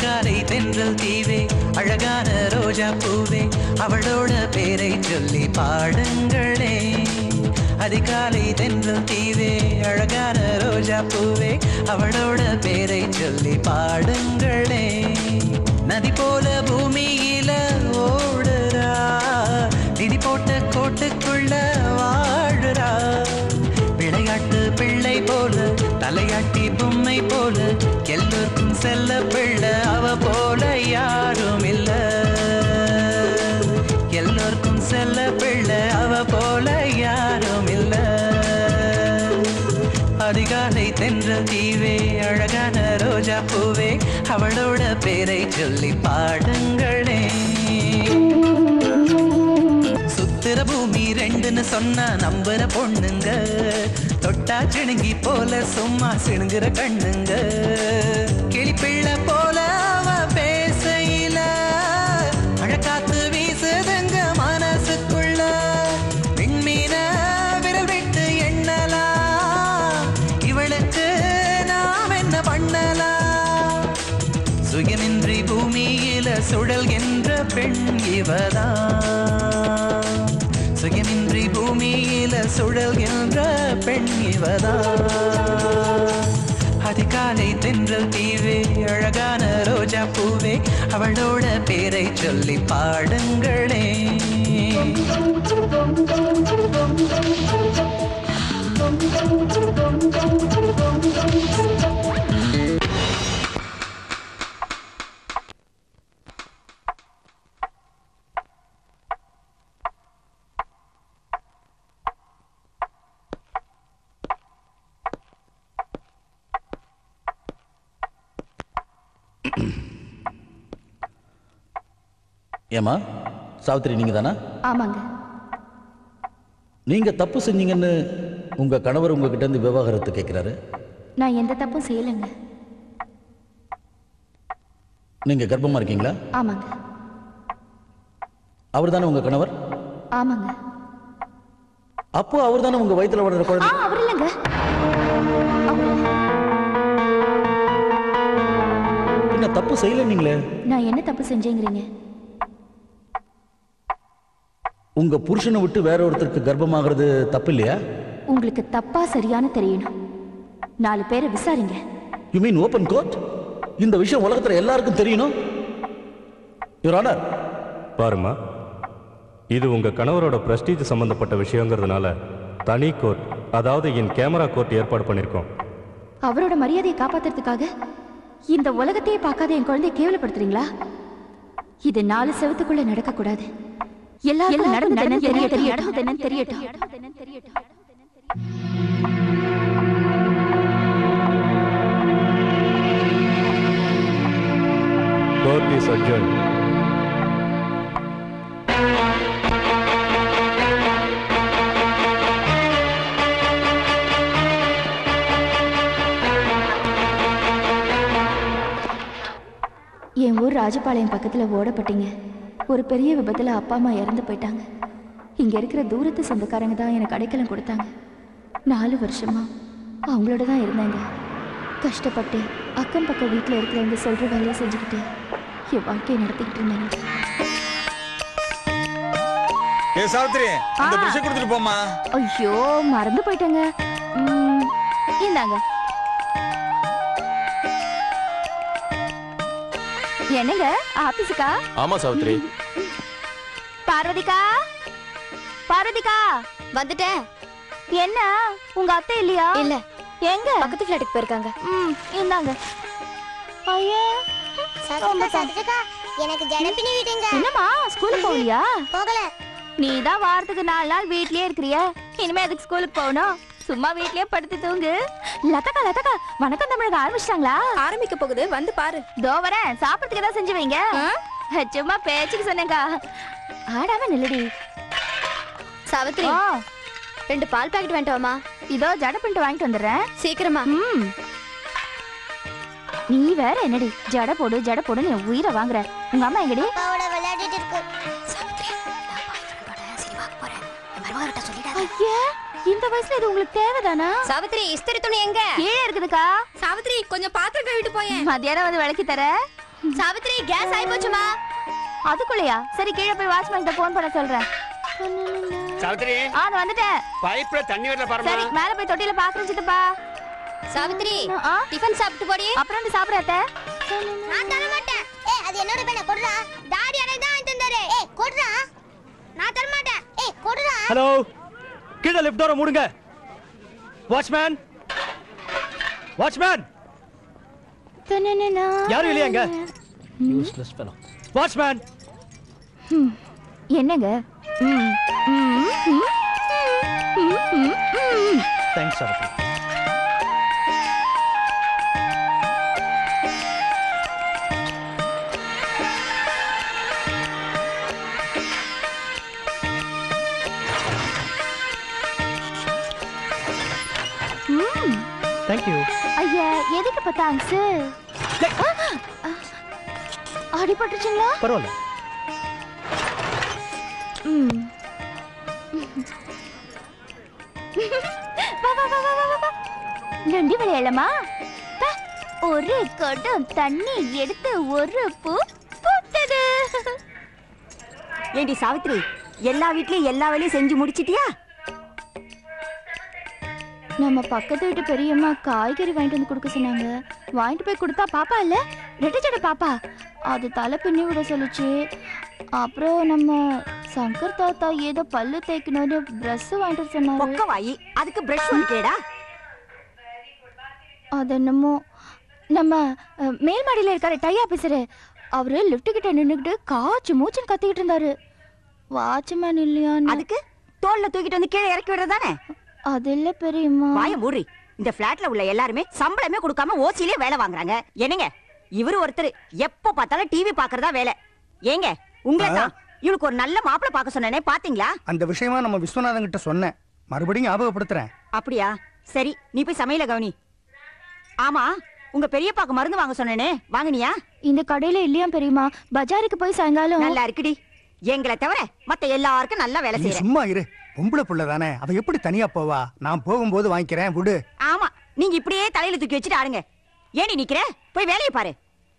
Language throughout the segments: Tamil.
அதிகாலை தென்றல் தீவே அழகான ரோஜா பூவே அவளோட பேரை சொல்லி பாடுங்களே அதிகாலை தென்றல் தீவே அழகான ரோஜா பூவே அவளோட பேரை சொல்லி பாடுங்களே நதி போல பூமியில ஓடுறா விதி போட்ட கோட்டுக்குள்ள வாழுறா விளையாட்டு பிள்ளை போல தலையாட்டி பொம்மை போல எல்லோருக்கும் செல்ல பிள்ளை அவ போல யாரும் இல்ல எல்லோருக்கும் செல்ல பிள்ளை அவ போல யாரும் இல்ல அதிகாலை தென்றல் தீவே அழகான ரோஜா பூவே அவளோட பேரை சொல்லி பாடுங்களே சுத்துற பூமி ரெண்டுன்னு சொன்னா நம்புற பொண்ணுங்க தொட்டா சிணுங்கி போல சும்மா சிணுங்குற கண்ணுங்க கிளிப்பிள்ளை போல அவ பேசையில அழகாத்து வீசுதுங்க மனசுக்குள்ள விண்மீன விரல் விட்டு எண்ணலாம் இவளுக்கு நாம் என்ன பண்ணலாம் சுயமின்றி பூமியில சுழல்கின்ற பெண் இவதான் சுயமின்றி பூமியில சுழல்கின்ற பெண் இவதான் அதிகாலை தென்றல் தீவே அழகான ரோஜா பூவே அவளோட பேரை சொல்லி பாடுங்களே ஏமா சாவித்திரி நீங்க தானா ஆமாங்க நீங்க தப்பு செஞ்சீங்கன்னு உங்க கணவர் உங்ககிட்ட இருந்து விவாகரத்து கேட்கிறாரு நான் எந்த தப்பும் செய்யலைங்க நீங்க கர்ப்பமா இருக்கீங்களா ஆமாங்க அவர் தானே உங்க கணவர் ஆமாங்க அப்போ அவர் தானே உங்க வயித்துல வளர்ற ஆ குழந்தை அவர் இல்லைங்க அவர் இல்ல. என்ன தப்பு செய்யல நீங்களே நான் என்ன தப்பு செஞ்சேங்கிறீங்க உங்க புருஷனை விட்டு வேற ஒருத்தருக்கு கர்ப்பமாகிறது தப்பு இல்லையா உங்களுக்கு தப்பா சரியான்னு தெரியணும் நாலு பேரை விசாரிங்க யூ மீன் ஓபன் கோர்ட் இந்த விஷயம் உலகத்துல எல்லாருக்கும் தெரியணும் யுவர் ஆனர் பாருமா இது உங்க கணவரோட பிரஸ்டீஜ் சம்பந்தப்பட்ட விஷயங்கிறதுனால தனி கோர்ட் அதாவது என் கேமரா கோர்ட் ஏற்பாடு பண்ணியிருக்கோம் அவரோட மரியாதையை காப்பாத்துறதுக்காக இந்த உலகத்தையே பார்க்காத என் குழந்தைய கேவலப்படுத்துறீங்களா இது நாலு செவத்துக்குள்ள நடக்க கூடாது எல்லாரும் நடந்து தெரியட்டும் தெரியட்டும் தெரியட்டும் கோர்ட் இஸ் அட்ஜர்ன் என் ஊர் ராஜபாளையம் பக்கத்துல ஓடப்பட்டீங்க ஒரு பெரிய விபத்துல அப்பா அம்மா இறந்து போயிட்டாங்க இங்க இருக்கிற தூரத்து சொந்தக்காரங்க தான் எனக்கு அடைக்கலம் கொடுத்தாங்க நாலு வருஷமா அவங்களோட தான் இருந்தாங்க கஷ்டப்பட்டு அக்கம் பக்கம் வீட்டில் இருக்கிறவங்க சொல்ற வேலையை செஞ்சுக்கிட்டு என் வாழ்க்கையை நடத்திக்கிட்டு இருந்தேன் ஏ சாவித்ரி அந்த ஆ. பிரஷ் கொடுத்துட்டு போமா ஐயோ மறந்து போயிட்டேங்க ம், இந்தாங்க என்னங்க ஆபீஸுக்கா ஆமா சாவித்ரி பார்வதிக்கா பார்வதிக்கா வந்துட்டேன் என்ன உங்க அத்தை இல்லையா இல்ல எங்க பக்கத்து ஃபிளாட்டுக்கு போயிருக்காங்க ம் இந்தாங்க ஐயா ரொம்ப சதுக்கா எனக்கு ஜனப்பினி விடுங்க என்னம்மா ஸ்கூலுக்கு போகலையா போகல நீ தான் வாரத்துக்கு நாலு நாள் வீட்லயே இருக்கிறிய இனிமே எதுக்கு ஸ்கூலுக்கு போகணும் சும்மா வீட்லயே படுத்து தூங்கு லதக்கா லதக்கா வணக்கம் தமிழக ஆரம்பிச்சிட்டாங்களா ஆரம்பிக்க போகுது வந்து பாரு தோ வரேன் சாப்பிடறதுக்கு ஏதாவது செஞ்சு வைங்க சும்மா பேச்சுக்கு சொன்னேங்கா ஆடாம நில்லுடி சாவித்ரி ஓ ரெண்டு பால் பாக்கெட் வேண்டாமா இதோ ஜட பிண்ட் வாங்கிட்டு வந்துடுறேன் சீக்கிரமா ம் நீ வேற என்னடி ஜட போடு ஜட போடுன்னு என் உயிரை வாங்குற உங்க அம்மா எங்கடி அப்பாவோட விளையாடிட்டு இருக்கு ஐயா இந்த வயசுல இது உங்களுக்கு தேவைதானா சாவித்ரி இஸ்திரி துணி எங்க கீழே இருக்குதுக்கா சாவித்ரி கொஞ்சம் பாத்திரம் கழுவிட்டு போயேன் மத்தியானம் வந்து விளக்கி தர சாவித்ரி கேஸ் ஆயி போச்சுமா அதுக்குள்ளயா சரி கீழே போய் வாட்ச்மேன் கிட்ட போன் பண்ண சொல்றேன் சாவித்திரி ஆ நான் வந்துட்டேன் பைப்ல தண்ணி வரல சரி பாருமா மேல போய் தொட்டில பாக்குறேன் சித்தப்பா சாவித்ரி ஆ? டிஃபன் சாப்பிட்டு போடி அப்புறம் வந்து சாப்பிடாத நான் தர மாட்டேன் ஏய் அது என்னோட பேன கொடுறா டாடி எனக்கு தான் வாங்கி தந்தாரு ஏய் கொடுறா நான் தர மாட்டேன் ஏய் கொடுறா ஹலோ கீழே லிஃப்ட் டோரை மூடுங்க வாட்ச்மேன் வாட்ச்மேன் யாரும் இல்லையாங்க யூஸ்லெஸ் ஃபெலோ வாட்ச்மேன் என்னங்க ம், ம், ம், ம், ம், ம். தேங்க்ஸ் சாவித்ரி ம். தேங்க்யூ ஐயா எதுக்கு இப்ப தேங்க்ஸ் அடிபட்டுச்சுங்களா பரவாயில்ல ம். வா, வா, வா, வா, வா, வா, வா. நொண்டி விளையாடலாமா பா, ஒரு குடம் தண்ணி எடுத்து ஒரு பூ பூத்தது ஏண்டி சாவித்ரி எல்லா வீட்லயும் எல்லா வேலையும் செஞ்சு முடிச்சிட்டியா நம்ம பக்கத்து வீட்டு பெரியம்மா காய்கறி வாங்கிட்டு வந்து கொடுக்க சொன்னாங்க வாங்கிட்டு போய் கொடுத்தா பாப்பா இல்ல ரெட்டச்சட பாப்பா அது தலை பின்னி விட சொல்லுச்சு அப்புறம் நம்ம சங்கர் தாத்தா ஏதோ பல்லு தேய்க்கணும்னு பிரஷ் வாங்கிட்டு வர சொன்னாரு பொக்க வாயி அதுக்கு பிரஷ் வந்துட்டேடா அது என்னமோ நம்ம அஹ், மேல் மாடியில இருக்காரு டை ஆபீசரு அவரு லிஃப்ட் கிட்ட நின்னுக்கிட்டு காச்சு மூச்சுன்னு கத்திக்கிட்டு இருந்தாரு வாட்ச்மேன் இல்லையான்னு அதுக்கு தோல்ல தூக்கிட்டு வந்து கீழே இறக்கி விடுறதானே அது இல்ல பெரியம்மா வாய மூடி இந்த பிளாட்ல உள்ள எல்லாருமே சம்பளமே கொடுக்காம ஓசிலே வேலை வாங்குறாங்க என்னங்க இவரு ஒருத்தர் எப்ப பார்த்தாலும் டிவி பாக்குறதா வேலை ஏங்க உங்களை தான் இவளுக்கு ஒரு நல்ல மாப்பிளை பார்க்க சொன்னேனே பாத்தீங்களா அந்த விஷயமா நம்ம விஸ்வநாதன் கிட்ட சொன்னேன் மறுபடியும் ஞாபகப்படுத்துறேன் அப்படியா சரி நீ போய் சமையல கவனி ஆமா உங்க பெரியப்பாக்கு மருந்து வாங்க சொன்னேனே வாங்குனியா இந்த கடையில இல்லையா பெரியம்மா பஜாருக்கு போய் சாயங்காலம் நல்லா இருக்குடி எங்களை தவிர மத்த எல்லாருக்கும் நல்லா வேலை நீ செய்யற சும்மா இரு பொம்பளை புள்ள தானே அவ எப்படி தனியா போவா நான் போகும்போது வாங்கிக்கிறேன் விடு ஆமா நீங்க இப்படியே தலையில தூக்கி வச்சுட்டு ஆடுங்க ஏண்டி நிக்கிற போய் வேலையை பாரு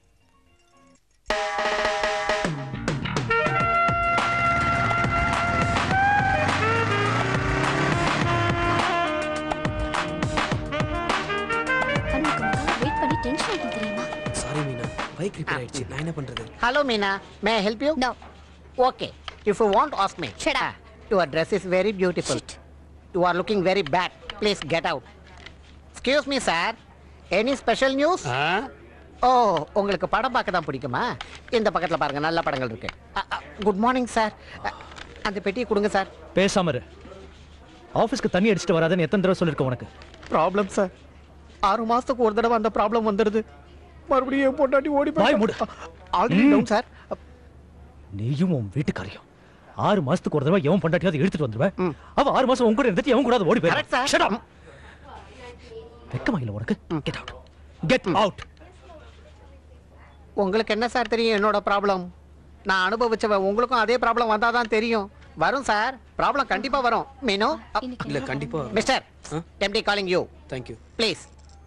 வெயிட் பண்ணி டென்ஷன் ஆயிட்டு தெரியுமா சாரி மீனா பைக் ரிப்பேர் ஆயிடுச்சு நான் என்ன பண்றது Hello, Meena. May I help you? No. Okay. If you want, ask me. Shut up. Ah, Your dress is very beautiful. You are looking very bad. Please get out. Excuse me, sir. Any special news? ஓ உங்களுக்கு படம் பார்க்க தான் பிடிக்குமா இந்த பக்கத்தில் பாருங்க நல்ல படங்கள் இருக்கு குட் மார்னிங் சார் அந்த பெட்டியை கொடுங்க சார் பேசாம இரு ஆபீஸ்க்கு தண்ணி அடிச்சிட்டு வராதுன்னு எத்தனை தடவை சொல்லிருக்கேன் உனக்கு ப்ராப்ளம் சார் ஆறு மாசத்துக்கு ஒரு தடவை அந்த ப்ராப்ளம் வந்துடுது மறுபடியும் என் பொண்டாட்டி ஓடி வாய் மூடு. ஆல்ரெடி ம். டவுன் சார் நீயும் உன் வீட்டுக்காரியும் ஆறு மாசத்துக்கு ஒரு தடவை எவன் பண்டாட்டியாவது எடுத்துட்டு வந்துருவேன் அவ ஆறு மாசம் உன் கூட இருந்துட்டு எவன் கூடாது ஓடி Correct, sir. போயிடும் வெக்கமா இல்ல உனக்கு கெட் அவுட் கெட் அவுட் உங்களுக்கு என்ன சார் தெரியும் என்னோட ப்ராப்ளம் நான் அனுபவிச்சவன் உங்களுக்கும் அதே ப்ராப்ளம் வந்தால் தான் தெரியும் வரும் சார் ப்ராப்ளம் கண்டிப்பா வரும் மீனோ இல்ல கண்டிப்பா mister MD calling you thank you please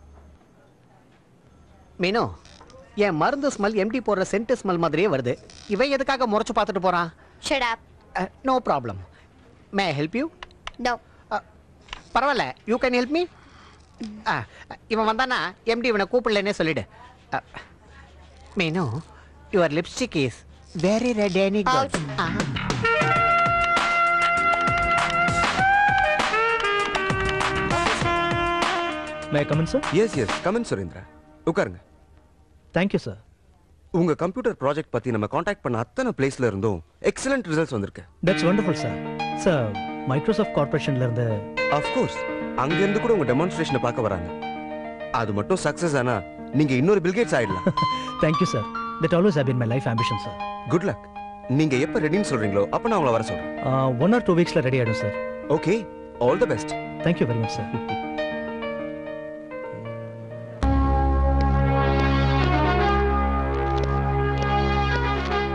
மீனோ என் மருந்து ஸ்மெல் எம்டி போடுற சென்ட் ஸ்மெல் மாதிரியே வருது இவன் எதுக்காக முறைச்சு பார்த்துட்டு போறான் shut up no problem may help you no பரவாயில்ல யூ கேன் ஹெல்ப் மீ இவன் வந்தானா எம்டி இவனை கூப்பிடலன்னே சொல்லிடு அ, Meenu your lipstick is very red any Out. May come in sir yes yes come in Surendra உட்காருங்க தேங்க்யூ சார் உங்க கம்ப்யூட்டர் ப்ராஜெக்ட் பத்தி நம்ம காண்டாக்ட் பண்ண அத்தனை பிளேஸ்ல இருந்தும் எக்ஸலண்ட் ரிசல்ட்ஸ் வந்திருக்கு that's wonderful sir sir Microsoft கார்பரேஷன்ல இருந்து ஆஃப் கோர்ஸ் அங்க இருந்து கூட உங்க டெமான்ஸ்ட்ரேஷனை பார்க்க வராங்க அது மட்டும் சக்சஸ் ஆனா நீங்க இன்னொரு பில்கேட்ஸ் ஆயிடலாம் thank you sir that always have been my life ambition sir good luck நீங்க எப்ப ரெடின்னு சொல்றீங்களோ அப்ப நான் உங்களை வர சொல்றேன் ஒன் ஆர் டூ வீக்ஸ்ல ரெடி ஆயிடும் sir okay all the best thank you very much sir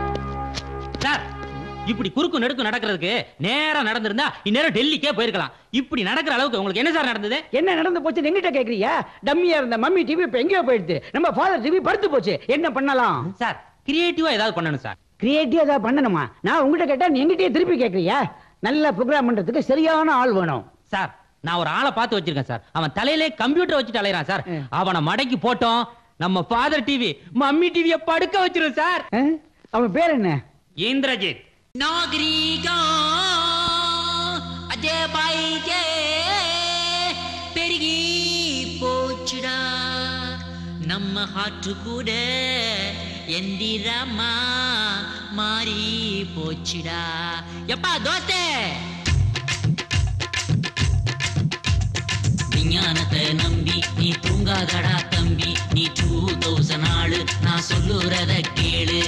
sir இப்படி குறுக்கு நெடுக்கு நடக்கிறதுக்கு நேரா நடந்திருந்தா இந்நேரம் டெல்லிக்கே போயிருக்கலாம் இப்படி நடக்கிற அளவுக்கு உங்களுக்கு என்ன சார் நடந்தது என்ன நடந்து போச்சு எங்கிட்ட கேக்குறியா டம்மியா இருந்த மம்மி டிவி இப்ப எங்கேயோ போயிடுது நம்ம ஃபாதர் டிவி படுத்து போச்சு என்ன பண்ணலாம் சார் கிரியேட்டிவா ஏதாவது பண்ணணும் சார் கிரியேட்டிவா ஏதாவது பண்ணணுமா நான் உங்ககிட்ட கேட்டா நீ எங்கிட்டயே திருப்பி கேக்குறியா நல்ல ப்ரோக்ராம் பண்றதுக்கு சரியான ஆள் வேணும் சார் நான் ஒரு ஆளை பார்த்து வச்சிருக்கேன் சார் அவன் தலையிலே கம்ப்யூட்டர் வச்சுட்டு அலையறான் சார் அவனை மடக்கி போட்டோம் நம்ம ஃபாதர் டிவி மம்மி டிவிய படுக்க வச்சிரும் சார் அவன் பேர் என்ன இந்திரஜித் நாகரீகா அஜே பாய்ஜே பெருகி போச்சுடா நம்ம ஹாற்று கூட எந்திரமா மாறி போச்சுடா எப்பா தோஸ்தே விஞ்ஞானத்தை நம்பி நீ தூங்காதடா தம்பி நீ டூ தௌசண்ட் ஆளு நான் சொல்லுறத கேளு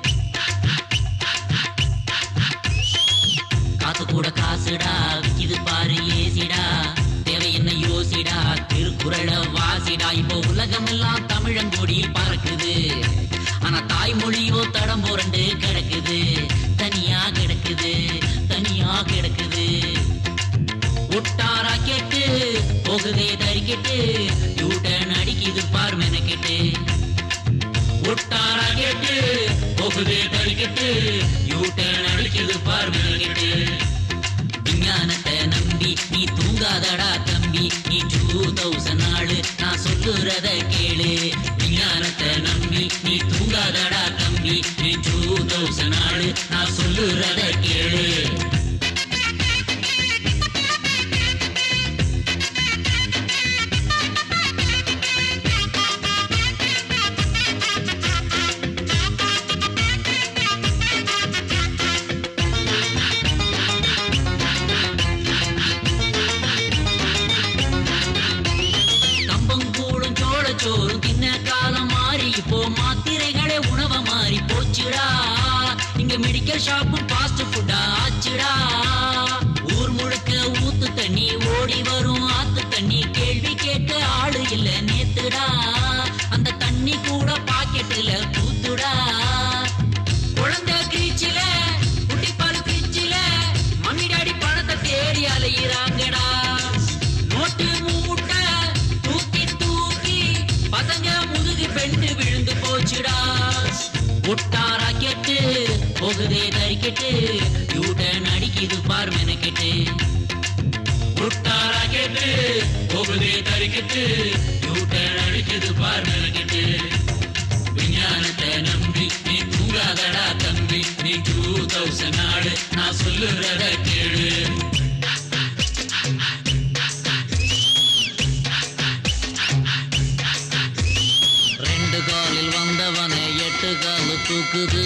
காசு கூட காசுடா விக்கிது பாரு ஏசிடா தேவை என்ன யோசிடா திருக்குறள வாசிடா இப்போ உலகம் எல்லாம் தமிழங்கொடியில் பறக்குது ஆனா தாய்மொழியோ தடம் புரண்டு கிடக்குது தனியா கிடக்குது தனியா கிடக்குது ஒட்டாரா கேட்டு போகுதே தறிக்கிட்டு யூட்டன் அடிக்குது பார் மெனக்கிட்டு ஒட்டாரா கேட்டு போகுதே தறிக்கிட்டு யூட்டன் அடிக்குது பார் மெனக்கிட்டு விஞ்ஞானத்தை நம்பி நீ தூங்காதடா தம்பி நீ டூ தௌசண்ட் நாலு நான் சொல்லுறத கேளு விஞ்ஞானத்தை நம்பி நீ தூங்காதடா தம்பி நீ டூ தௌசண்ட் நாலு நான் சொல்லுறத கேளு கம்பங்கூழும் சோளச்சோறும் தின்ன காலம் மாறி இப்போ மாத்திரைகளே உணவ மாறி போச்சுடா இங்க மெடிக்கல் ஷாப்பும் ஃபாஸ்ட் ஃபுட்டா ஆச்சுடா ஊர் முழுக்க ஊத்து தண்ணி ஓடி வரும் ஆத்து தண்ணி கேள்வி கேட்க ஆளு இல்ல நேத்துடா அந்த தண்ணி கூட பாக்கெட்டுல பூத்துடா குழந்தை கிரீச்சில குட்டி பால் கிரீச்சில மம்மி டாடி பணத்தை தேடி அலையிறாங்கடா நோட்டு மூட்டை தூக்கி தூக்கி பசங்க முதுகு பெண்டு விழுந்து போச்சுடா ஒட்டாரா கெட்டு போகுதே தறிக்கெட்டு யூட்டன் அடிக்குது பார் மெனக்கெட்டு ஒட்டாரா கெட்டு போகுதே தறிக்கெட்டு யூட்டன் அடிக்குது பார் மெனக்கெட்டு விஞ்ஞானத்தை நம்பி நீ தூங்காதடா தம்பி நீ டூ தௌசண்ட் நாடு நான் சொல்லுறத கேளு ரெண்டு காலில் வந்தவனை எட்டு காலு தூக்குது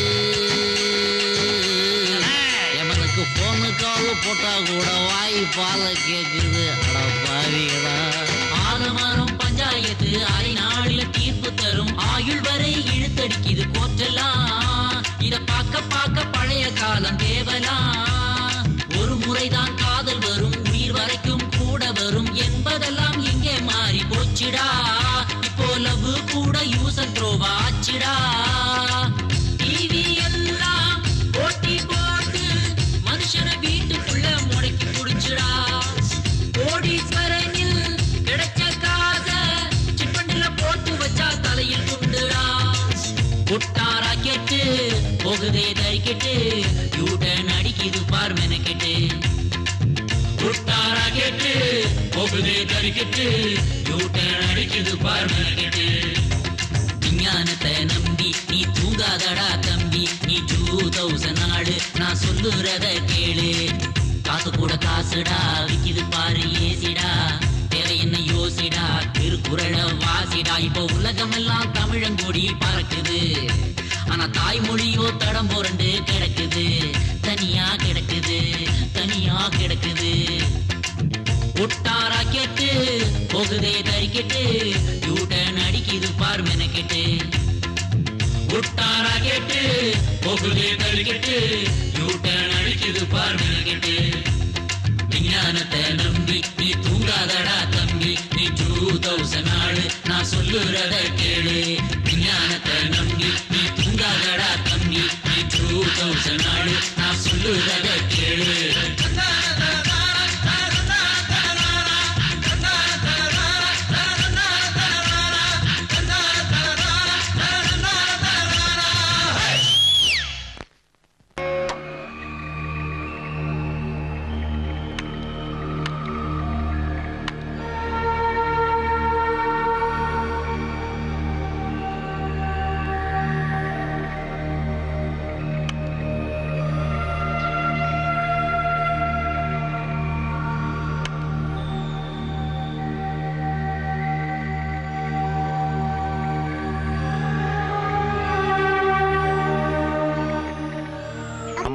எவனுக்கு போனு காலு போட்டா கூட வாய் பால கேக்குது அட பாவிகளா ஆறு மரம் பஞ்சாயத்து அரை நாளில தீர்ப்பு தரும் ஆயுள் வரை இழுத்தடிக்குது கோற்றெல்லாம் இத பார்க்க பார்க்க பழைய காலம் தேவலாம் ஒரு முறைதான் காதல் வரும் உயிர் வரைக்கும் கூட வரும் என்பதெல்லாம் எங்கே மாறி போச்சுடா இப்போ லவ் கூட யூஸ் அண்ட் த்ரோவா ஆச்சுடா டிவி எல்லாம் போட்டி போட்டு மனுஷனை வீட்டுக்குள்ள முடக்கி புடிச்சுடா கோடீஸ்வரனில் கிடைச்ச காச சிப்பண்டில போட்டு வச்சா தலையில் குண்டுடா புட்டாரா கெட்டு போகுதே தறிக்கெட்டு யூட்டன் அடிக்குது பார் மெனக்கெட்டு புட்டாரா கெட்டு போகுதே தறிக்கெட்டு யூட்டன் அடிக்குது பார் மெனக்கெட்டு விஞ்ஞானத்தை நம்பி நீ தூங்காதடா தம்பி நீ டூ தௌசண்ட் நாடு நான் சொல்லுறத கேளு காசு கூட காசுடா விக்கிது பாரு ஏசிடா தேவை என்ன யோசிடா திருக்குறள வாசிடா இப்போ உலகம் எல்லாம் தமிழங்கொடியில் பறக்குது ஆனா தாய்மொழியோ தடம் புரண்டு கிடக்குது தனியா கிடக்குது தனியா கிடக்குது ஒட்டாரா கேட்டு போகுதே தறிக்கெட்டு யூட்டன் அடிக்குது பார் மெனக்கெட்டு ஒட்டாரா கேட்டு போகுதே தறிக்கெட்டு யூட்டன் அடிக்குது பார் மெனக்கெட்டு விஞ்ஞானத்தை நம்பி நீ தூங்காதடா தம்பி நீ டூ தௌசண்ட் நாடு நான் சொல்லுறத கேளு விஞ்ஞானத்தை நம்பி நீ தூங்காதடா தம்பி நீ டூ தௌசண்ட் நாடு நான் சொல்லுறத கேளு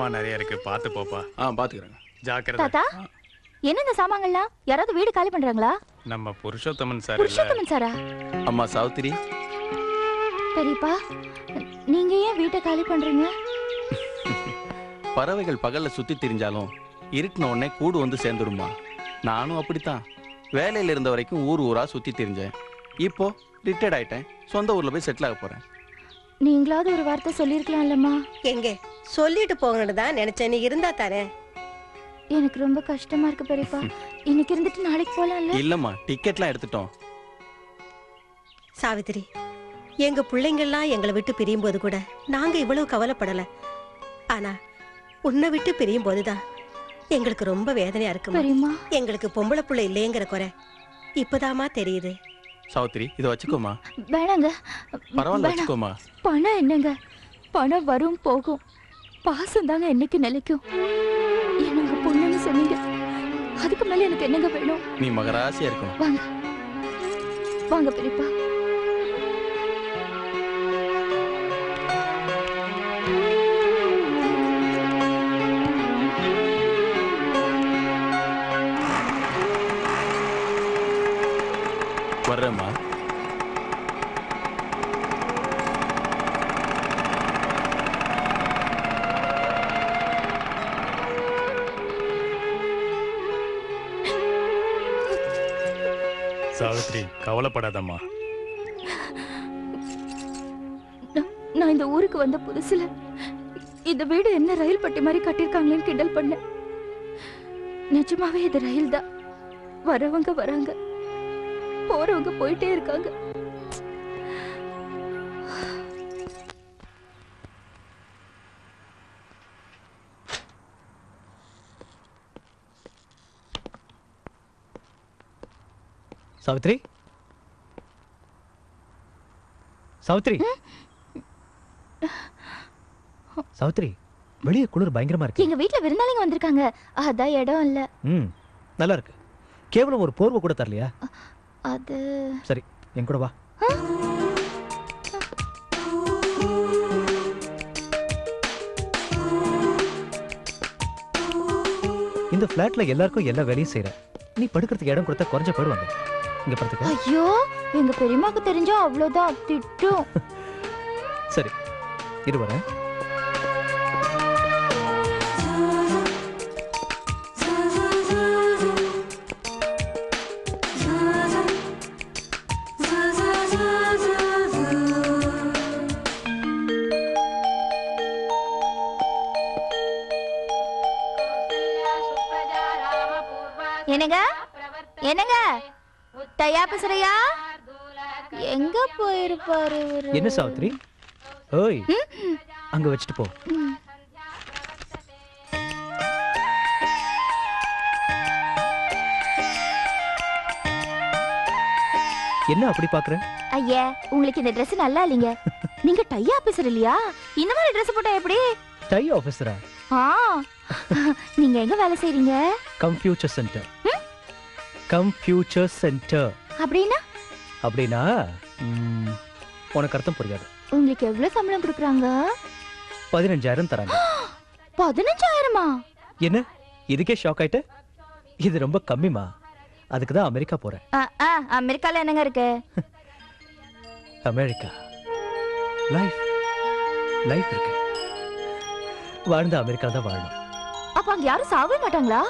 சாமான் நிறைய இருக்கு பார்த்து போப்பா ஆ பாத்துக்கிறேங்க ஜாக்கிரதை தாத்தா என்ன இந்த சாமான்கள்லாம் யாராவது வீடு காலி பண்றாங்களா நம்ம புருஷோத்தமன் சார் இல்ல புருஷோத்தமன் சாரா அம்மா சாவித்திரி பெரியப்பா நீங்க ஏன் வீட்டை காலி பண்றீங்க பறவைகள் பகல்ல சுத்தி திரிஞ்சாலும் இருட்டின உடனே கூடு வந்து சேர்ந்துடுமா நானும் அப்படித்தான் வேலையில இருந்த வரைக்கும் ஊர் ஊரா சுத்தி திரிஞ்சேன் இப்போ ரிட்டையர்ட் ஆயிட்டேன் சொந்த ஊர்ல போய் செட்டில் ஆக போறேன் நீங்களாவது ஒரு வார்த்தை சொல்லிருக்கலாம்லம்மா எங்க சொல்லிட்டு போகணும்னு தான் நினைச்சேன் நீ இருந்தா தானே எனக்கு ரொம்ப கஷ்டமா இருக்கு பெரியப்பா இன்னைக்கு இருந்துட்டு நாளைக்கு போலாம்ல இல்லம்மா டிக்கெட்லாம் எடுத்துட்டோம் சாவித்திரி எங்க பிள்ளைங்கள்லாம் எங்களை விட்டு பிரியும் போது கூட நாங்க இவ்வளவு கவலைப்படல ஆனா உன்னை விட்டு பிரியும் போதுதான் எங்களுக்கு ரொம்ப வேதனையா பெரியம்மா. இருக்கு எங்களுக்கு பொம்பளை புள்ள இல்லையங்கிற குறை இப்பதாம்மா தெரியுது சாவித்திரி இதை வச்சுக்கோமா வேணாங்க பரவாயில்ல வேணாம். வச்சுக்கோமா பணம் என்னங்க பணம் வரும் போகும் பாசம் தாங்க என்னைக்கு நிலைக்கும் என்னங்க பொண்ணுன்னு சொன்னீங்க அதுக்கு மேல எனக்கு என்னங்க வேணும் நீ மகராசியா இருக்கணும் வாங்க வாங்க பெரியப்பா வர்றேம்மா சாவித்ரி கவலைப்படாதம்மா நான்- நான் இந்த ஊருக்கு வந்த புதுசுல இந்த வீடு என்ன ரயில் பட்டி மாதிரி கட்டியிருக்காங்களேன்னு கிண்டல் பண்ணேன் நிஜமாவே இது ரயில் தான் வரவங்க வராங்க போறவங்க போயிட்டே இருக்காங்க சாவித்ரி சாவித்ரி சாவித்ரி வெளியே குளிர் பயங்கரமா இருக்கு எங்க வீட்ல விருந்தாளிங்க வந்திருக்காங்க அதான் இடம் இல்ல ம் நல்லா இருக்கு கேவலம் ஒரு போர்வை கூட தரலையா அது சரி என் கூட வா இந்த ஃபிளாட்ல எல்லாருக்கும் எல்லா வேலையும் செய்யற நீ படுக்கிறதுக்கு இடம் கொடுத்தா குறைஞ்ச போயிடுவாங்க இங்க படுத்துக்க ஐயோ எங்க பெரியம்மாக்கு தெரிஞ்சா அவ்வளவுதான் திட்டும் சரி இரு வரேன் என்னங்க என்னங்க தையா பேசுறியா எங்க போயிருப்பாரு இவரு? என்ன சாவித்ரி ஓய் அங்க வச்சுட்டு போ ம். என்ன அப்படி பாக்குற ஐயா உங்களுக்கு இந்த Dress நல்லா இல்லைங்க நீங்க டை ஆபீசர் இல்லையா இந்த மாதிரி Dress போட்டா எப்படி டை ஆபீசரா ஆ நீங்க எங்க வேலை செய்றீங்க கம்ப்யூட்டர் சென்டர் கம்ப்யூட்டர் சென்டர் அப்படின்னா அப்படின்னா ம், உனக்கு அர்த்தம் புரியாது உங்களுக்கு எவ்வளவு சம்பளம் கொடுக்குறாங்க பதினஞ்சாயிரம் தராங்க பதினஞ்சாயிரமா என்ன இதுக்கே ஷாக் ஆயிட்ட இது ரொம்ப கம்மிமா அதுக்கு தான் அமெரிக்கா போறேன் ஆ, ஆ, அமெரிக்கால என்னங்க இருக்கு அமெரிக்கா லைஃப் லைஃப் இருக்கு வாழ்ந்த அமெரிக்கா தான் வாழணும் அப்ப அங்க யாரும் சாவே மாட்டாங்களா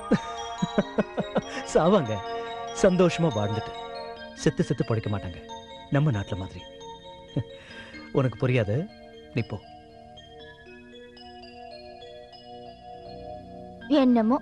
சாவாங்க சந்தோஷமா வாழ்ந்துட்டு செத்து செத்து பழைக்க மாட்டாங்க நம்ம நாட்டுல மாதிரி உனக்கு புரியாது நீ போ என்னமோ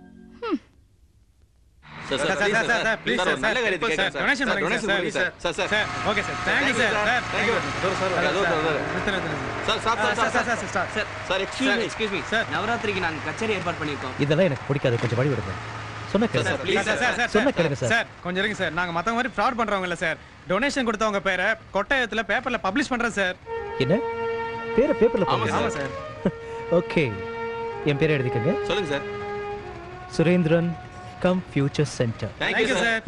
sir, sir, please, sir, sir, please, sir, நல்ல காரியத்துக்கு கேட்கிறேன், சார். donation சார், பண்ணுங்க, donation சார், பண்ணுங்க, sir. Sir, sir, sir. Okay sir thank you sir sir Thank you. Sir, sir, அதோ, அதோ, அதோ. Sir, sir, sir, sir, sir, sir sir, sir, excuse me. Excuse me sir நவராத்திரிக்கு நாங்க கச்சேரி ஏற்பாடு பண்ணிருக்கோம் இதெல்லாம் எனக்கு பிடிக்காது கொஞ்சம் வழி விடுங்க சொன்ன கேளுங்க sir, please, sir, sir, sir, சொன்ன கேளுங்க சார் சார் கொஞ்சம் இருங்க சார் நாங்க மத்தவங்க மாதிரி ஃப்ராட் பண்றவங்க இல்ல சார் டொனேஷன் கொடுத்தவங்க பேரை கொட்டாயத்துல பேப்பர்ல பப்ளிஷ் பண்றோம் சார் என்ன பேரை பேப்பர்ல ஆமா போடுங்க சார் ஓகே என் பேரை எழுதிக்கங்க சொல்லுங்க sir Surendran come future centre thank you sir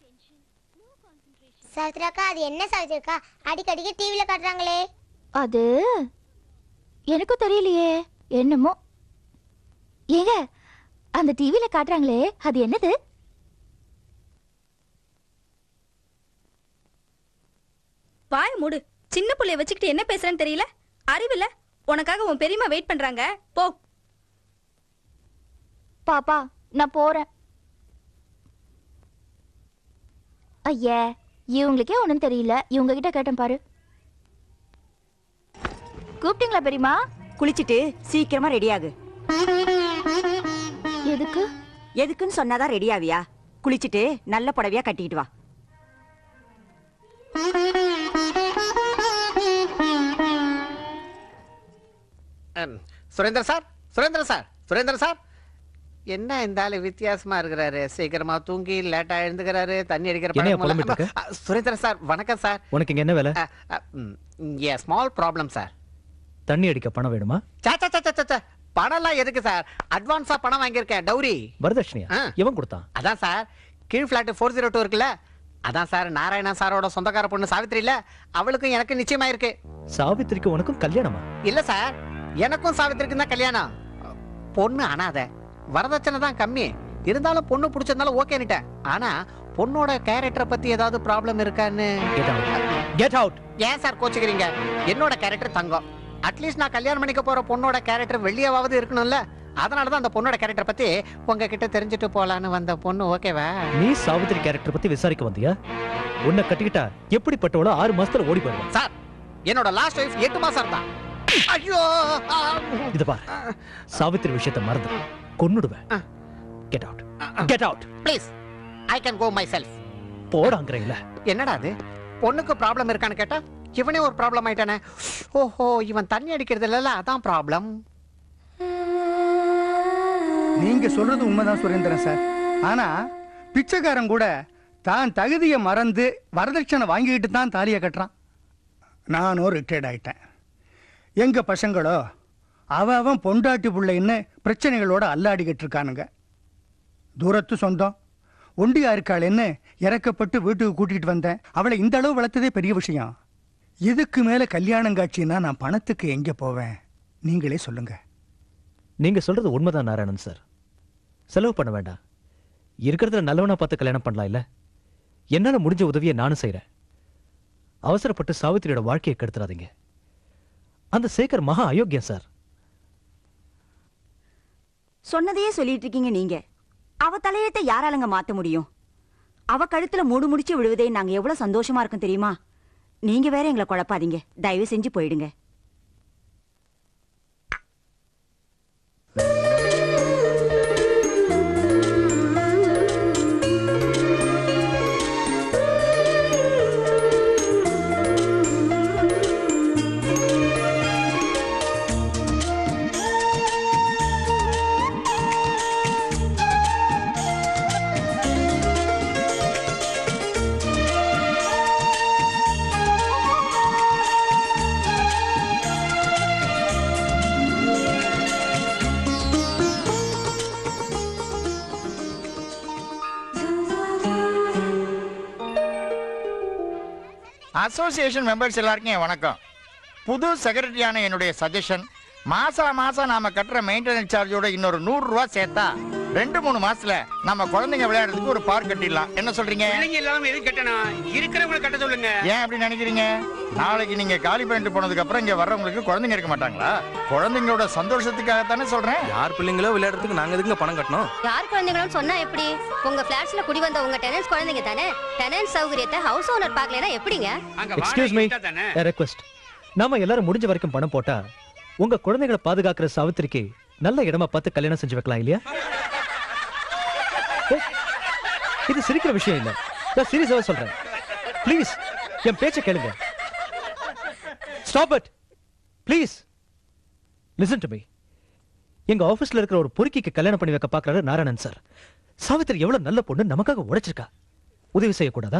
சாவித்ராக்கா அது என்ன சாவித்ராக்கா அடிக்கடிக்கு டிவில காட்டுறாங்களே அது எனக்கும் தெரியலையே என்னமோ ஏங்க அந்த டிவில காட்டுறாங்களே அது என்னது வாய் மூடு சின்ன புள்ளைய வச்சுக்கிட்டு என்ன பேசுறேன்னு தெரியல அறிவில்ல உனக்காக உன் பெரியம்மா வெயிட் பண்றாங்க போ பாப்பா நான் போறேன் ஐயே இவங்களுக்கே ஒண்ணும் தெரியல இவங்க கிட்ட கேட்டேன் பாரு கூப்பிட்டீங்களா பெரியமா குளிச்சிட்டு சீக்கிரமா ரெடி ஆகு எதுக்கு எதுக்குன்னு சொன்னாதான் ரெடி ஆவியா குளிச்சிட்டு நல்ல புடவையா கட்டிட்டு வா ம், Surender sir Surender sir Surender sir என்ன இந்த ஆளு வித்தியாசமா இருக்கிறாரு சீக்கிரமா தூங்கி லேட்டா எழுந்துக்கிறாரு தண்ணி அடிக்கிற என்னையா பழக்கம் புலம்பிட்டு இல்ல. அ, சுரேந்தர் சார் வணக்கம் சார் உனக்கு இங்க என்ன வேலை ஸ்மால் ப்ராப்ளம் சார் தண்ணி அடிக்க பணம் வேணுமா சா சா சா, சா, சா, சா. பணம்லாம் எதுக்கு சார் அட்வான்ஸா பணம் வாங்கியிருக்கேன் டௌரி வரதட்சணையா ஆ. எவன் கொடுத்தான் அதான் சார் கீழ் ஃபிளாட் ஃபோர் ஜீரோ டூ இருக்குல்ல அதான் சார் நாராயணா சாரோட சொந்தக்கார பொண்ணு சாவித்திரி இல்ல அவளுக்கும் எனக்கு நிச்சயமாயிருக்கு சாவித்திரிக்கு உனக்கும் கல்யாணமா இல்ல சார் எனக்கும் சாவித்திரிக்கும் தான் கல்யாணம் பொண்ணு அனாத வரதட்சணை தான் கம்மி இருந்தாலும் பொண்ணு பிடிச்சதுனால ஓகேன்னுட்டேன் ஆனா பொண்ணோட கேரக்டரை பத்தி ஏதாவது ப்ராப்ளம் இருக்கான்னு கெட் அவுட் ஏன் சார் கோச்சுக்கிறீங்க என்னோட கேரக்டர் தங்கம் அட்லீஸ்ட் நான் கல்யாணம் பண்ணிக்க போற பொண்ணோட கேரக்டர் வெள்ளியாவது இருக்கணும்ல அதனால தான் அந்த பொண்ணோட கேரக்டர் பத்தி உங்ககிட்ட தெரிஞ்சுட்டு போலான்னு வந்த பொண்ணு ஓகேவா நீ சாவித்திரி கேரக்டர் பத்தி விசாரிக்க வந்தியா உன்னை கட்டிக்கிட்டா எப்படிப்பட்டவளோ ஆறு மாசத்துல ஓடி போயிடுவான் சார் என்னோட லாஸ்ட் ஒய்ஃப் எட்டு மாசம் தான் ஐயோ ஆ. இது பாரு சாவித்திரி விஷயத்தை மறந்து கொன்னுடுவேன் get out get out please I can go myself போடாங்கறீங்களா என்னடா அது பொண்ணுக்கு ப்ராப்ளம் இருக்கான்னு கேட்டா இவனே ஒரு ப்ராப்ளம் ஆயிட்டானே ஓஹோ இவன் தண்ணி அடிக்கிறது இல்லைல்ல அதான் ப்ராப்ளம் நீங்க சொல்றது உண்மைதான் சுரேந்திரன் சார் ஆனா பிச்சைக்காரன் கூட தான் தகுதியை மறந்து வரதட்சணை வாங்கிக்கிட்டு தான் தாலியை கட்டுறான் நானும் ரிட்டையர்ட் ஆயிட்டேன் எங்க பசங்களோ அவ அவன் பொண்டாட்டி பிள்ளைன்னு பிரச்சனைகளோட அல்லாடிக்கிட்டு இருக்கானுங்க தூரத்து சொந்தம் ஒண்டியா இருக்காளேன்னு இறக்கப்பட்டு வீட்டுக்கு கூட்டிகிட்டு வந்தேன் அவளை இந்த அளவு வளர்த்ததே பெரிய விஷயம் இதுக்கு மேல கல்யாணம் காட்சின்னா நான் பணத்துக்கு எங்க போவேன் நீங்களே சொல்லுங்க நீங்க சொல்றது உண்மைதான் நாராயணன் சார் செலவு பண்ண வேண்டாம் இருக்கிறதுல நல்லவனா பார்த்து கல்யாணம் பண்ணலாம் இல்ல என்னால முடிஞ்ச உதவியை நானும் செய்றேன் அவசரப்பட்டு சாவித்திரியோட வாழ்க்கையை கெடுத்துறாதீங்க அந்த சேகர் மகா அயோக்கியம் சார் சொன்னதையே சொல்லிட்டு இருக்கீங்க நீங்க அவ தலையெழுத்தை யாராலங்க மாத்த முடியும் அவ கழுத்துல மூடு முடிச்சு விழுவதே நாங்க எவ்வளவு சந்தோஷமா இருக்கோம் தெரியுமா நீங்க வேற எங்களை குழப்பாதீங்க தயவு செஞ்சு போயிடுங்க அசோசியேஷன் மெம்பர்ஸ் எல்லாருக்கும் என் வணக்கம் புது செக்ரட்டரியான என்னுடைய சஜஷன் மாசா மாசம் நாம கட்டுற மெயின்டெனன்ஸ் சார்ஜோட இன்னொரு நூறு ரூபா சேர்த்தா ரெண்டு மூணு மாசத்துல நம்ம குழந்தைங்க விளையாடுறதுக்கு ஒரு பார்க் கட்டிடலாம் என்ன சொல்றீங்க பிள்ளைங்க இல்லாம எதுவும் கட்டணும் இருக்கிறவங்கள கட்ட சொல்லுங்க ஏன் அப்படி நினைக்கிறீங்க நாளைக்கு நீங்க காலி பண்ணிட்டு போனதுக்கு அப்புறம் இங்க வர்றவங்களுக்கு குழந்தைங்க இருக்க மாட்டாங்களா குழந்தைங்களோட சந்தோஷத்துக்காகத்தானே சொல்றேன் யார் பிள்ளைங்களோ விளையாடுறதுக்கு நாங்க எதுக்கு பணம் கட்டணும் யார் குழந்தைங்களும் சொன்னா எப்படி உங்க பிளாட்ஸ்ல குடி வந்த உங்க டெனன்ஸ் குழந்தைங்க தானே டெனன்ஸ் சௌகரியத்தை ஹவுஸ் ஓனர் பார்க்கலனா எப்படிங்க எக்ஸ்கியூஸ் மீ ரெக்வெஸ்ட் நாம எல்லாரும் முடிஞ்ச வரைக்கும் பணம் போட்டா உங்க குழந்தைகளை பாதுகாக்கிற சாவித்திரிக்கு நல்ல இடமா பார்த்து கல்யாணம் செஞ்சு வைக்கலாம் இல்லையா ஏய், இது சிரிக்கிற விஷயம் இல்ல நான் சீரியஸாவே சொல்றேன் ப்ளீஸ் என் பேச்ச கேளுங்க stop it please listen to me எங்க ஆபீஸ்ல இருக்கிற ஒரு பொறுக்கிக்கு கல்யாணம் பண்ணி வைக்க பார்க்கறாரு நாராயணன் சார் சாவித்திரி எவ்வளவு நல்ல பொண்ணு நமக்காக உழைச்சிருக்கா உதவி செய்யக்கூடாதா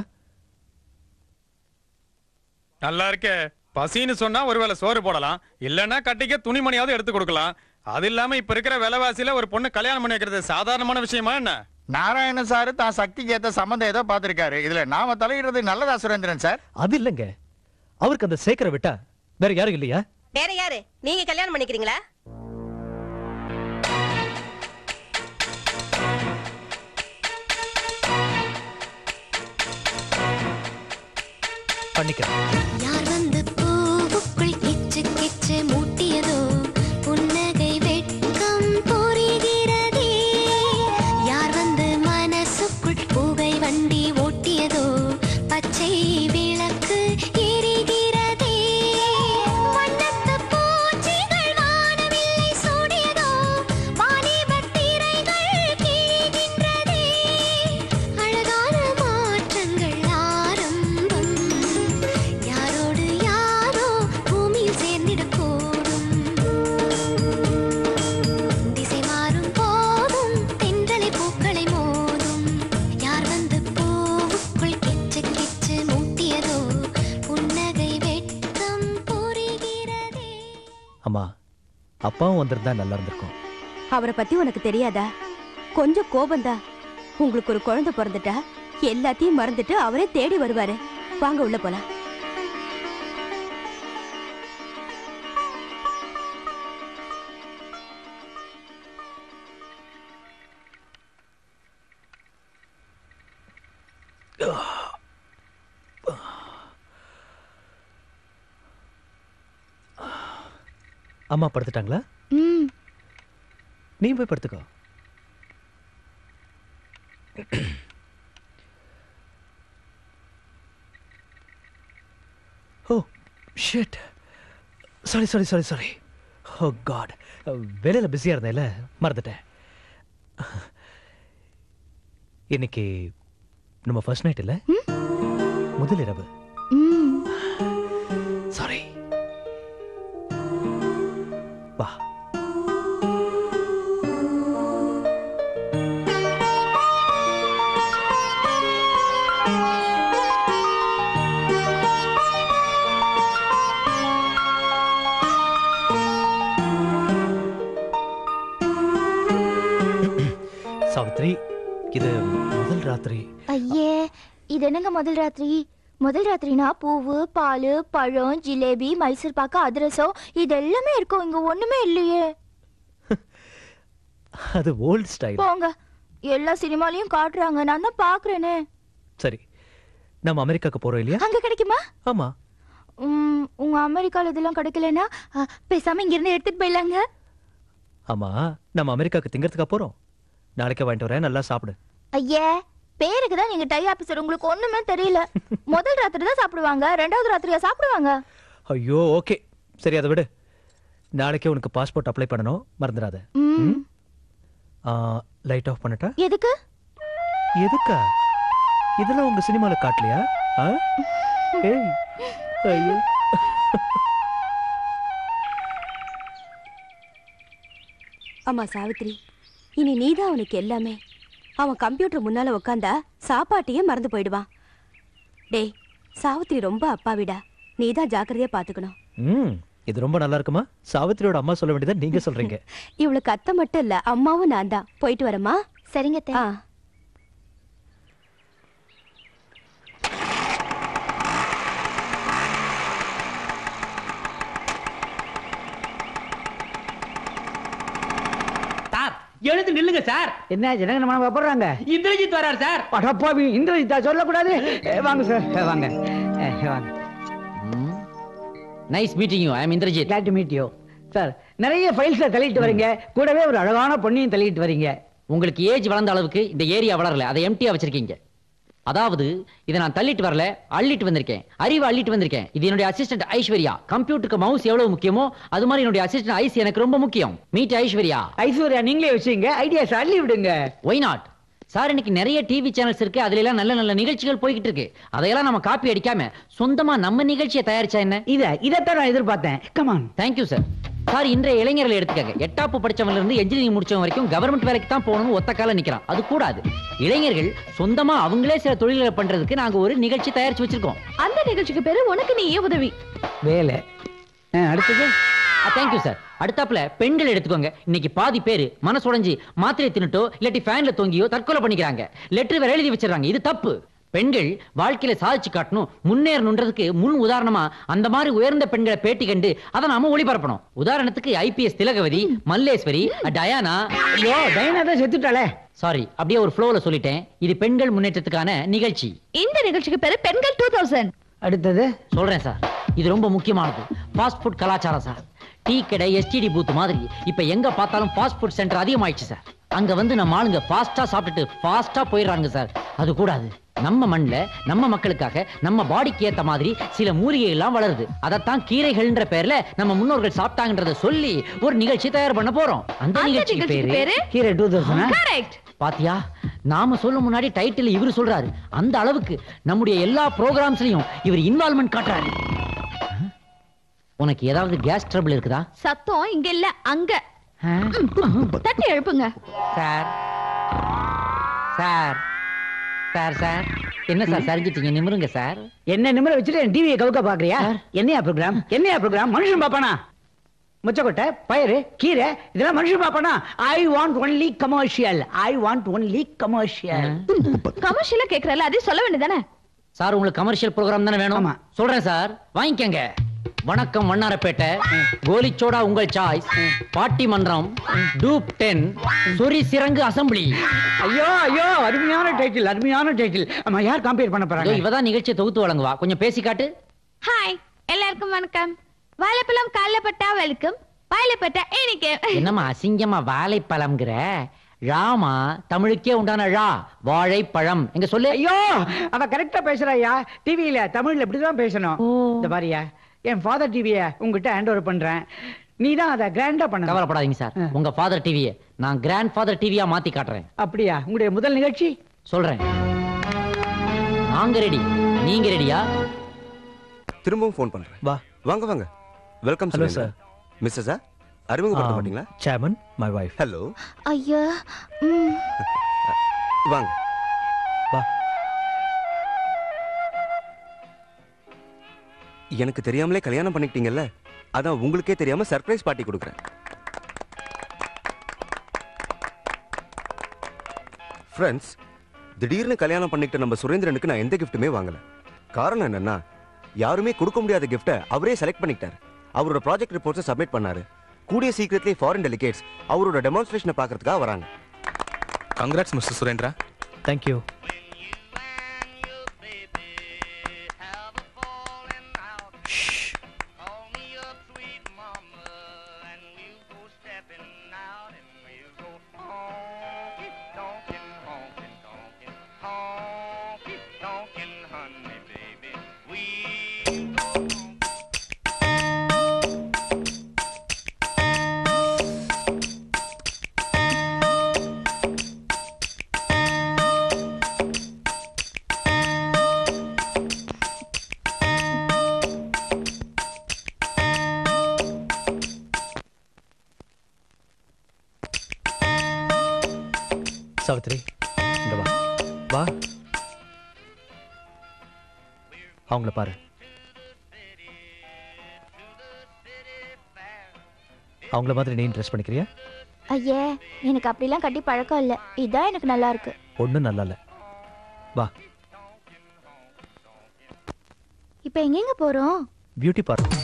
நல்லா இருக்கே பசின்னு சொன்னா ஒருவேளை சோறு போடலாம் இல்லன்னா கட்டிக்க துணிமணியாவது எடுத்து கொடுக்கலாம் அது இல்லாம இப்ப இருக்கிற விலைவாசியில ஒரு பொண்ணு கல்யாணம் பண்ணி வைக்கிறது சாதாரணமான விஷயமா என்ன நாராயண சார் தான் சக்திக்கு ஏத்த சம்மந்தம் ஏதோ பார்த்திருக்காரு இதுல நாம தலையிடுறது நல்லதா சுரேந்திரன் சார் அது இல்லைங்க அவருக்கு அந்த சேகரை விட்டா வேற யாரும் இல்லையா வேற யாரு நீங்க கல்யாணம் பண்ணிக்கிறீங்களா பண்ணிக்கிறேன் யார் வந்து பூவுக்குள் கிச்சு கிச்சு மூட்டியதோ புன்னகை வெட்கம் புரிகிறதே யார் வந்து மனசுக்குள் புகை வண்டி ஓட்டியதோ பச்சை விளக்கு எரிகிறதே வண்ணத்து பூச்சிகள் வானவில்லை சூடியதோ வாலிபத் திரைகள் கிழிகின்றதே அழகான மாற்றங்கள் ஆரம்பம் யாரோடு யாரோ பூமியில் சேர்ந்திடக்கூடும் திசை மாறும் போதும் தென்றலை பூக்களை மோதும் யார் வந்து பூவுக்குள் கிச்சு கிச்சு மூட்டியதோ புன்னகை வெட்கம் புரிகிறதே அம்மா அப்பாவும் வந்திருந்தா நல்லா இருந்திருக்கும் அவரை பத்தி உனக்கு தெரியாதா கொஞ்சம் கோபந்தா உங்களுக்கு ஒரு குழந்தை பிறந்துட்டா எல்லாத்தையும் மறந்துட்டு அவரே தேடி வருவாரு வாங்க உள்ள போலாம் அம்மா படுத்துட்டாங்களா ம் நீ போய் படுத்துக்கோ oh shit sorry sorry sorry sorry oh god வேலையில் பிஸியாக இருந்தேன்ல மறந்துட்டேன் இன்னைக்கு நம்ம ஃபர்ஸ்ட் நைட் இல்லை முதல் இரவு ம் சாரி வா சாவித்ரி இது முதல் ராத்திரி ஐயே இது என்னங்க முதல் ராத்திரி முதல் ராத்திரினா பூவு பால் பழம் ஜிலேபி மைசூர் பாக்கு அதிரசம் இது எல்லாமே இருக்கும் இங்க ஒண்ணுமே இல்லையே அது ஓல்ட் ஸ்டைல் போங்க எல்லா சினிமாலையும் காட்டுறாங்க நான் தான் பாக்குறேனே சரி நம்ம அமெரிக்காக்கு போறோம் இல்லையா அங்க கிடைக்குமா ஆமா உம், உங்க அமெரிக்கால இதெல்லாம் கிடைக்கலனா அஹ், பேசாம இங்க இருந்து எடுத்துட்டு போயிடலாங்க ஆமா நம்ம அமெரிக்காக்கு திங்கறதுக்கா போறோம் நாளைக்கே வாங்கிட்டு வரேன் நல்லா சாப்பிடு ஐயே பேருக்கு தான் நீங்க டை ஆபீசர் உங்களுக்கு ஒண்ணுமே தெரியல முதல் ராத்திரி தான் சாப்பிடுவாங்க ரெண்டாவது ராத்திரியா சாப்பிடுவாங்க ஐயோ ஓகே சரி அதை விடு நாளைக்கே உனக்கு பாஸ்போர்ட் அப்ளை பண்ணணும் மறந்துடாத ம். லைட் ஆஃப் பண்ணட்டா எதுக்கு எதுக்கா இதெல்லாம் உங்க சினிமால காட்டலையா ஆ? ஏய் ஐயோ அம்மா சாவித்ரி இனி நீதான் அவனுக்கு எல்லாமே அவன் கம்ப்யூட்டர் முன்னால உட்காந்தா சாப்பாட்டையே மறந்து போயிடுவான் டேய் சாவித்ரி ரொம்ப அப்பாவிடா நீதான் ஜாக்கிரதையா பாத்துக்கணும் ம் இது ரொம்ப நல்லா இருக்குமா சாவித்திரியோட அம்மா சொல்ல வேண்டியதை நீங்க சொல்றீங்க இவளுக்கு அத்தை மட்டும் இல்ல அம்மாவும் நான் தான் போயிட்டு வரமா சரிங்க ஆ சார் எழுந்து நில்லுங்க சார் என்ன ஜனங்க நம்ம போடுறாங்க இந்திரஜித் வரார் சார் அடப்பாவி இந்திரஜித்தா சொல்லக்கூடாது ஏ, வாங்க சார் ஏ, வாங்க ஏ, வாங்க nice meeting you I am Indrajit glad to meet you sir நிறைய ஃபைல்ஸை தள்ளிட்டு வரீங்க கூடவே ஒரு அழகான பொண்ணையும் தள்ளிட்டு வரீங்க உங்களுக்கு ஏஜ் வளர்ந்த அளவுக்கு இந்த ஏரியா வளரல அதை எம்டியா வச்சிருக்கீங்க அதாவது இதை நான் தள்ளிட்டு வரல அள்ளிட்டு வந்திருக்கேன் அறிவு அள்ளிட்டு வந்திருக்கேன் இது என்னுடைய அசிஸ்டன்ட் ஐஸ்வர்யா கம்ப்யூட்டருக்கு மவுஸ் எவ்வளவு முக்கியமோ அது மாதிரி என்னுடைய அசிஸ்டன்ட் ஐஸ் எனக்கு ரொம்ப முக்கியம் மீட் ஐஸ்வர்யா ஐஸ்வர்யா நீங்களே வச்சுங்க ஐடியாஸ் அள்ளி விடுங்க ஒய் நாட் சார் இன்னைக்கு நிறைய டிவி சேனல்ஸ் இருக்கு அதுல எல்லாம் நல்ல நல்ல நிகழ்ச்சிகள் போய்கிட்டு இருக்கு அதையெல்லாம் நம்ம காப்பி அடிக்காம சொந்தமா நம்ம நிகழ்ச்சியை தயாரிச்சா என்ன இத இதைத்தான் நான் எதிர்பார்த்தேன் கமான் தேங்க்யூ சார் சார் இன்றைய இளைஞர்களை எடுத்துக்கங்க எட்டாப்பு படிச்சவன்ல இருந்து என்ஜினியரிங் முடிச்சவன் வரைக்கும் கவர்மெண்ட் வேலைக்கு தான் போகணும்னு ஒத்த கால நிக்கிறான் அது கூடாது இளைஞர்கள் சொந்தமா அவங்களே சில தொழில்களை பண்றதுக்கு நாங்க ஒரு நிகழ்ச்சி தயாரிச்சு வச்சிருக்கோம் அந்த நிகழ்ச்சிக்கு பேரு உனக்கு நீயே உதவி வேலை ஆ, அடுத்தது தேங்க்யூ சார் அடுத்தாப்புல பெண்கள் எடுத்துக்கோங்க இன்னைக்கு பாதி பேரு மனசுடைஞ்சு மாத்திரை தின்னுட்டோ இல்லாட்டி ஃபேன்ல தொங்கியோ தற்கொலை பண்ணிக்கிறாங்க லெட்டர் வேற எழுதி வச்சிடறாங்க இது தப்பு பெண்கள் வாழ்க்கையில சாதிச்சு காட்டணும் முன்னேறணுன்றதுக்கு முன் உதாரணமா அந்த மாதிரி உயர்ந்த பெண்களை பேட்டி கண்டு அதை நாம ஒளிபரப்பணும் உதாரணத்துக்கு ஐபிஎஸ் திலகவதி மல்லேஸ்வரி டயானா ஐயோ டயானா தான் செத்துட்டாளே சாரி அப்படியே ஒரு ஃப்ளோல சொல்லிட்டேன் இது பெண்கள் முன்னேற்றத்துக்கான நிகழ்ச்சி இந்த நிகழ்ச்சிக்கு பேரு பெண்கள் டூ தௌசண்ட் அடுத்தது சொல்றேன் சார் இது ரொம்ப முக்கியமானது ஃபாஸ்ட் ஃபுட் கலாச்சாரம் சார் டீ கடை எஸ்டிடி பூத் மாதிரி இப்ப எங்க பார்த்தாலும் ஃபாஸ்ட் ஃபுட் சென்டர் அதிகமாயிடுச்சு சார் அங்க வந்து நம்ம ஆளுங்க ஃபாஸ்டா சாப்பிட்டுட்டு ஃபாஸ்டா போயிடுறாங்க சார் அது கூடாது நம்ம மண்ணுல நம்ம மக்களுக்காக நம்ம பாடிக்கு ஏத்த மாதிரி சில மூலிகைகள் எல்லாம் வளருது அதைத்தான் கீரைகள்ன்ற பேர்ல நம்ம முன்னோர்கள் சாப்பிட்டாங்கன்றத சொல்லி ஒரு நிகழ்ச்சி தயார் பண்ண போறோம் அந்த அந்த நிகழ்ச்சிக்கு நிகழ்ச்சிக்கு பேரு பேரு? கீரை டூ தௌசண்ட் கரெக்ட் பாத்தியா நாம சொல்ல முன்னாடி டைட்டில் இவர் சொல்றாரு அந்த அளவுக்கு நம்முடைய எல்லா ப்ரோகிராம்ஸ்லயும் இவர் இன்வால்மெண்ட் காட்டுறாரு உனக்கு ஏதாவது கேஸ் ட்ரபிள் இருக்குதா சத்தம் இங்க இல்ல அங்க ம், தட்டி எழுப்புங்க சார் சார் சார் சார் என்ன சார் சரிஞ்சிட்டீங்க நிமிருங்க சார் என்ன நிமிர வச்சுட்டு டிவியை கவுக்க பாக்குறியா என்னையா ப்ரோக்ராம் என்னையா ப்ரோக்ராம் மனுஷன் பாப்பானா முச்சக்கொட்டை பயிறு கீரை இதெல்லாம் மனுஷன் பாப்பானா I want only commercial I want only commercial கமர்ஷியலா கேக்குறல அதே சொல்ல வேண்டியதானே சார் உங்களுக்கு கமர்ஷியல் ப்ரோகிராம் தானே வேணும் சொல்றேன் சார் வாங்கிக்கங்க வணக்கம் வண்ணாரப்பேட்டை கோலிச்சோடா உங்கள் சாய்ஸ் பாட்டி மன்றம் டூப் டென் சொரி சிறங்கு அசம்பிளி ஐயோ ஐயோ அருமையான டைட்டில் அருமையான டைட்டில் ஆமா யார் கம்பேர் பண்ண போறாங்க இவதான் நிகழ்ச்சியை தொகுத்து வழங்குவா கொஞ்சம் பேசி காட்டு ஹாய் எல்லாருக்கும் வணக்கம் வாழைப்பழம் காலைல பட்டா வெல்கம் வாயில பட்டா எனக்கு என்னம்மா அசிங்கமா வாழைப்பழம்ங்கிற ராமா தமிழுக்கே உண்டான ரா வாழைப்பழம் எங்க சொல்லு ஐயோ அவ கரெக்டா பேசுறாயா டிவியில தமிழ்ல இப்படிதான் பேசணும் இந்த பாரியா என் ஃபாதர் டிவிய உங்ககிட்ட ஹேண்ட் ஓவர் பண்றேன் நீ தான் அதை கிராண்டா பண்ண கவலைப்படாதீங்க சார் உங்க ஃபாதர் டிவியை நான் கிராண்ட் ஃபாதர் டிவியா மாத்தி காட்டுறேன் அப்படியா உங்களுடைய முதல் நிகழ்ச்சி சொல்றேன் நாங்க ரெடி நீங்க ரெடியா திரும்பவும் ஃபோன் பண்றேன் வா வாங்க வாங்க வெல்கம் Hello, சார் மிஸ்ஸஸா அறிமுகப்படுத்த மாட்டீங்களா chairman my wife ஹலோ ஐயா ம் வாங்க வா எனக்கு தெரியாமலே கல்யாணம் பண்ணிக்கிட்டீங்கல்ல அதான் உங்களுக்கே தெரியாம சர்ப்ரைஸ் பார்ட்டி கொடுக்குறேன் ஃப்ரெண்ட்ஸ் திடீர்னு கல்யாணம் பண்ணிக்கிட்ட நம்ம சுரேந்திரனுக்கு நான் எந்த கிஃப்ட்டுமே வாங்கல காரணம் என்னன்னா யாருமே கொடுக்க முடியாத கிஃப்ட்டை அவரே செலக்ட் பண்ணிக்கிட்டாரு அவரோட ப்ராஜெக்ட் ரிப்போர்ட்ஸை சப்மிட் பண்ணாரு கூடிய சீக்கிரத்திலே ஃபாரின் டெலிகேட்ஸ் அவரோட டெமான்ஸ்ட்ரேஷனை பார்க்கறதுக்காக வராங்க congrats mister Surendra thank you Savitri இங்க வா வா அவங்கள பாரு அவங்கள மாதிரி நீ ட்ரெஸ் பண்ணிக்கிறியா ஐயே எனக்கு அப்படிலாம் கட்டி பழக்கம் இல்ல இதான் எனக்கு நல்லா இருக்கு ஒன்றும் நல்லா இல்லை வா இப்போ எங்கெங்க போறோம் பியூட்டி பார்லர்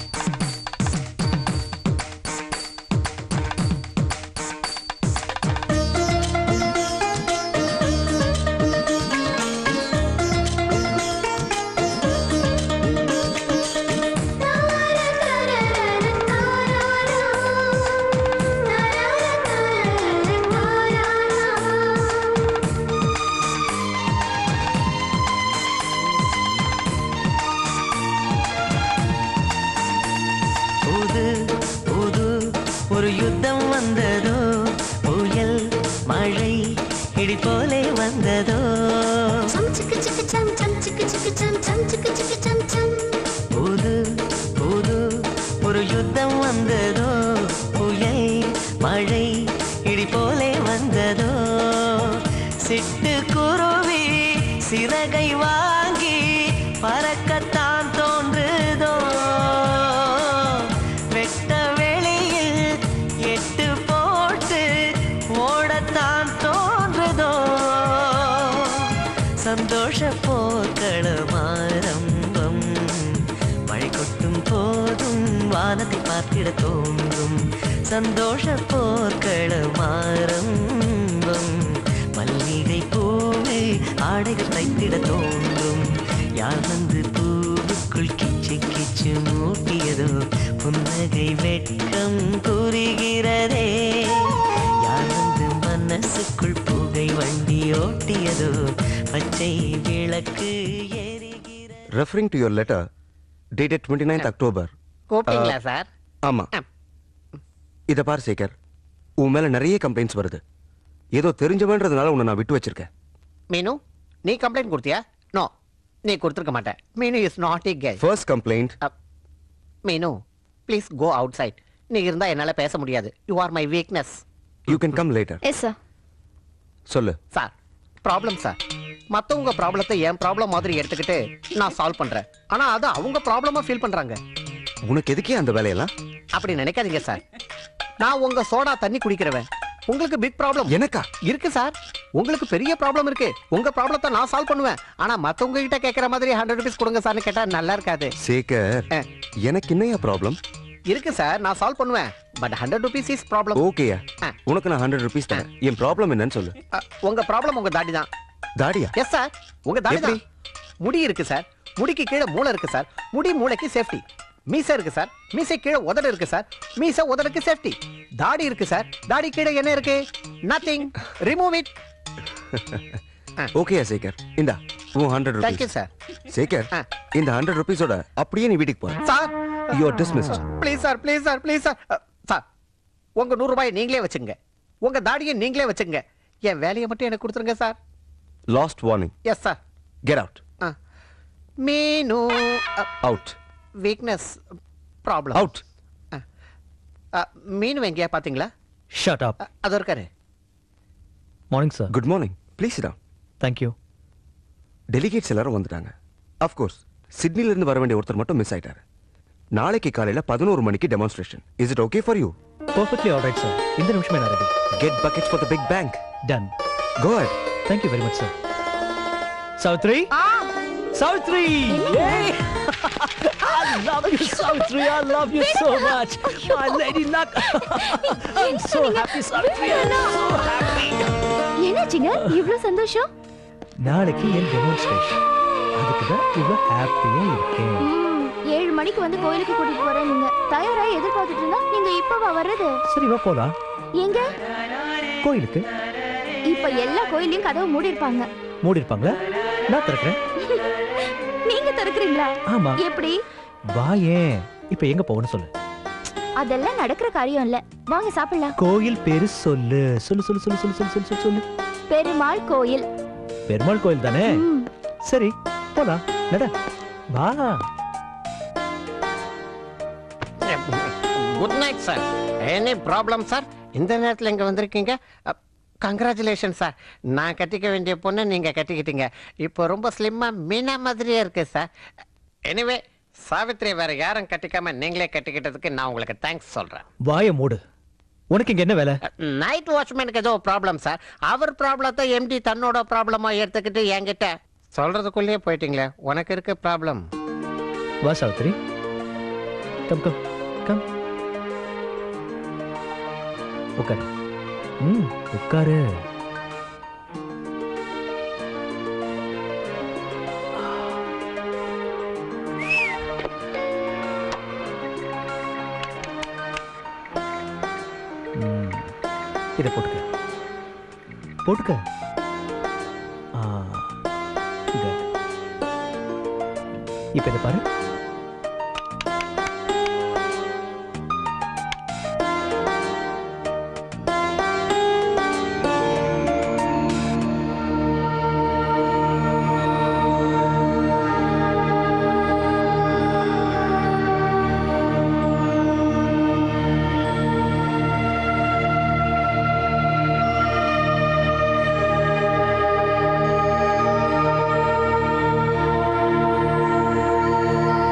புது புது ஒரு யுத்தம் வந்ததோ புயல் மழை இடி போலே வந்ததோ புது புது ஒரு யுத்தம் வந்ததோ புயல் மழை இடி போலே வந்ததோ சிட்டு குருவி சிறகை வாங்கி பறக்கத்தான் தோன்றுதோ வெட்ட வெளி போர்க்களமாரம்பம் மழை கொட்டும் போதும் வானத்தை பார்த்திட தோன்றும் சந்தோஷ போர்க்களமாரம்பம் மல்லிகை பூவே ஆடைகள் தைத்திட தோன்றும் யார் வந்து பூவுக்குள் கிச்சு கிச்சு மூட்டியதோ புன்னகை வெட்கம் புரிகிறதே யார் வந்து மனசுக்குள் புகை வண்டி ஓட்டியதோ பச்சை விளக்கு referring to your letter dated twenty ninth October கூப்பிட்டீங்களா சார் ஆமா இத பார் சேகர் உன் மேல நிறைய கம்ப்ளைண்ட்ஸ் வருது ஏதோ தெரிஞ்சவன்றதுனால உன்னை நான் விட்டு வச்சிருக்கேன் மீனு நீ கம்ப்ளைண்ட் கொடுத்தியா நோ நீ கொடுத்துருக்க மாட்டேன் Meenu is not okay first complaint Meenu please go outside நீ இருந்தா என்னால பேச முடியாது you are my weakness you can come later yes sir சொல்லு சார் ப்ராப்ளம் சார் மத்தவங்க ப்ராப்ளத்தை என் ப்ராப்ளம் மாதிரி எடுத்துக்கிட்டு நான் சால்வ் பண்றேன் ஆனா அது அவங்க ப்ராப்ளமா ஃபீல் பண்றாங்க உனக்கு எதுக்கே அந்த வேலையெல்லாம் அப்படி நினைக்காதீங்க சார் நான் உங்க சோடா தண்ணி குடிக்கிறவன் உங்களுக்கு பிக் ப்ராப்ளம் எனக்கா இருக்கு சார் உங்களுக்கு பெரிய ப்ராப்ளம் இருக்கு உங்க ப்ராப்ளத்தை நான் சால்வ் பண்ணுவேன் ஆனா மத்தவங்க கிட்ட கேக்குற மாதிரி ஹண்ட்ரட் ருபீஸ் கொடுங்க சார்னு கேட்டா நல்லா இருக்காது சேகர் எனக்கு என்னையா ப்ராப்ளம் இருக்கு சார் நான் சால்வ் பண்ணுவேன் but hundred rupees is problem ஓகேயா உனக்கு நான் ஹண்ட்ரட் ருபீஸ் தரேன் என் ப்ராப்ளம் என்னன்னு சொல்லு உங்க ப்ராப்ளம் உங்க தாடி தான் தாடியா எஸ் சார் உங்க தாடி தான் முடி இருக்கு சார் முடிக்கு கீழே மூளை இருக்கு சார் முடி மூளைக்கு சேஃப்டி மீசை இருக்கு சார் மீசை கீழே உதடு இருக்கு சார் மீசை உதடுக்கு சேஃப்டி தாடி இருக்கு சார் தாடி கீழே என்ன இருக்கு நத்திங் ரிமூவ் இட் ஓகேயா சேகர் இந்தா உன் hundred Thank you, rupees sir. Sekar இந்த ஹண்ட்ரட் ருபீஸோட அப்படியே நீ வீட்டுக்கு போ sir you are dismissed please sir please sir please sir sir உங்க நூறு ரூபாயை நீங்களே வச்சுங்க உங்க தாடியை நீங்களே வச்சுங்க என் வேலையை மட்டும் எனக்கு கொடுத்துருங்க sir last warning yes sir get out Meenu out weakness problem out Meenu எங்கேயா பாத்தீங்களா ஷட் அப் அது இருக்காரு morning sir good morning please டா தேங்க்யூ டெலிகேட்ஸ் எல்லாரும் வந்துட்டாங்க அஃப்கோர்ஸ் சிட்னில இருந்து வர வேண்டிய ஒருத்தர் மட்டும் மிஸ் ஆயிட்டாரு நாளைக்கு காலையில பதினோரு மணிக்கு demonstration is it okay for you perfectly all right sir இந்த நிமிஷமே நான் ready get buckets for the big bang done go at thank you very much sir Savitri Savitri I love you, Savitri. I love you so much. My lady luck. I'm so happy, Savitri. I'm so happy. என்னாச்சுங்க இவ்ளோ சந்தோஷம் நாளைக்கு என் டெமான்ஸ்ட்ரேஷன் அதுக்கு தான் இவ்வளோ ஹாப்பியா இருக்கேன் ம், ஏழு மணிக்கு வந்து கோயிலுக்கு கூட்டிட்டு போறேன் நீங்க தயாராகி எதிர்பார்த்துட்டு இருந்தா நீங்க இப்பவா வர்றது சரி வா போலாம் எங்க கோயிலுக்கு இப்ப எல்லா கோயிலையும் கதவு மூடி இருப்பாங்க மூடி இருப்பாங்களா நான் திறக்கிறேன் நீங்க திறக்கிறீங்களா ஆமா. எப்படி வா ஏன் இப்போ எங்க போகணும்னு சொல்லு அதெல்லாம் நடக்கிற காரியம் இல்ல வாங்க சாப்பிடலாம் கோயில் பேரு சொல்லு சொல்லு சொல்லு சொல்லு சொல்லு சொல்லு சொல்லு சொல்லு சொல்லு பெருமாள் கோயில் பெருமாள் கோயில் தானே சரி போலாம் நட வா good night sir any problem sir இந்த நேரத்தில் இங்கே வந்திருக்கீங்க கங்க்ராச்சுலேஷன் சார் நான் கட்டிக்க வேண்டிய பொண்ணை நீங்கள் கட்டிக்கிட்டீங்க இப்போ ரொம்ப ஸ்லிம்மாக மீனா மாதிரியே இருக்கு சார் எனிவே சாவித்ரி வேற யாரும் கட்டிக்காம நீங்களே கட்டிக்கிட்டதுக்கு நான் உங்களுக்கு தேங்க்ஸ் சொல்கிறேன் வாய மூடு உனக்கு இங்க என்ன வேலை நைட் வாட்ச்மேனுக்கு ஏதோ ப்ராப்ளம் சார் அவர் ப்ராப்ளத்தை எம்டி தன்னோட ப்ராப்ளமா எடுத்துக்கிட்டு என்கிட்ட சொல்றதுக்குள்ளேயே போயிட்டீங்களே உனக்கு இருக்க ப்ராப்ளம் வா சாவித்ரி கம் கம் கம் உட்காரு ம் உட்காரு ம், இதை போட்டுக்க போட்டுக்க ஆ good. இப்ப இதை பாரு ஆ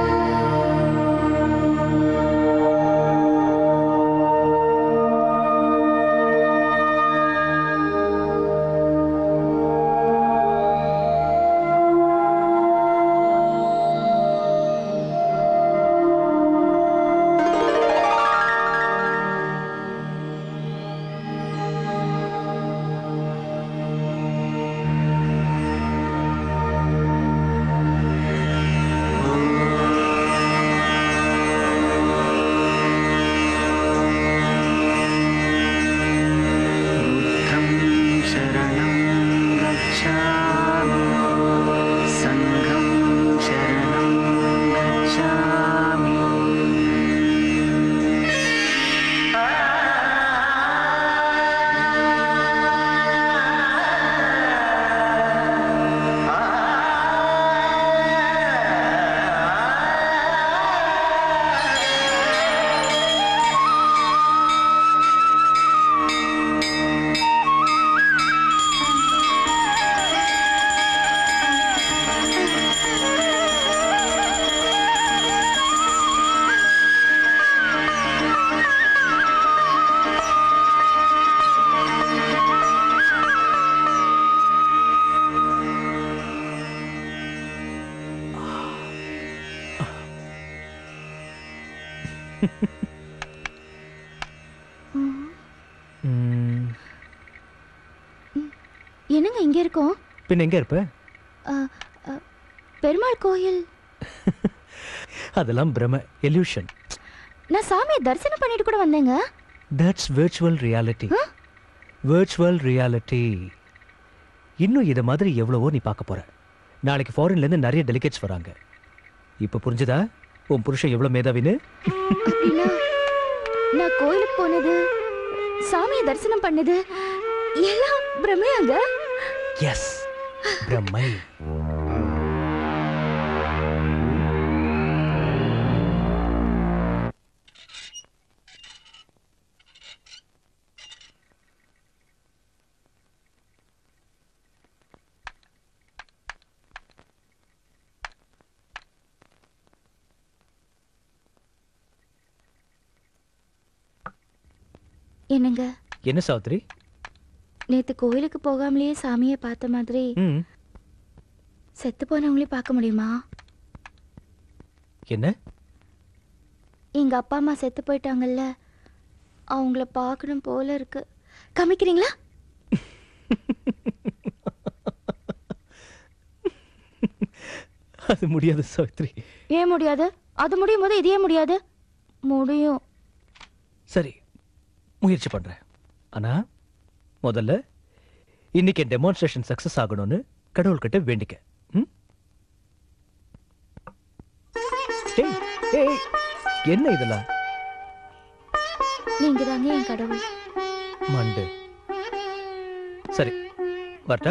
ம், என்னங்க இங்க இருக்கோம் பின்ன எங்க இருப்ப ஆ, ஆ, பெருமாள் கோயில் அதெல்லாம் பிரம எல்யூஷன் நான் சாமியை தரிசனம் பண்ணிட்டு கூட வந்தேங்க that's virtual reality virtual reality இன்னும் இதை மாதிரி எவ்வளவோ நீ பார்க்க போற நாளைக்கு ஃபாரின்ல இருந்து நிறைய டெலிகேட்ஸ் வராங்க இப்ப புரிஞ்சுதா உன் புருஷன் எவ்வளவு மேதாவின்னு அப்படின்னா நான் கோயிலுக்கு போனது சாமியை தரிசனம் பண்ணது எல்லாம் பிரமையாங்க எஸ் பிரம்மை என்னங்க என்ன சாவித்ரி நேத்து கோயிலுக்கு போகாமலேயே சாமியை பார்த்த மாதிரி ம் செத்து போனவங்களையும் பார்க்க முடியுமா என்ன எங்க அப்பா அம்மா செத்து போயிட்டாங்கல்ல அவங்கள பார்க்கணும் போல இருக்கு காமிக்கிறீங்களா அது முடியாது சாவித்ரி ஏன் முடியாது அது முடியும் போது இதே முடியாது முடியும் சரி முயற்சி பண்றேன் ஆனா முதல்ல இன்னைக்கு டெமான்ஸ்ட்ரேஷன் சக்சஸ் ஆகணும்னு கடவுள்கிட்ட வேண்டிக்க ம்? ஏய், ஏய், என்ன இதெல்லாம் நீங்க தாங்க என் கடவுள் மண்டு சரி வரட்டா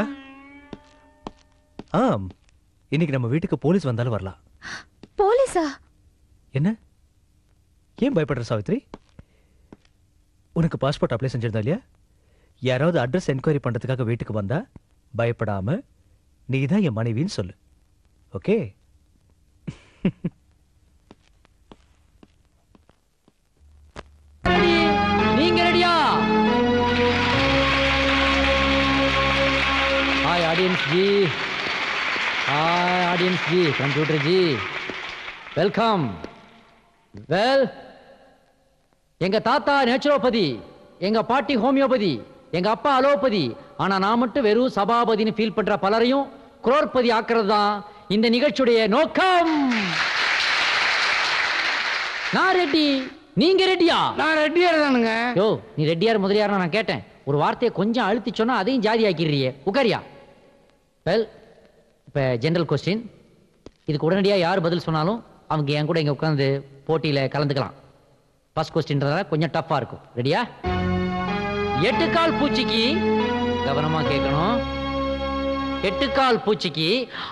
ஆம் இன்னைக்கு நம்ம வீட்டுக்கு போலீஸ் வந்தாலும் வரலாம் போலீஸா என்ன ஏன் பயப்படுற சாவித்ரி உனக்கு பாஸ்போர்ட் அப்ளை செஞ்சிருந்தா இல்லையா யாராவது அட்ரஸ் என்கொயரி பண்றதுக்காக வீட்டுக்கு வந்தா பயப்படாம நீ தான் என் மனைவின்னு சொல்லு ஓகே நீங்க ரெடியா hi audience ji hi audience ji computer ji welcome well எங்க தாத்தா நேச்சுரோபதி எங்க பாட்டி ஹோமியோபதி எங்க அப்பா அலோபதி ஆனா நான் மட்டும் வெறும் சபாபதின்னு ஃபீல் பண்ற பலரையும் குரோர்பதி ஆக்குறது தான் இந்த நிகழ்ச்சியுடைய நோக்கம் நான் ரெட்டி நீங்க ரெட்டியா நான் ரெட்டியார் தானுங்க யோ நீ ரெட்டியார் முதலியார் நான் கேட்டேன் ஒரு வார்த்தையை கொஞ்சம் அழுத்தி சொன்னா அதையும் ஜாதி ஆக்கிடுறியே உட்காரியா வெல் இப்போ ஜெனரல் கொஸ்டின் இதுக்கு உடனடியாக யார் பதில் சொன்னாலும் அவங்க என் கூட இங்கே உட்காந்து போட்டியில் கலந்துக்கலாம் ஃபர்ஸ்ட் கொஸ்டின்றதால கொஞ்சம் டஃப்பாக இருக்கும் ரெடியா எட்டுக்கால் பூச்சிக்கு கவனமா கேட்கணும் எட்டுக்கால் பூச்சிக்கு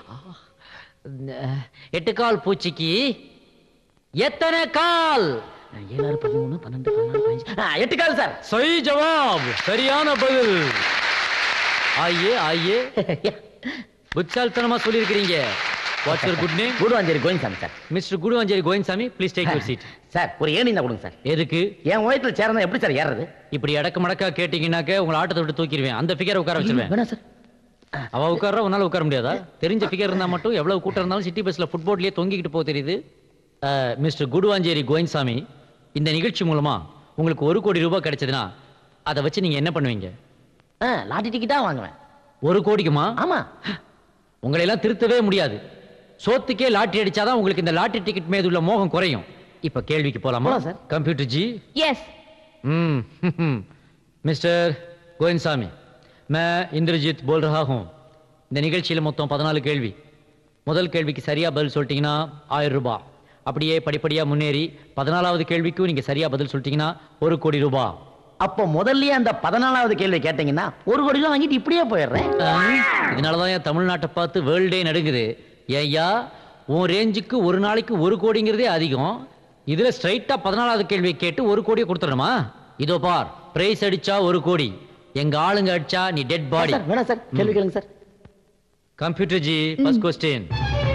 எட்டுக்கால் பூச்சிக்கு எத்தனை கால் ஏழாறு பதிமூணு பன்னெண்டு பதினாலு பதினஞ்சு ஆ, எட்டு கால் சார் சரி ஜவாப் சரியான பதில் ஆயே ஆயே புத்தால்தனமா சொல்லியிருக்கிறீங்க what's your good name Guduvancheri Koyinsami sir mister Guduvancheri Koyinsami please take your seat sir ஒரு ஏணி தான் கொடுங்க சார் எதுக்கு என் உயரத்துல சேர்ந்தா எப்படி சார் ஏறது இப்படி அடக்க மடக்கா கேட்டீங்கன்னாக்க உங்களை ஆட்டத்தை விட்டு தூக்கிடுவேன் அந்த ஃபிகரை உட்கார வச்சிருவேன் வேணாம் சார் அவ உட்கார்றா உன்னால உட்கார முடியாதா தெரிஞ்ச ஃபிகர் இருந்தா மட்டும் எவ்வளவு கூட்டம் இருந்தாலும் சிட்டி பஸ்ல ஃபுட்போர்ட்லயே தொங்கிக்கிட்டு போக தெரியுது மிஸ்டர் குடுவாஞ்சேரி கோயின்சாமி இந்த நிகழ்ச்சி மூலமா உங்களுக்கு ஒரு கோடி ரூபாய் கிடைச்சதுன்னா அதை வச்சு நீங்க என்ன பண்ணுவீங்க லாட்டி டிக்கெட்டா வாங்குவேன் ஒரு கோடிக்குமா ஆமா உங்களை எல்லாம் திருத்தவே முடியாது சோத்துக்கே லாட்டரி அடிச்சாதான் உங்களுக்கு இந்த லாட்டரி டிக்கெட் மீது உள்ள மோகம் குறையும் இப்ப கேள்விக்கு போலாமா போலாம் சார். Computer ji yes hmm mister Govindasamy मैं இந்திரஜித் போல் ரஹா हूं இந்த நிகழ்ச்சியில் மொத்தம் பதினாலு கேள்வி முதல் கேள்விக்கு சரியா பதில் சொல்லிட்டீங்கன்னா ஆயிரம் ரூபாய் அப்படியே படிப்படியா முன்னேறி பதினாலாவது கேள்விக்கும் நீங்க சரியா பதில் சொல்லிட்டீங்கன்னா ஒரு கோடி ரூபாய் அப்போ முதல்லயே அந்த பதினாலாவது கேள்வி கேட்டீங்கன்னா ஒரு கோடி ரூபாய் வாங்கிட்டு இப்படியே போயிடுறேன் இதனாலதான் என் தமிழ்நாட்டை பார்த்து வேர்ல்டே நடுங்குது ஏய்யா உன் ரேஞ்சுக்கு ஒரு நாளைக்கு ஒரு கோடிங்கிறதே அதிகம் இதுல ஸ்ட்ரைட்டா பதினாலாவது கேள்வியை கேட்டு ஒரு கோடியை கொடுத்துடணுமா இதோ பார் பிரைஸ் அடிச்சா ஒரு கோடி எங்க ஆளுங்க அடிச்சா நீ டெட் பாடி சார், வேணாம் சார் கேள்வி கேளுங்க sir computer ji first question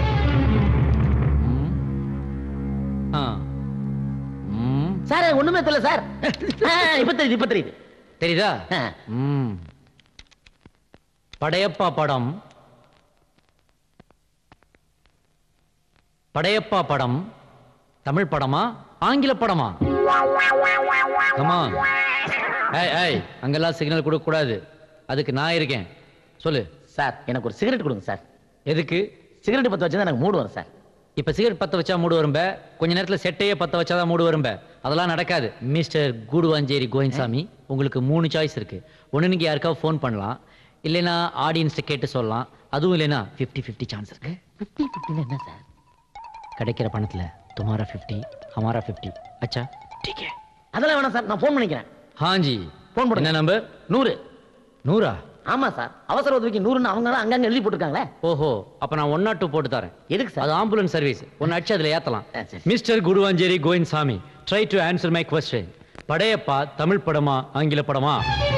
sir ஒண்ணுமே தெரியல சார் ஆ, இப்ப தெரியுது இப்ப தெரியுது தெரியுதா ம். படையப்பா படம் படையப்பா படம் தமிழ் படமா ஆங்கில படமா கமா ஏய் ஏய் அங்கெல்லாம் சிக்னல் கொடுக்க கூடாது அதுக்கு நான் இருக்கேன் சொல்லு சார் எனக்கு ஒரு சிகரெட் கொடுங்க சார் எதுக்கு சிகரெட் பத்த வச்சா எனக்கு மூடு வரும் சார் இப்ப சிகரெட் பத்த வச்சா மூடு வரும்ப கொஞ்ச நேரத்துல செட்டையே பத்த வச்சாதான் மூடு வரும்ப அதெல்லாம் நடக்காது மிஸ்டர் கூடுவாஞ்சேரி கோவிந்தசாமி உங்களுக்கு மூணு சாய்ஸ் இருக்கு ஒண்ணு நீங்க யாருக்காவது ஃபோன் பண்ணலாம் இல்லைன்னா ஆடியன்ஸ்ட கேட்டு சொல்லலாம் அதுவும் இல்லைன்னா 50 50 சான்ஸ் இருக்கு ஃபிஃப்டி ஃபிஃப்டின்னு என்ன சார் கிடைக்கிற பணத்துல துமாரா 50 ஹமாரா 50 அச்சா அதெல்லாம் வேணாம் சார் நான் ஃபோன் பண்ணிக்கிறேன் ஹாஞ்சி ஃபோன் போடுங்க என்ன நம்பர் நூறு நூறா ஆமா சார் அவசர உதவிக்கு நூறுன்னு அவங்க தான் அங்கங்க எழுதி போட்டிருக்காங்களே ஓஹோ அப்ப நான் ஒன் நாட் டூ போட்டு தரேன் எதுக்கு சார் அது ஆம்புலன்ஸ் சர்வீஸ் ஒன்னு அடிச்சு அதுல ஏத்தலாம் mister Guruvancheri Govind try to answer my question Padayappa Tamil படமா ஆங்கில படமா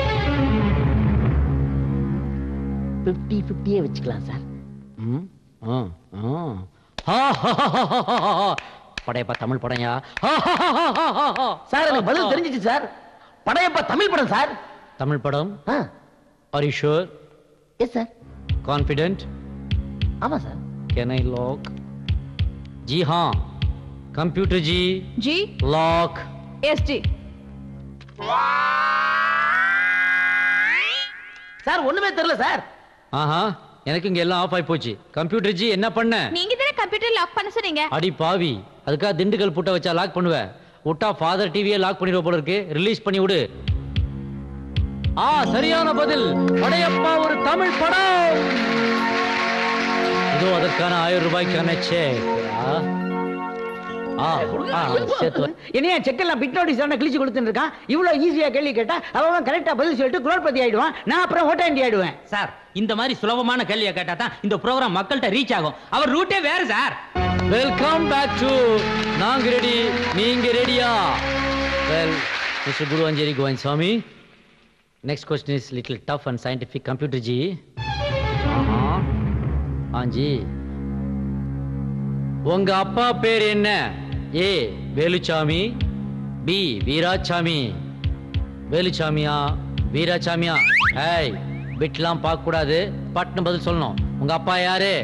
ஃபிஃப்டி ஃபிஃப்டியே வச்சுக்கலாம் சார் ம், ஆ, ஆ. ஆ, ஹா, ஹா, ஹா, ஹா, ஹா, ஹா. படையப்பா தமிழ் படம்யா ஆ, ஹா, ஹா, ஹா, ஹா, ஹா, ஹா. சார் எனக்கு பதில் தெரிஞ்சிச்சு சார் படையப்பா தமிழ் படம் சார் தமிழ் படம் ah are you sure yes sir confident ஆமா sir can I lock ji हाँ computer ji ji lock yes D sir ஒண்ணுமே தெரியல சார் ஆஹா எனக்கு இங்க எல்லாம் ஆஃப் ஆகி போச்சு கம்ப்யூட்டர் ஜி என்ன பண்ண நீங்க தானே கம்ப்யூட்டர் லாக் பண்ண சொன்னீங்க அடி பாவி அதுக்காக திண்டுக்கல் பூட்ட வச்சா லாக் பண்ணுவ விட்டா ஃபாதர் டிவியை லாக் பண்ணிடுவ போல இருக்கு ரிலீஸ் பண்ணி விடு ஆ சரியான பதில் படையப்பா ஒரு தமிழ் படம் இதோ அதற்கான ஆயிரம் ரூபாய்க்கான செக் ஆ ஆ, சேர்த்து வை. என்னையா செக்கெல்லாம் பிட் நோட்டீஸ் தானே கிழிச்சு கொடுத்துட்டு இருக்கான் இவ்வளவு ஈஸியா கேள்வி கேட்டா அவன் கரெக்டா பதில் சொல்லிட்டு குரோர்பதி ஆயிடுவான் நான் அப்புறம் ஓட்டாண்டி ஆயிடுவேன் சார் இந்த மாதிரி சுலபமான கேள்வியை கேட்டா தான் இந்த ப்ரோக்ராம் மக்கள்கிட்ட ரீச் ஆகும் அவர் ரூட்டே வேற சார் வெல்கம் பேக் டு நாங்க ரெடி நீங்க ரெடியா well mister Guruvancheri Govind Swami next question is little tough and scientific computer ji ஆஹா ஆ ஜி உங்க அப்பா பேர் என்ன ஏ வேலுச்சாமி பி வீராசாமி வேலுச்சாமியா வீராசாமியா ஏய் பிட்லாம் பார்க்க கூடாது பட்னு பதில் சொல்லணும் உங்க அப்பா யாரு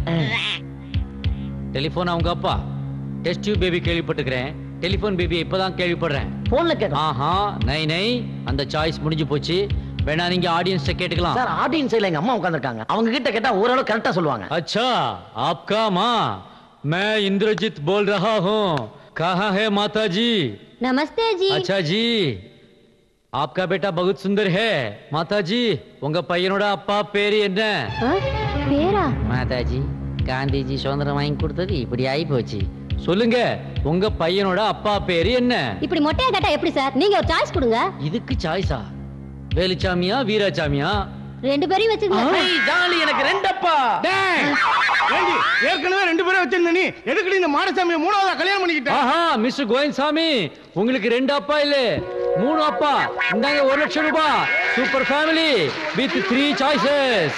டெலிபோன் அவங்க அப்பா டெஸ்ட் டியூப் பேபி கேள்விப்பட்டிருக்கிறேன் டெலிபோன் பேபி இப்பதான் கேள்விப்படுறேன் போன்ல கேட்க ஆஹா நை நை அந்த சாய்ஸ் முடிஞ்சு போச்சு வேணா நீங்க ஆடியன்ஸ் கேட்டுக்கலாம் சார் ஆடியன்ஸ் இல்ல எங்க அம்மா உட்கார்ந்திருக்காங்க அவங்க கிட்ட கேட்டா ஓரளவு கரெக்டா சொல்லுவாங்க अच्छा आपका माँ मैं इंद्रजीत बोल रहा हूँ कहाँ है माता जी நமஸ்தே ஜி अच्छा जी आपका बेटा बहुत सुंदर है माता जी உங்க பையனோட அப்பா பேரு என்ன பேரா மாதாஜி காந்திஜி சுதந்திரம் வாங்கி கொடுத்தது இப்படி ஆகி போச்சு சொல்லுங்க உங்க பையனோட அப்பா பேரு என்ன இப்படி மொட்டையா கேட்டா எப்படி சார் நீங்க ஒரு சாய்ஸ் கொடுங்க இதுக்கு சாய்ஸா வேலுச்சாமியா வீராசாமியா ரெண்டு பேரையும் வச்சுக்கோங்க ஜாலி எனக்கு ரெண்டப்பா ஏண்டி, ஏற்கனவே ரெண்டு பேரும் வச்சிருந்த நீ எதுக்குடி இந்த மாடசாமியை மூணாவதா கல்யாணம் பண்ணிக்கிட்ட ஆஹா மிஸ்டர் கோவிந்த்சாமி உங்களுக்கு ரெண்டு அப்பா இல்ல மூணு அப்பா இந்தாங்க ஒரு லட்சம் ரூபாய் super family with three choices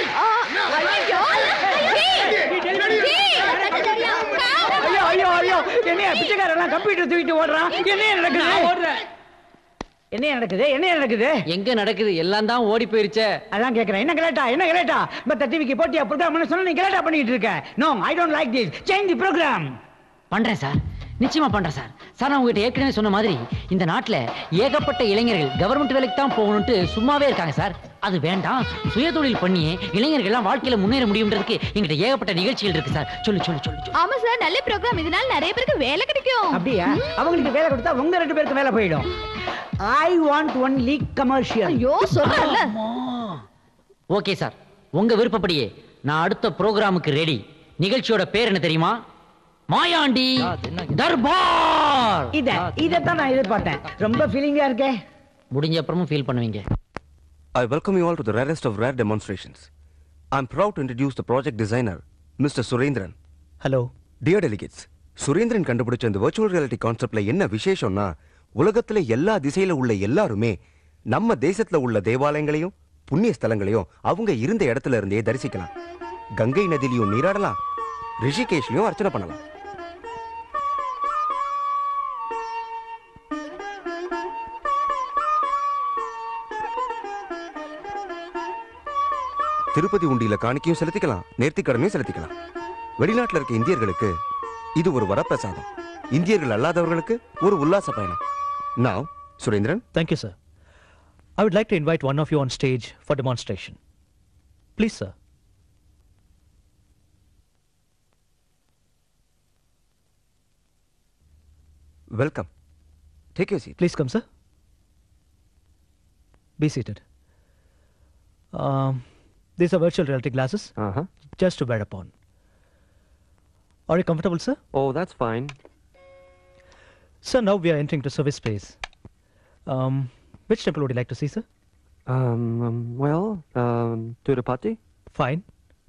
ஐயோ ஐயோ ஐயோ என்னைய பிச்சைக்காரெல்லாம் கம்ப்யூட்டர் தூக்கிட்டு ஓடுறான் என்னைய நடக்குது ஓடுறேன் என்ன நடக்குது என்ன நடக்குது எங்க நடக்குது எல்லாம் தான் ஓடி போயிருச்சே அதான் கேக்குறேன் என்ன கிரேட்டா என்ன கிரேட்டா மத்த டிவிக்கு போட்டியா ப்ரோக்ராம் சொன்னா நீ கிரேட்டா பண்ணிட்டு இருக்க no I don't like this change the program பண்றேன் சார் நிச்சயமா பண்றேன் சார் சார் நான் உங்ககிட்ட ஏற்கனவே சொன்ன மாதிரி இந்த நாட்டுல ஏகப்பட்ட இளைஞர்கள் கவர்மெண்ட் வேலைக்கு தான் போகணும்ட்டு சும்மாவே இருக்காங்க சார் அது வேண்டாம் சுயதொழில் பண்ணி இளைஞர்கள் எல்லாம் வாழ்க்கையில முன்னேற முடியும்ன்றதுக்கு எங்கிட்ட ஏகப்பட்ட நிகழ்ச்சிகள் இருக்கு சார் சொல்லு சொல்லு சொல்லு சொல்லு. ஆமா சார் நல்ல ப்ரோக்ராம் இதனால நிறைய பேருக்கு வேலை கிடைக்கும் அப்படியா அவங்களுக்கு வேலை கொடுத்தா உங்க ரெண்டு பேருக்கு வேலை போயிடும் ஐ வாண்ட் ஒன்லி கமர்ஷியல் ஐயோ சொல்றேன்ல ஓகே சார் உங்க விருப்பப்படியே நான் அடுத்த ப்ரோக்ராமுக்கு ரெடி நிகழ்ச்சியோட பேர் என்ன தெரியுமா மாயாண்டி தர்பார் இத இதத்தான் நான் எதிர்பார்த்தேன் ரொம்ப ஃபீலிங்கா இருக்கே முடிஞ்ச அப்புறமும் ஃபீல் பண்ணுவீங்க I welcome you all to the rarest of rare demonstrations. I'm proud to introduce the project designer, Mr. Surendran. Hello Dear delegates, Surendran கண்டுபிடிச்ச இந்த virtual reality கான்செப்ட்ல என்ன விசேஷம்னா உலகத்துல எல்லா திசையில உள்ள எல்லாருமே நம்ம தேசத்துல உள்ள தேவாலயங்களையும் புண்ணிய ஸ்தலங்களையும் அவங்க இருந்த இடத்துல இருந்தே தரிசிக்கலாம் கங்கை நதியிலையும் நீராடலாம் ரிஷிகேஷ்லயும் அர்ச்சனை பண்ணலாம் திருப்பதி உண்டியில காணிக்கையும் செலுத்திக்கலாம் நேர்த்திக்கடனையும் செலுத்திக்கலாம் வெளிநாட்டுல இருக்க இந்தியர்களுக்கு இது ஒரு வரப்பிரசாதம் இந்தியர்கள் அல்லாதவர்களுக்கு ஒரு உல்லாச பயணம் நான் Surendran Thank you, sir. I would like to invite one of you on stage for demonstration. Please, sir. Welcome take you seat Please come, sir. Be seated. Um, these are virtual reality glasses. Uh-huh. Just to bear upon. Are you comfortable, sir? Oh, that's fine. Sir, now we are entering to service space. Um, which temple would you like to see, sir? Um, um well, um, Tirupati? Fine.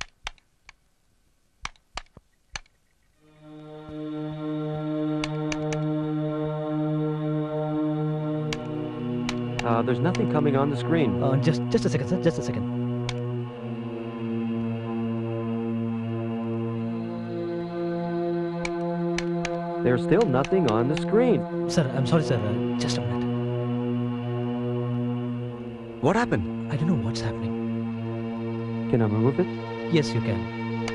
Uh, there's nothing coming on the screen. Uh, just, just a second, sir. Just a second. There's still nothing on the screen. Sir, I'm sorry, sir. Uh, just a minute. What happened? I don't know what's happening. Can I move it? Yes, you can.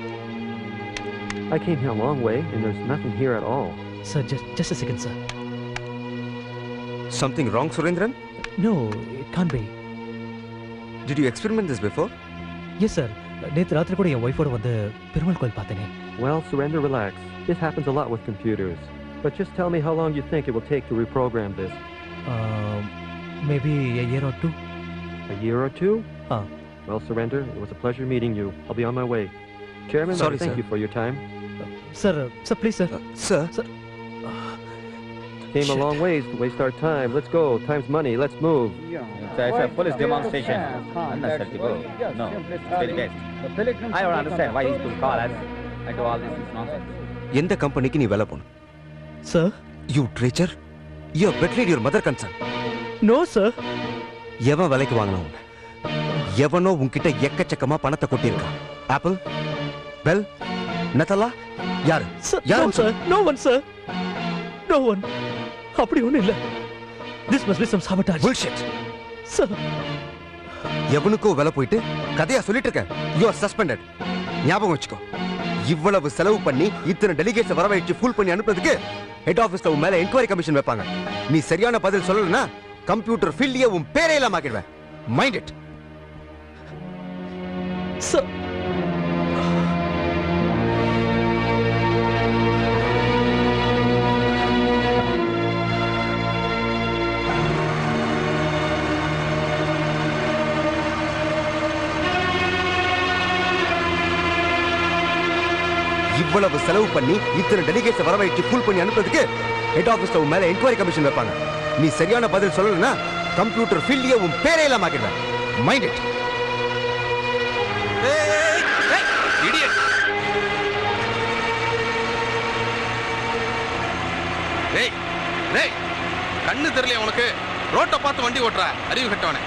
I came here a long way, and there's nothing here at all. Sir, just, just a second, sir. Something wrong, Surendran? No, it can't be. Did you experiment this before? Yes, sir. நேற்று ராத்திரி கூட என் ஒய்ஃபோட வந்து பெருமாள் கோயில் பார்த்தேனே Well, surrender, relax. This happens a lot with computers. But just tell me how long you think it will take to reprogram this. Maybe a year or two. A year or two? Ah. Well, surrender. It was a pleasure meeting you. I'll be on my way. Chairman, Sorry, thank sir. you for your time. Sir, sir, please, sir. sir. Sir. Came a long ways to waste our time. Let's go. Time's money. Let's move. It's a, it's a police demonstration. Unnecessary to go. No, it's very best. I don't understand why he's to call us. I do all this is nonsense. எந்த கம்பெனிக்கு நீ வேலை போன sir you traitor you betrayed your mother concern no sir எவன் விலைக்கு வாங்கினான் உன்னை? எவனோ உன்கிட்ட எக்கச்சக்கமா பணத்தை கொட்டியிருக்கான் ஆப்பிள் பெல் நெத்தலா யாரு யாரு no, sir. No one, sir. No one. அப்படி ஒண்ணும் இல்ல this must be some sabotage bullshit sir எவனுக்கோ விலை போயிட்டு கதையா சொல்லிட்டு இருக்க யூ ஆர் சஸ்பெண்டட் ஞாபகம் வச்சுக்கோ இவ்வளவு செலவு பண்ணி இத்தனை டெலிகேட்ஸ் வரவழைச்சு ஃபுல் பண்ணி அனுப்புறதுக்கு ஹெட் ஆபீஸ்ல உன் மேல என்கொயரி கமிஷன் வைப்பாங்க நீ சரியான பதில் சொல்லலனா கம்ப்யூட்டர் ஃபீல்டியே உன் பேரே இல்லாம ஆக்கிடுவேன் மைண்ட் இட் sir இவ்வளவு செலவு பண்ணி இத்தனை டெலிகேட்ஸ் வரவழைச்சு ஃபுல் பண்ணி அனுப்புறதுக்கு ஹெட் ஆபீஸ்ல உன் மேல என்கொயரி கமிஷன் வைப்பாங்க நீ சரியான பதில் சொல்லலனா கம்ப்யூட்டர் ஃபீல்டியே உன் பேரே இல்லாம ஆக்கிடுவேன் மைண்ட் இட் இடியட் டேய் டேய் கண்ணு தெரியல உனக்கு ரோட்டை பார்த்து வண்டி ஓட்டுற அறிவு கட்டவனே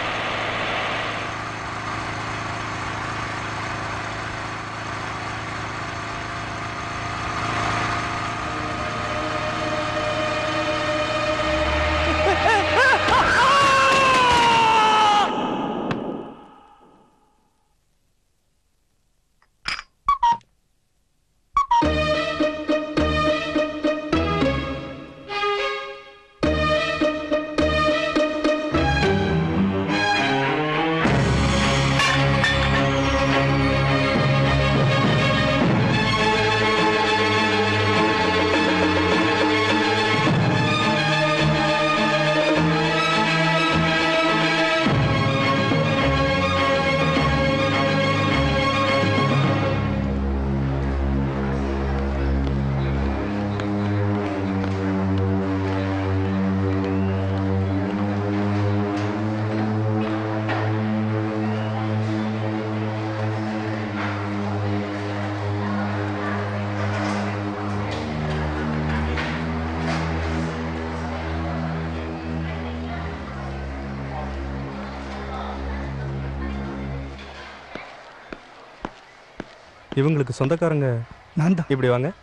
இவங்களுக்கு சொந்தக்காரங்க நான் தான் இப்படி வாங்க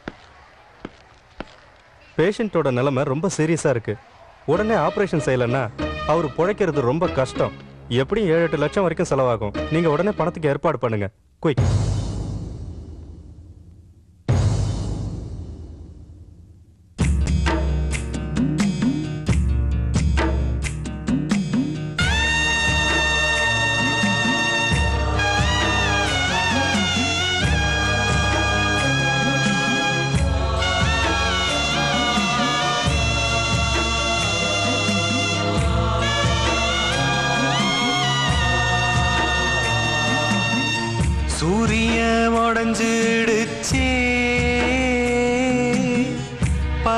பேஷண்ட்டோட நிலைமை ரொம்ப சீரியஸாக இருக்கு உடனே ஆப்ரேஷன் செய்யலைன்னா அவர் பிழைக்கிறது ரொம்ப கஷ்டம் எப்படியும் ஏழு எட்டு லட்சம் வரைக்கும் செலவாகும் நீங்க உடனே பணத்துக்கு ஏற்பாடு பண்ணுங்க குயிக்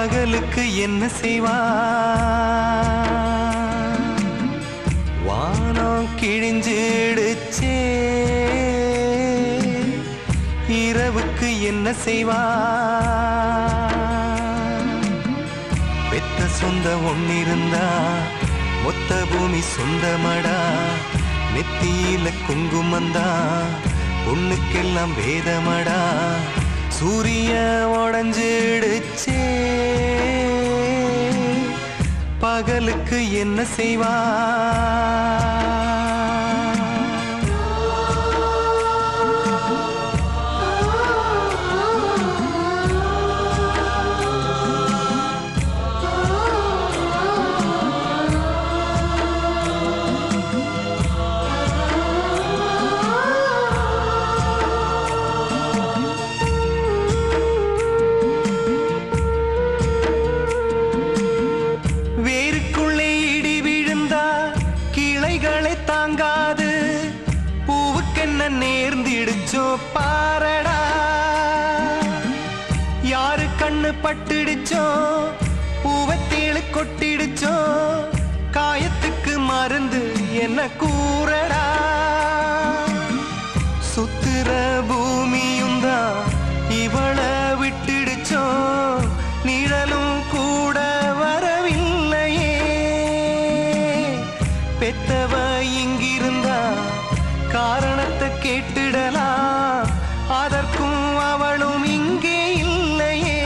பகலுக்கு என்ன செய்வா வானம் கிழிஞ்சிடுச்சே இரவுக்கு என்ன செய்வா பெத்த சொந்த ஒன்னிருந்தா மொத்த பூமி சொந்தமடா நெத்தியில குங்குமந்தா பொண்ணுக்கெல்லாம் வேதமடா சூரிய உடஞ்சிடுச்சே பகலுக்கு என்ன செய்வா வேருக்குள்ளே இடி விழுந்தா கிளைகளை தாங்காது பூவுக்கென்ன நேர்ந்திடுச்சோ பாரடா யாரு கண்ணு பட்டுடுச்சோ பூவத்தேழு கொட்டிடுச்சோ காயத்துக்கு மருந்து என்ன கூறடா சுத்துற பூமியும் தான் இவள விட்டுடுச்சோ நிழலும் கூட வரவில்லையே பெத்தவ இங்கிருந்தா காரணத்தை கேட்டுடலாம் அதற்கும் அவளும் இங்கே இல்லையே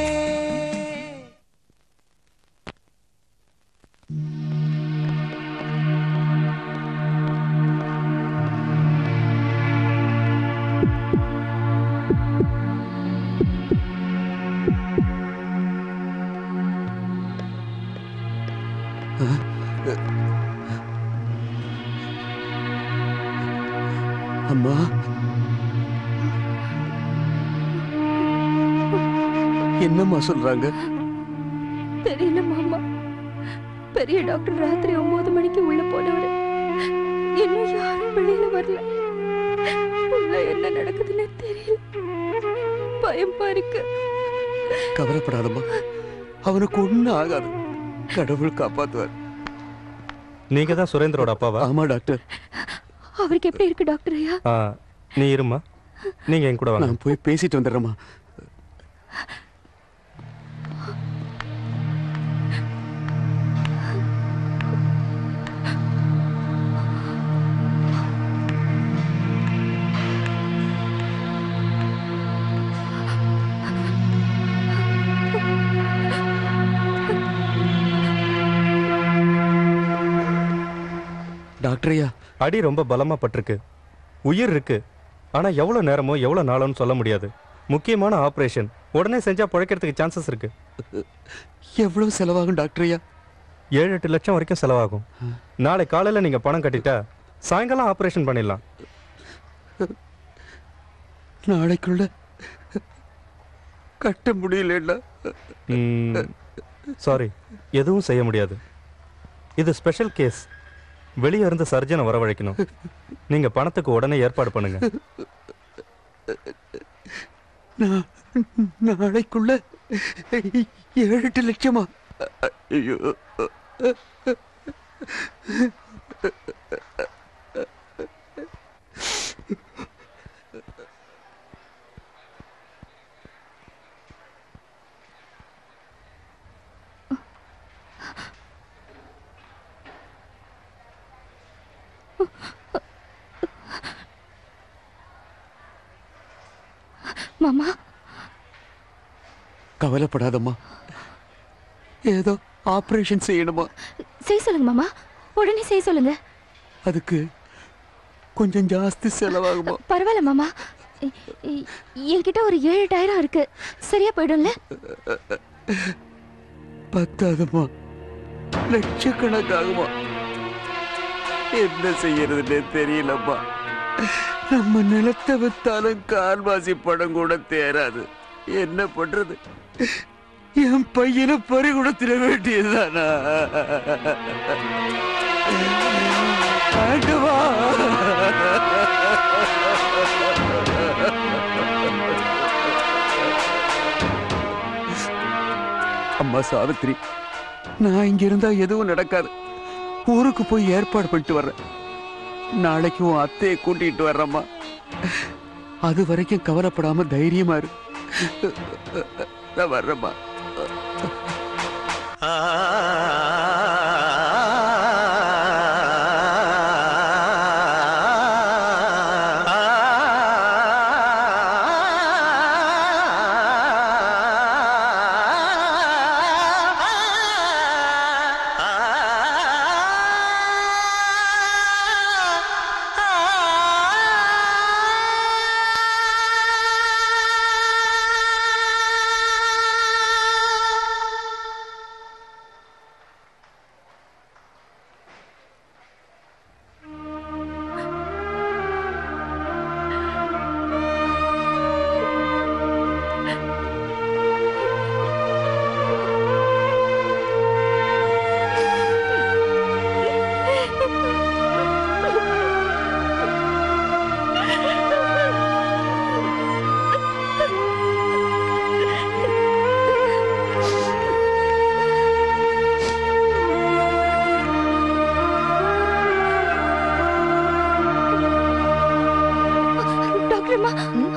அம்மா என்னம்மா சொல்றாங்க தெரியல மாமா பெரிய டாக்டர் ராத்திரி ஒன்பது மணிக்கு உள்ள போனவரு இன்னும் யாரும் வெளியில வரல உள்ள என்ன நடக்குதுன்னு தெரியல பயமா இருக்கு கவலைப்படாதம்மா அவனுக்கு ஒண்ணும் ஆகாது கடவுள் காப்பாத்துவார் நீங்க தான் சுரேந்தரோட அப்பாவா ஆமா டாக்டர் அவருக்கு எப்படி இருக்கு டாக்டர் ஐயா ஆ, நீ இருமா நீங்க என் கூட வாங்க நான் போய் பேசிட்டு வந்துடுறேம்மா டாக்டர் ஐயா அடி ரொம்ப பலமா பட்டிருக்கு உயிர் இருக்கு ஆனா எவ்வளவு நேரமோ எவ்வளவு நாளோன்னு சொல்ல முடியாது முக்கியமான ஆபரேஷன் உடனே செஞ்சா பிழைக்கிறதுக்கு சான்சஸ் இருக்கு எவ்வளவு செலவாகும் டாக்டர் ஐயா ஏழு எட்டு லட்சம் வரைக்கும் செலவாகும் நாளை காலையில நீங்க பணம் கட்டிட்டா சாயங்காலம் ஆபரேஷன் பண்ணிடலாம் நாளைக்குள்ள கட்ட முடியலன்னா சாரி எதுவும் செய்ய முடியாது இது ஸ்பெஷல் கேஸ் வெளியே இருந்து சர்ஜனை வரவழைக்கணும் நீங்க பணத்துக்கு உடனே ஏற்பாடு பண்ணுங்க நா- நாளைக்குள்ள ஏழு எட்டு லட்சமா ஐயோ மாமா கவலைப்படாதம்மா ஏதோ ஆபரேஷன் செய்யணுமா செய்ய சொல்லுங்க மாமா உடனே செய்ய சொல்லுங்க அதுக்கு கொஞ்சம் ஜாஸ்தி செலவாகுமா பரவாயில்ல மாமா இ- இ- என்கிட்ட ஒரு ஏழு எட்டாயிரம் இருக்கு சரியா போயிடும்ல பத்தாதம்மா லட்சக்கணக்காகுமா என்ன செய்யறதுன்னே தெரியலம்மா நம்ம நிலத்தை வித்தாலும் கால்வாசி படம் கூட தேராது என்ன பண்றது என் பையனை பறி கொடுத்திட வேண்டியதுதானா ஆண்டவா அம்மா சாவித்ரி நான் இங்க இருந்தா எதுவும் நடக்காது ஊருக்கு போய் ஏற்பாடு பண்ணிட்டு வர்றேன் நாளைக்கு உன் அத்தையை கூட்டிட்டு வர்றேம்மா அது வரைக்கும் கவலைப்படாம தைரியமா இரு நான் வர்றேம்மா டாக்டர்மா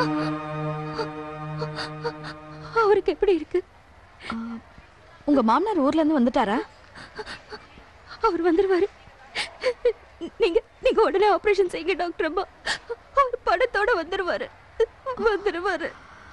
அவருக்கு எப்படி இருக்கு உங்க மாமனார் ஊர்ல இருந்து வந்துட்டாரா அவர் வந்துருவாரு நீங்க நீங்க உடனே ஆபரேஷன் செய்யுங்க டாக்டர் அம்மா அவர் படத்தோட வந்துருவாரு வந்துருவாரு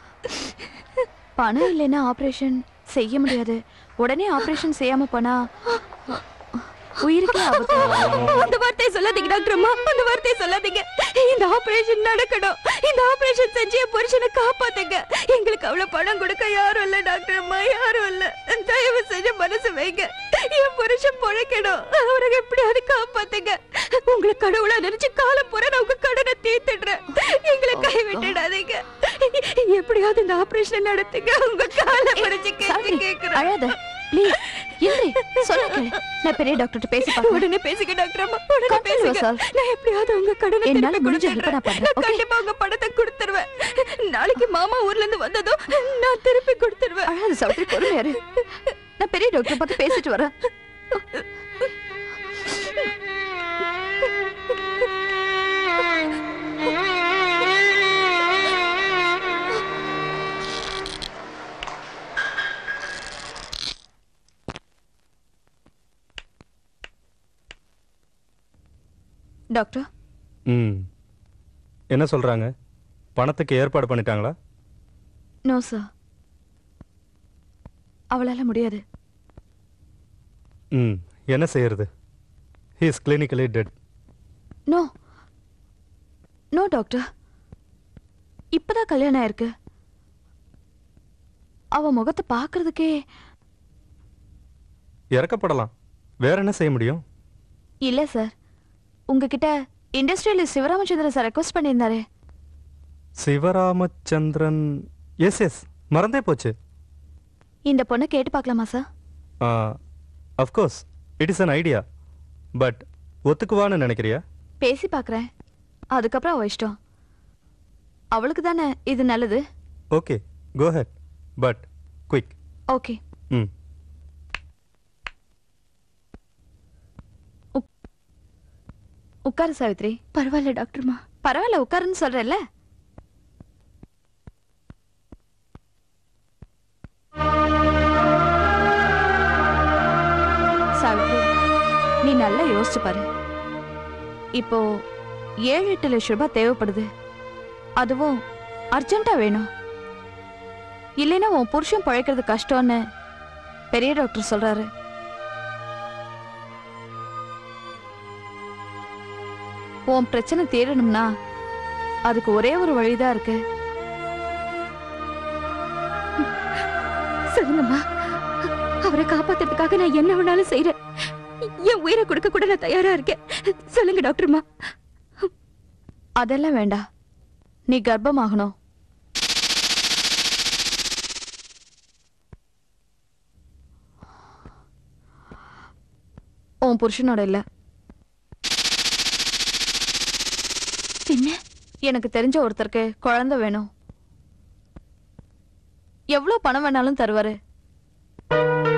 பணம் இல்லைன்னா ஆபரேஷன் செய்ய முடியாது உடனே ஆபரேஷன் செய்யாம போனா உயிருக்கே ஆபத்து அந்த வார்த்தையை சொல்லாதீங்க டாக்டர் அம்மா அந்த வார்த்தையை சொல்லாதீங்க இந்த ஆபரேஷன் நடக்கணும் இந்த ஆபரேஷன் செஞ்சு என் புருஷனை காப்பாத்துங்க எங்களுக்கு அவ்வளவு பணம் கொடுக்க யாரும் இல்ல டாக்டர் அம்மா யாரும் இல்ல தயவு செஞ்சு மனசு வைங்க என் புருஷன் பொழைக்கணும் அவரை எப்படியாவது காப்பாத்துங்க உங்களை கடவுளா நினைச்சு காலம் பூரா நான் உங்க கடனை தீர்த்துடுறேன் எங்களை கை விட்டுடாதீங்க எப்படியாவது இந்த ஆபரேஷன் நடத்துங்க உங்க காலை பிடிச்சு கேட்டு கேக்குறேன் அழாத ப்ளீஸ் இல்லை சொல்ல கேளு நான் பெரிய டாக்டர் பேசி பார்க்கறேன் உடனே பேசுங்க டாக்டர் அம்மா உடனே Control பேசுங்க yourself. நான் எப்படியாவது உங்க கடனை என்னால திருப்பி முடிஞ்ச help நான் கொடுத்துடுறேன். பண்றேன், நான் கண்டிப்பா உங்க பணத்தை கொடுத்துருவேன் நாளைக்கு மாமா ஊர்ல இருந்து வந்ததும் நான் திருப்பி கொடுத்துருவேன் அழாத சவித்ரி பொறுமையா இரு நான் பெரிய டாக்டர் பார்த்து பேசிட்டு வரேன் டாக்டர் ம் என்ன சொல்றாங்க பணத்துக்கு ஏற்பாடு பண்ணிட்டாங்களா நோ சார் அவளால முடியாது ம் என்ன செய்யறது he is clinically dead no no doctor இப்பதான் கல்யாணம் ஆயிருக்கு அவ முகத்தை பார்க்கறதுக்கே இறக்கப்படலாம் வேற என்ன செய்ய முடியும் இல்ல சார் உங்ககிட்ட இண்டஸ்ட்ரியலிஸ்ட் சிவராமச்சந்திரன் சார் ரெக்வஸ்ட் பண்ணியிருந்தாரு சிவராமச்சந்திரன் எஸ் எஸ் மறந்தே போச்சு இந்த பொண்ணை கேட்டு பார்க்கலாமா sir of course it is an idea but ஒத்துக்குவான்னு நினைக்கிறியா பேசி பார்க்கறேன் அதுக்கப்புறம் அவ இஷ்டம் அவளுக்கு தானே இது நல்லது okay go head but quick okay ம் உட்காரு சாவித்ரி பரவாயில்ல டாக்டர்மா பரவாயில்ல உட்காருன்னு சொல்றேல்ல சாவித்ரி நீ நல்லா யோசிச்சு பாரு இப்போ ஏழு எட்டு லட்சம் ரூபாய் தேவைப்படுது அதுவும் அர்ஜென்ட்டா வேணும் இல்லைன்னா உன் புருஷன் பழைக்கிறது கஷ்டம்னு பெரிய டாக்டர் சொல்றாரு உன் பிரச்சனை தீரணும்னா அதுக்கு ஒரே ஒரு வழிதான் இருக்கு சொல்லுங்கம்மா அவரை காப்பாத்துறதுக்காக நான் என்ன வேணாலும் செய்யறேன் என் உயிரை கொடுக்க கூட நான் தயாரா இருக்கேன் சொல்லுங்க டாக்டர்மா அதெல்லாம் வேண்டாம் நீ கர்ப்பமாகணும் உன் புருஷனோட இல்ல என்ன எனக்கு தெரிஞ்ச ஒருத்தருக்கு குழந்தை வேணும் எவ்வளவு பணம் வேணாலும் தருவாரு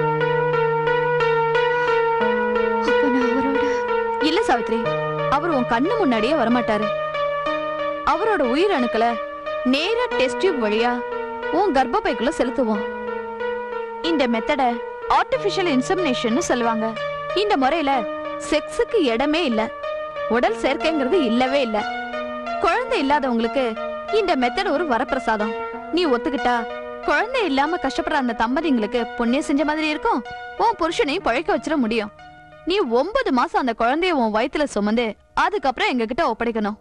சாவித்ரி அவர் உன் கண்ணு முன்னாடியே வரமாட்டாரு அவரோட உயிர் அணுக்களை நேரா டெஸ்ட் டியூப் வழியா உன் கர்ப்பப்பைக்குள்ள செலுத்துவோம் இந்த மெத்தட ஆர்டிபிஷியல் இன்சமினேஷன் சொல்லுவாங்க இந்த முறையில செக்ஸுக்கு இடமே இல்ல உடல் சேர்க்கைங்கிறது இல்லவே இல்ல குழந்தை இல்லாதவங்களுக்கு இந்த மெத்தட் ஒரு வரப்பிரசாதம் நீ ஒத்துக்கிட்டா குழந்தை இல்லாம கஷ்டப்படுற அந்த தம்பதிங்களுக்கு புண்ணியம் செஞ்ச மாதிரி இருக்கும் உன் புருஷனையும் பழைக்க வச்சிட முடியும் நீ ஒன்பது மாசம் அந்த குழந்தைய உன் வயித்துல சுமந்து அதுக்கப்புறம் எங்க கிட்ட ஒப்படைக்கணும்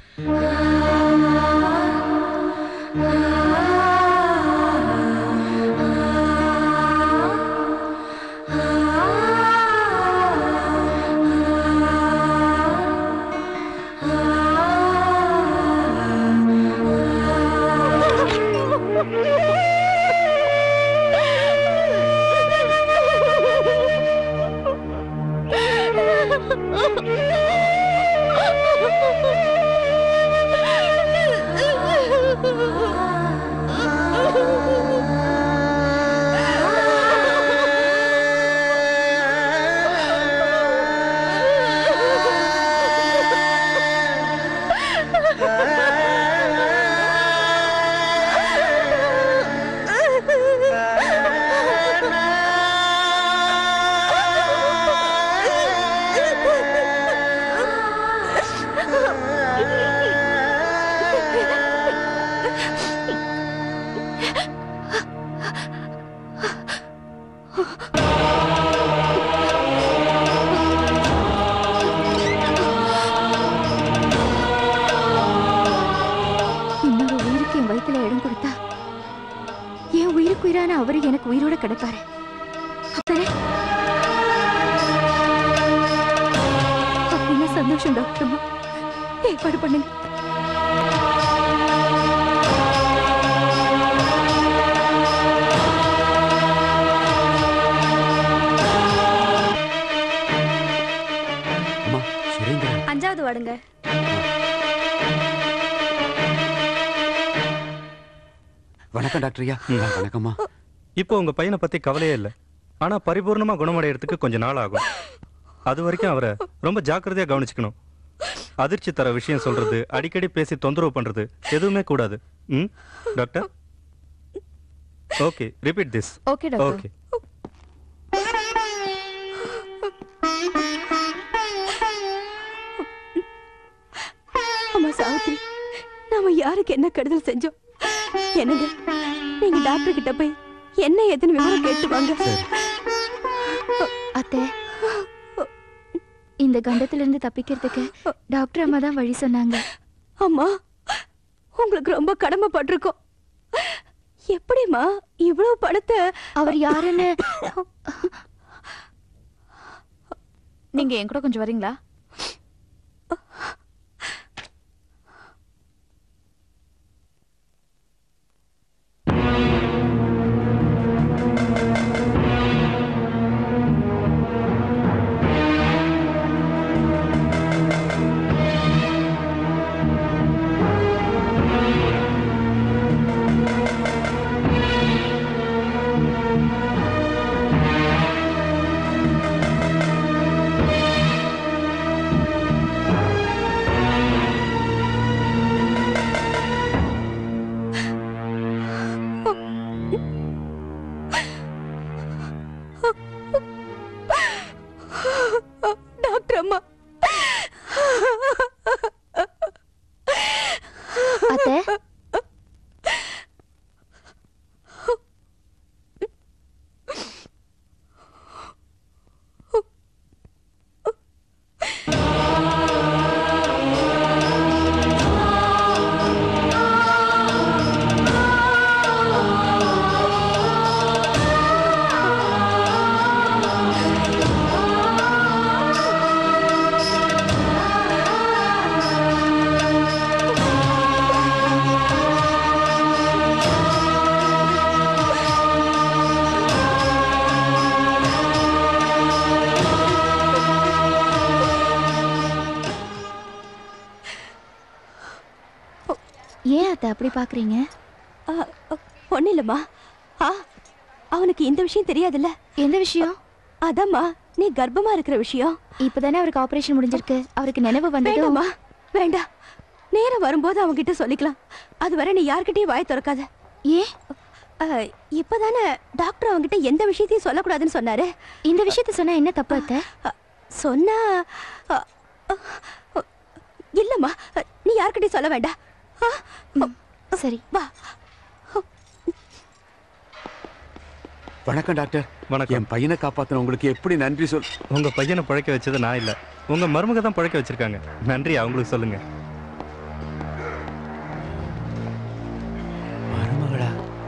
இன்னொரு உயிருக்கு என் வயித்துல இடம் கொடுத்தா என் உயிருக்கு உயிரான அவரு எனக்கு உயிரோட கிடைப்பாரு அப்பதானே அப்படின்னா சந்தோஷம் டாக்டர் அம்மா ஏற்பாடு பண்ணுங்க அம்மா சுரேந்திரன் அஞ்சாவது வாடுங்க வணக்கம் டாக்டர் ஐயா வணக்கம்மா இப்போ உங்க பையனை பத்தி கவலையே இல்லை ஆனா பரிபூர்ணமா குணமடையறதுக்கு கொஞ்சம் நாள் ஆகும் அது வரைக்கும் அவரை ரொம்ப ஜாக்கிரதையா கவனிச்சுக்கணும் அதிர்ச்சி தர விஷயம் சொல்றது அடிக்கடி பேசி தொந்தரவு பண்றது எதுவுமே கூடாது ம் doctor okay repeat this okay doctor okay அம்மா சாவித்ரி நாம யாருக்கு என்ன கெடுதல் செஞ்சோம் என்னங்க நீங்க டாக்டர் கிட்ட போய் என்ன ஏதுன்னு விவரம் கேட்டு வாங்க அத்தை இந்த கண்டத்துல இருந்து தப்பிக்கிறதுக்கு டாக்டர் அம்மா தான் வழி சொன்னாங்க அம்மா உங்களுக்கு ரொம்ப கடமைப்பட்டிருக்கோம் எப்படிம்மா இவ்வளவு பணத்தை அவர் யாருன்னு நீங்க என் கூட கொஞ்சம் வரீங்களா டாக்டர் அம்மா அத்தை ஏன் அத்தை அப்படி பாக்குறீங்க ஒன்னும் இல்லம்மா ஆ அவனுக்கு இந்த விஷயம் தெரியாதுல்ல எந்த விஷயம் அதாம்மா நீ கர்ப்பமா இருக்கிற விஷயம் இப்பதானே அவருக்கு ஆபரேஷன் முடிஞ்சிருக்கு அவருக்கு நினைவு வந்ததும் வேண்டாம்மா வேண்டாம் நேரம் வரும்போது அவங்க கிட்ட சொல்லிக்கலாம் அது வரை நீ யார்கிட்டயும் வாய் திறக்காத ஏன் இப்பதானே டாக்டர் அவங்கிட்ட எந்த விஷயத்தையும் சொல்லக்கூடாதுன்னு சொன்னாரு இந்த விஷயத்த சொன்னா என்ன தப்பு அத்தை சொன்னா அ, அ, அ, இல்லம்மா நீ யார்கிட்டயும் சொல்ல வேண்டாம் ஆ, சரி வா வணக்கம் டாக்டர் வணக்கம் என் பையனை காப்பாத்தின உங்களுக்கு எப்படி நன்றி சொல் உங்க பையனை பழைக்க வச்சது நான் இல்ல உங்க மருமக தான் பழைக்க வச்சிருக்காங்க நன்றி அவங்களுக்கு சொல்லுங்க மருமகளா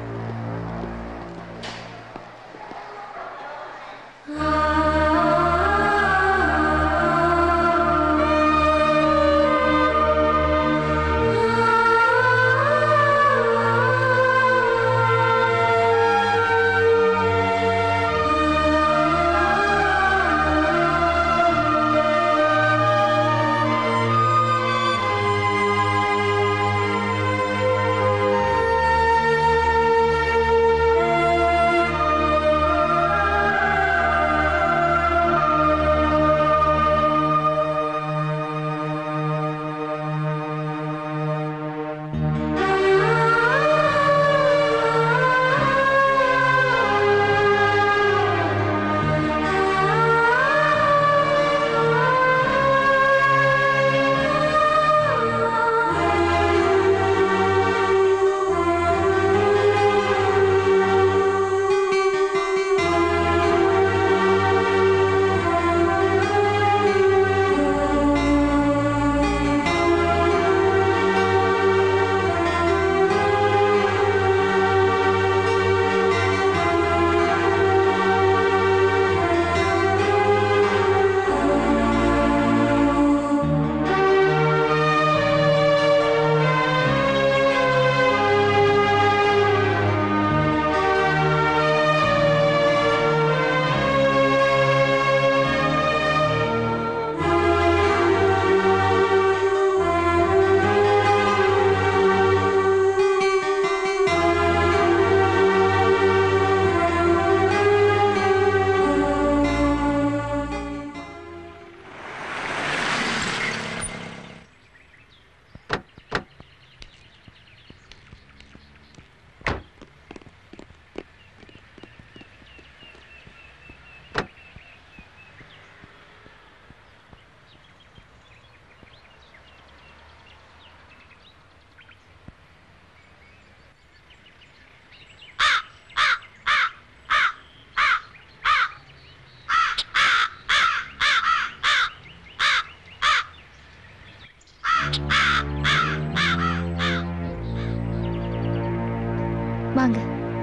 வாங்க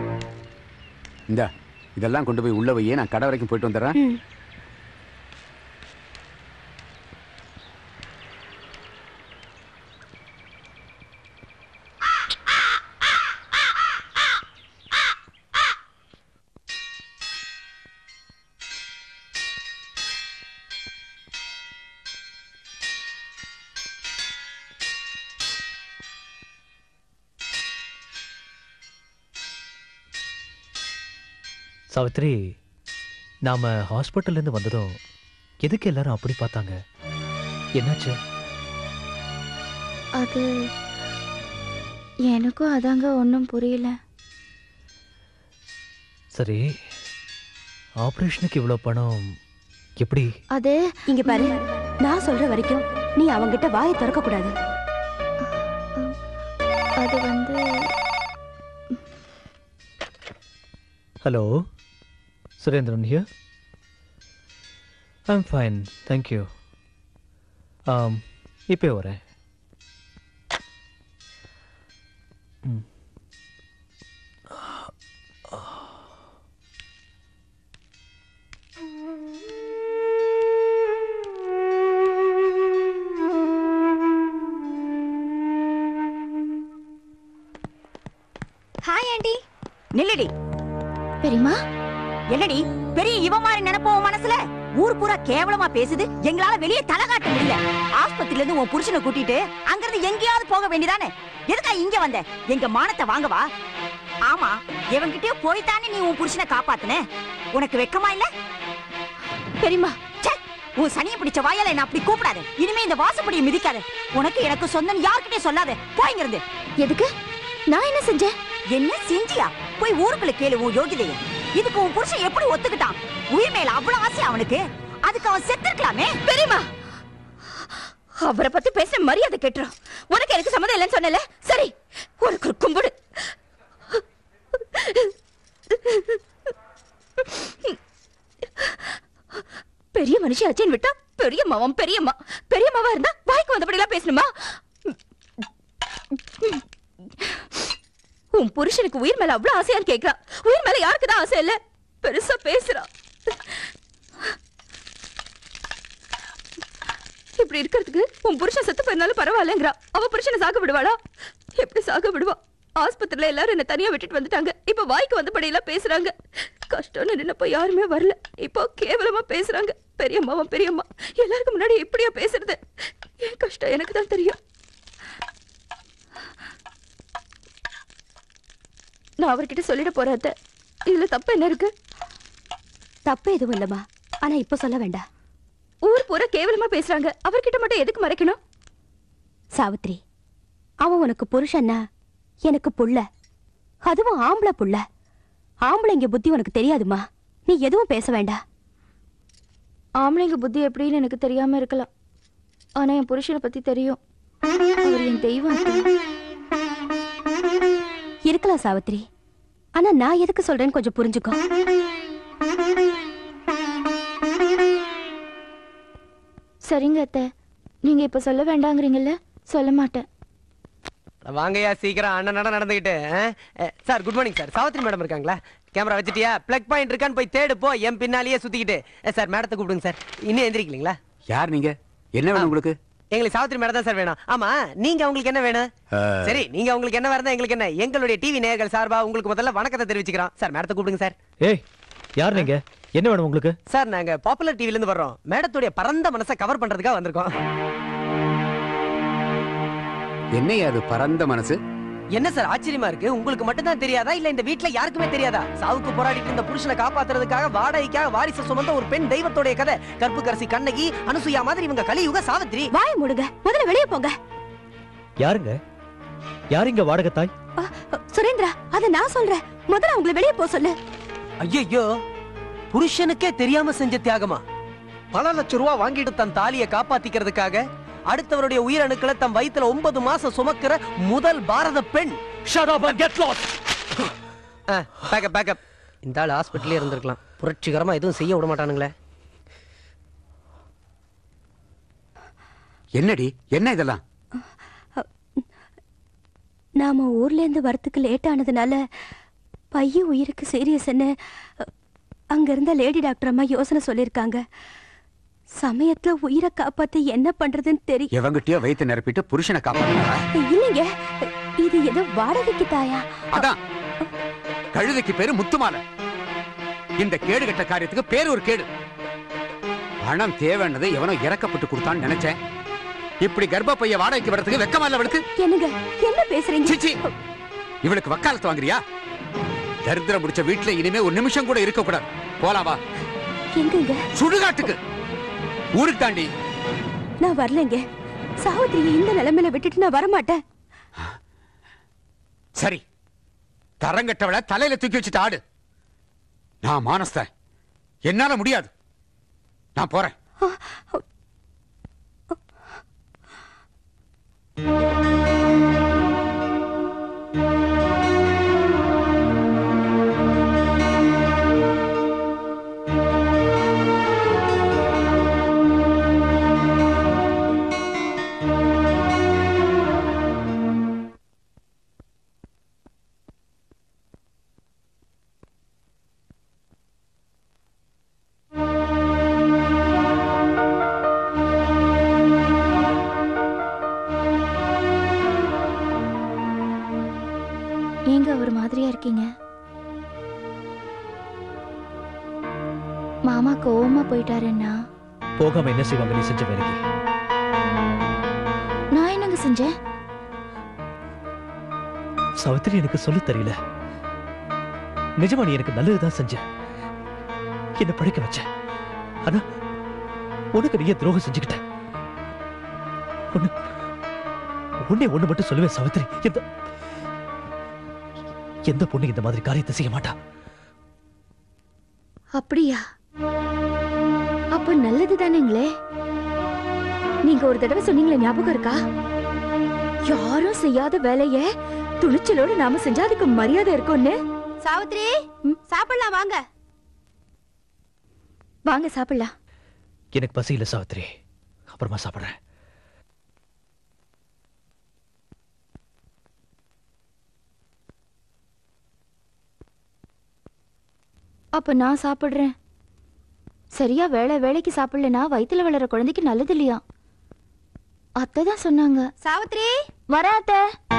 இந்த இதெல்லாம் கொண்டு போய் உள்ள வையே நான் கடை வரைக்கும் போயிட்டு வந்துடுறேன் சாவித்ரி நாம ஹாஸ்பிட்டல்ல இருந்து வந்ததும் எதுக்கு எல்லாரும் அப்படி பார்த்தாங்க என்னாச்சு அது எனக்கும் அதாங்க ஒன்றும் புரியல சரி ஆபரேஷனுக்கு இவ்வளோ பணம் எப்படி அது இங்க பாரு நான் சொல்ற வரைக்கும் நீ அவங்கிட்ட வாயை திறக்க கூடாது அது வந்து hello Surendran here I'm fine thank you ஆம் இப்போ வரேன் ம். ஹாய் ஆண்டி நில்லுடி பெரியமா என்னடி பெரிய இவ மாதிரி நினைப்போம் உன் மனசுல ஊர் பூரா கேவலமா பேசுது எங்களால வெளியே தலை காட்ட முடியல ஆஸ்பத்திரியில இருந்து உன் புருஷனை கூட்டிட்டு அங்கிருந்து எங்கேயாவது போக வேண்டியதானே எதுக்கா இங்க வந்த எங்க மானத்தை வாங்கவா ஆமா இவன்கிட்டயே போய்த்தானே நீ உன் புருஷனை காப்பாத்துன உனக்கு வெக்கமா இல்ல பெரியமா உன் சனியை பிடிச்ச வாயால என்ன அப்படி கூப்பிடாத இனிமே இந்த வாசப்படியை மிதிக்காத உனக்கு எனக்கு சொந்தம் யார்கிட்டயும் சொல்லாத போய்ங்கிறது எதுக்கு நான் என்ன செஞ்சேன் என்ன செஞ்சியா போய் ஊருக்குள்ள கேளு உன் யோகிதைய இதுக்கு உன் புருஷன் எப்படி ஒத்துக்கிட்டான் உயிர் மேல அவ்வளவு ஆசை அவனுக்கு அதுக்கு அவன் செத்துருக்கலாமே பெரியமா அவரை பத்தி பேச மரியாதை கேட்டுரும் உனக்கு எனக்கு சம்மதம் இல்லைன்னு சொன்னல சரி உனக்கு ஒரு கும்பிடு பெரிய மனுஷி அச்சேன் விட்டா பெரிய மாவன் பெரியம்மா பெரியம்மாவா இருந்தா வாய்க்கு வந்தபடி எல்லாம் பேசணுமா உன் புருஷனுக்கு உயிர் மேல அவ்வளவு ஆசையான்னு கேக்குறா உயிர் மேல யாருக்கு தான் ஆசை இல்ல பெருசா பேசுறா இப்படி இருக்கிறதுக்கு உன் புருஷன் செத்து போயிருந்தாலும் பரவாயில்லங்கிறா அவ புருஷனை சாக விடுவாளா எப்படி சாக விடுவா ஆஸ்பத்திரியில எல்லாரும் என்ன தனியா விட்டுட்டு வந்துட்டாங்க இப்ப வாய்க்கு வந்தபடி எல்லாம் பேசுறாங்க கஷ்டம்னு நின்னப்ப யாருமே வரல இப்போ கேவலமா பேசுறாங்க பெரியம்மாவும் பெரியம்மா எல்லாருக்கும் முன்னாடி இப்படியா பேசுறது என் கஷ்டம் எனக்கு தான் தெரியும் நான் அவர்கிட்ட சொல்லிட போறேன் அத்தை. இதுல தப்பு என்ன இருக்கு தப்பு எதுவும் இல்லம்மா ஆனா இப்ப சொல்ல வேண்டாம் ஊர் பூரா கேவலமா பேசுறாங்க அவர்கிட்ட மட்டும் எதுக்கு மறைக்கணும் சாவித்ரி அவன் உனக்கு புருஷன்னா எனக்கு புள்ள அதுவும் ஆம்பளை புள்ள ஆம்பளைங்க புத்தி உனக்கு தெரியாதுமா நீ எதுவும் பேச வேண்டாம் ஆம்பளைங்க புத்தி எப்படின்னு எனக்கு தெரியாம இருக்கலாம் ஆனா என் புருஷனை பத்தி தெரியும் அவர் என் தெய்வம் அத்தை. இருக்கலாம் சாவித்ரி ஆனா நான் எதுக்கு சொல்றேன்னு கொஞ்சம் புரிஞ்சுக்கோ சரிங்க அத்தை நீங்க இப்ப சொல்ல வேண்டாங்கிறீங்கல்ல சொல்ல மாட்டேன் வாங்கய்யா சீக்கிரம் அண்ணன் நட நடந்துகிட்டு sir good morning sir Savitri madam இருக்காங்களா கேமரா வச்சுட்டியா பிளக் பாயிண்ட் இருக்கான்னு போய் தேடு போ என் பின்னாலேயே சுத்திக்கிட்டு அஹ், சார் மேடத்தை கூப்பிடுங்க சார் இன்னும் எந்திரிக்கலீங்களா யார் நீங்க என்ன வேணும் உங்களுக்கு எங்களுக்கு சாவித்ரி மேடம் தான் சார் வேணும் ஆமா நீங்க உங்களுக்கு என்ன வேணும் சரி நீங்க உங்களுக்கு என்ன வரதா எங்களுக்கு என்ன எங்களுடைய டிவி நேயர்கள் சார்பா உங்களுக்கு முதல்ல வணக்கத்தை தெரிவிச்சுக்கிறோம் சார் மேடத்தை கூப்பிடுங்க சார் ஏய் யார் நீங்க என்ன வேணும் உங்களுக்கு சார் நாங்க பாப்புலர் டிவில இருந்து வர்றோம் மேடத்துடைய பரந்த மனசை கவர் பண்றதுக்காக வந்திருக்கோம் என்னையா அது பரந்த மனசு என்ன சார் ஆச்சரியமா இருக்கு உங்களுக்கு மட்டும் தான் தெரியாதா இல்ல இந்த வீட்ல யாருக்குமே தெரியாதா சாவுக்கு போராடிட்டு இந்த புருஷனை காப்பாத்துறதுக்காக வாடகைக்காக வாரிசு சுமந்த ஒரு பெண் தெய்வத்தோடைய கதை கற்புக்கரசி கண்ணகி அனுசுயா மாதிரி இவங்க கலியுக சாவித்ரி வாய முடுங்க முதல்ல வெளியே போங்க யாருங்க யார் இங்க வாடகை தாய் சுரேந்திரா அத நான் சொல்றேன் முதல்ல அவங்களை வெளியே போக சொல்லு ஐயோ புருஷனுக்கே தெரியாம செஞ்ச தியாகமா பல லட்சம் ரூபா வாங்கிட்டு தன் தாலியை காப்பாத்திக்கிறதுக்காக அடுத்தவருடைய உயிரணுக்களை தன் வயித்துல ஒன்பது மாசம் சுமக்கிற முதல் பாரத பெண் பேக்கப் பேக்கப் இந்த ஆள் ஹாஸ்பிட்டலே இருந்திருக்கலாம் புரட்சிகரமா எதுவும் செய்ய விட மாட்டானுங்களே என்னடி என்ன இதெல்லாம் நாம ஊர்ல இருந்து வரத்துக்கு லேட் ஆனதுனால பையன் உயிருக்கு சீரியஸ்ன்னு அங்க இருந்த லேடி டாக்டர் அம்மா யோசனை சொல்லிருக்காங்க சமயத்துல உயிரை காப்பாத்த என்ன பண்றதுன்னு தெரியும் எவங்கிட்டயோ வயித்து நிரப்பிட்டு புருஷனை காப்பாத்தினாரா இல்லைங்க இது ஏதோ வாடகைக்கு தாயா அதான் கழுதைக்கு பேரு முத்துமாலை இந்த கேடு கட்ட காரியத்துக்கு பேரு ஒரு கேடு பணம் தேவைன்னது எவனோ இறக்கப்பட்டு கொடுத்தான்னு நினைச்சேன் இப்படி கர்ப்பப்பைய வாடகைக்கு வரதுக்கு வெக்கமா இல்ல அவளுக்கு என்னங்க என்ன பேசுறீங்க சிச்சி இவளுக்கு வக்காலத்து வாங்குறியா தரித்திரம் முடிச்ச வீட்டுல இனிமே ஒரு நிமிஷம் கூட இருக்க கூடாது போலாம் வா எங்கங்க சுடுகாட்டுக்கு ஊருக்கு தாண்டி நான் வரலைங்க சாவித்திரியை இந்த நிலைமையில விட்டுட்டு நான் வரமாட்டேன் சரி தரங்கட்டவளை தலையில தூக்கி வச்சுட்டு ஆடு நான் மானஸ்தேன் என்னால முடியாது நான் போறேன் ஏங்க ஒரு மாதிரியா இருக்கீங்க மாமா கோவமா போயிட்டாருன்னா போகாம என்ன செய்வாங்க நீ செஞ்ச வேலைக்கு நான் என்னங்க செஞ்சேன் சாவித்திரி எனக்கு சொல்லித் தெரியல நிஜமா நீ எனக்கு நல்லதுதான் செஞ்ச என்ன படிக்க வச்ச ஆனா உனக்கு நீயே துரோகம் செஞ்சுக்கிட்ட ஒண்ணு உன்னை ஒண்ணு மட்டும் சொல்லுவேன் சாவித்திரி எந்த எந்த பொண்ணு இந்த மாதிரி காரியத்தை செய்ய மாட்டா அப்படியா அப்ப நல்லது தானேங்களே நீங்க ஒரு தடவை சொன்னீங்களே ஞாபகம் இருக்கா யாரும் செய்யாத வேலைய துணிச்சலோட நாம செஞ்சா அதுக்கு மரியாதை இருக்கும்னு சாவித்ரி சாப்பிடலாம் வாங்க வாங்க சாப்பிடலாம் எனக்கு பசி இல்ல சாவித்திரி அப்புறமா சாப்பிடுறேன் அப்ப நான் சாப்பிடுறேன் சரியா வேளை வேலைக்கு சாப்பிடலனா வயித்துல வளர குழந்தைக்கு நல்லது இல்லையா அத்தை தான் சொன்னாங்க சாவித்ரி வர அத்தை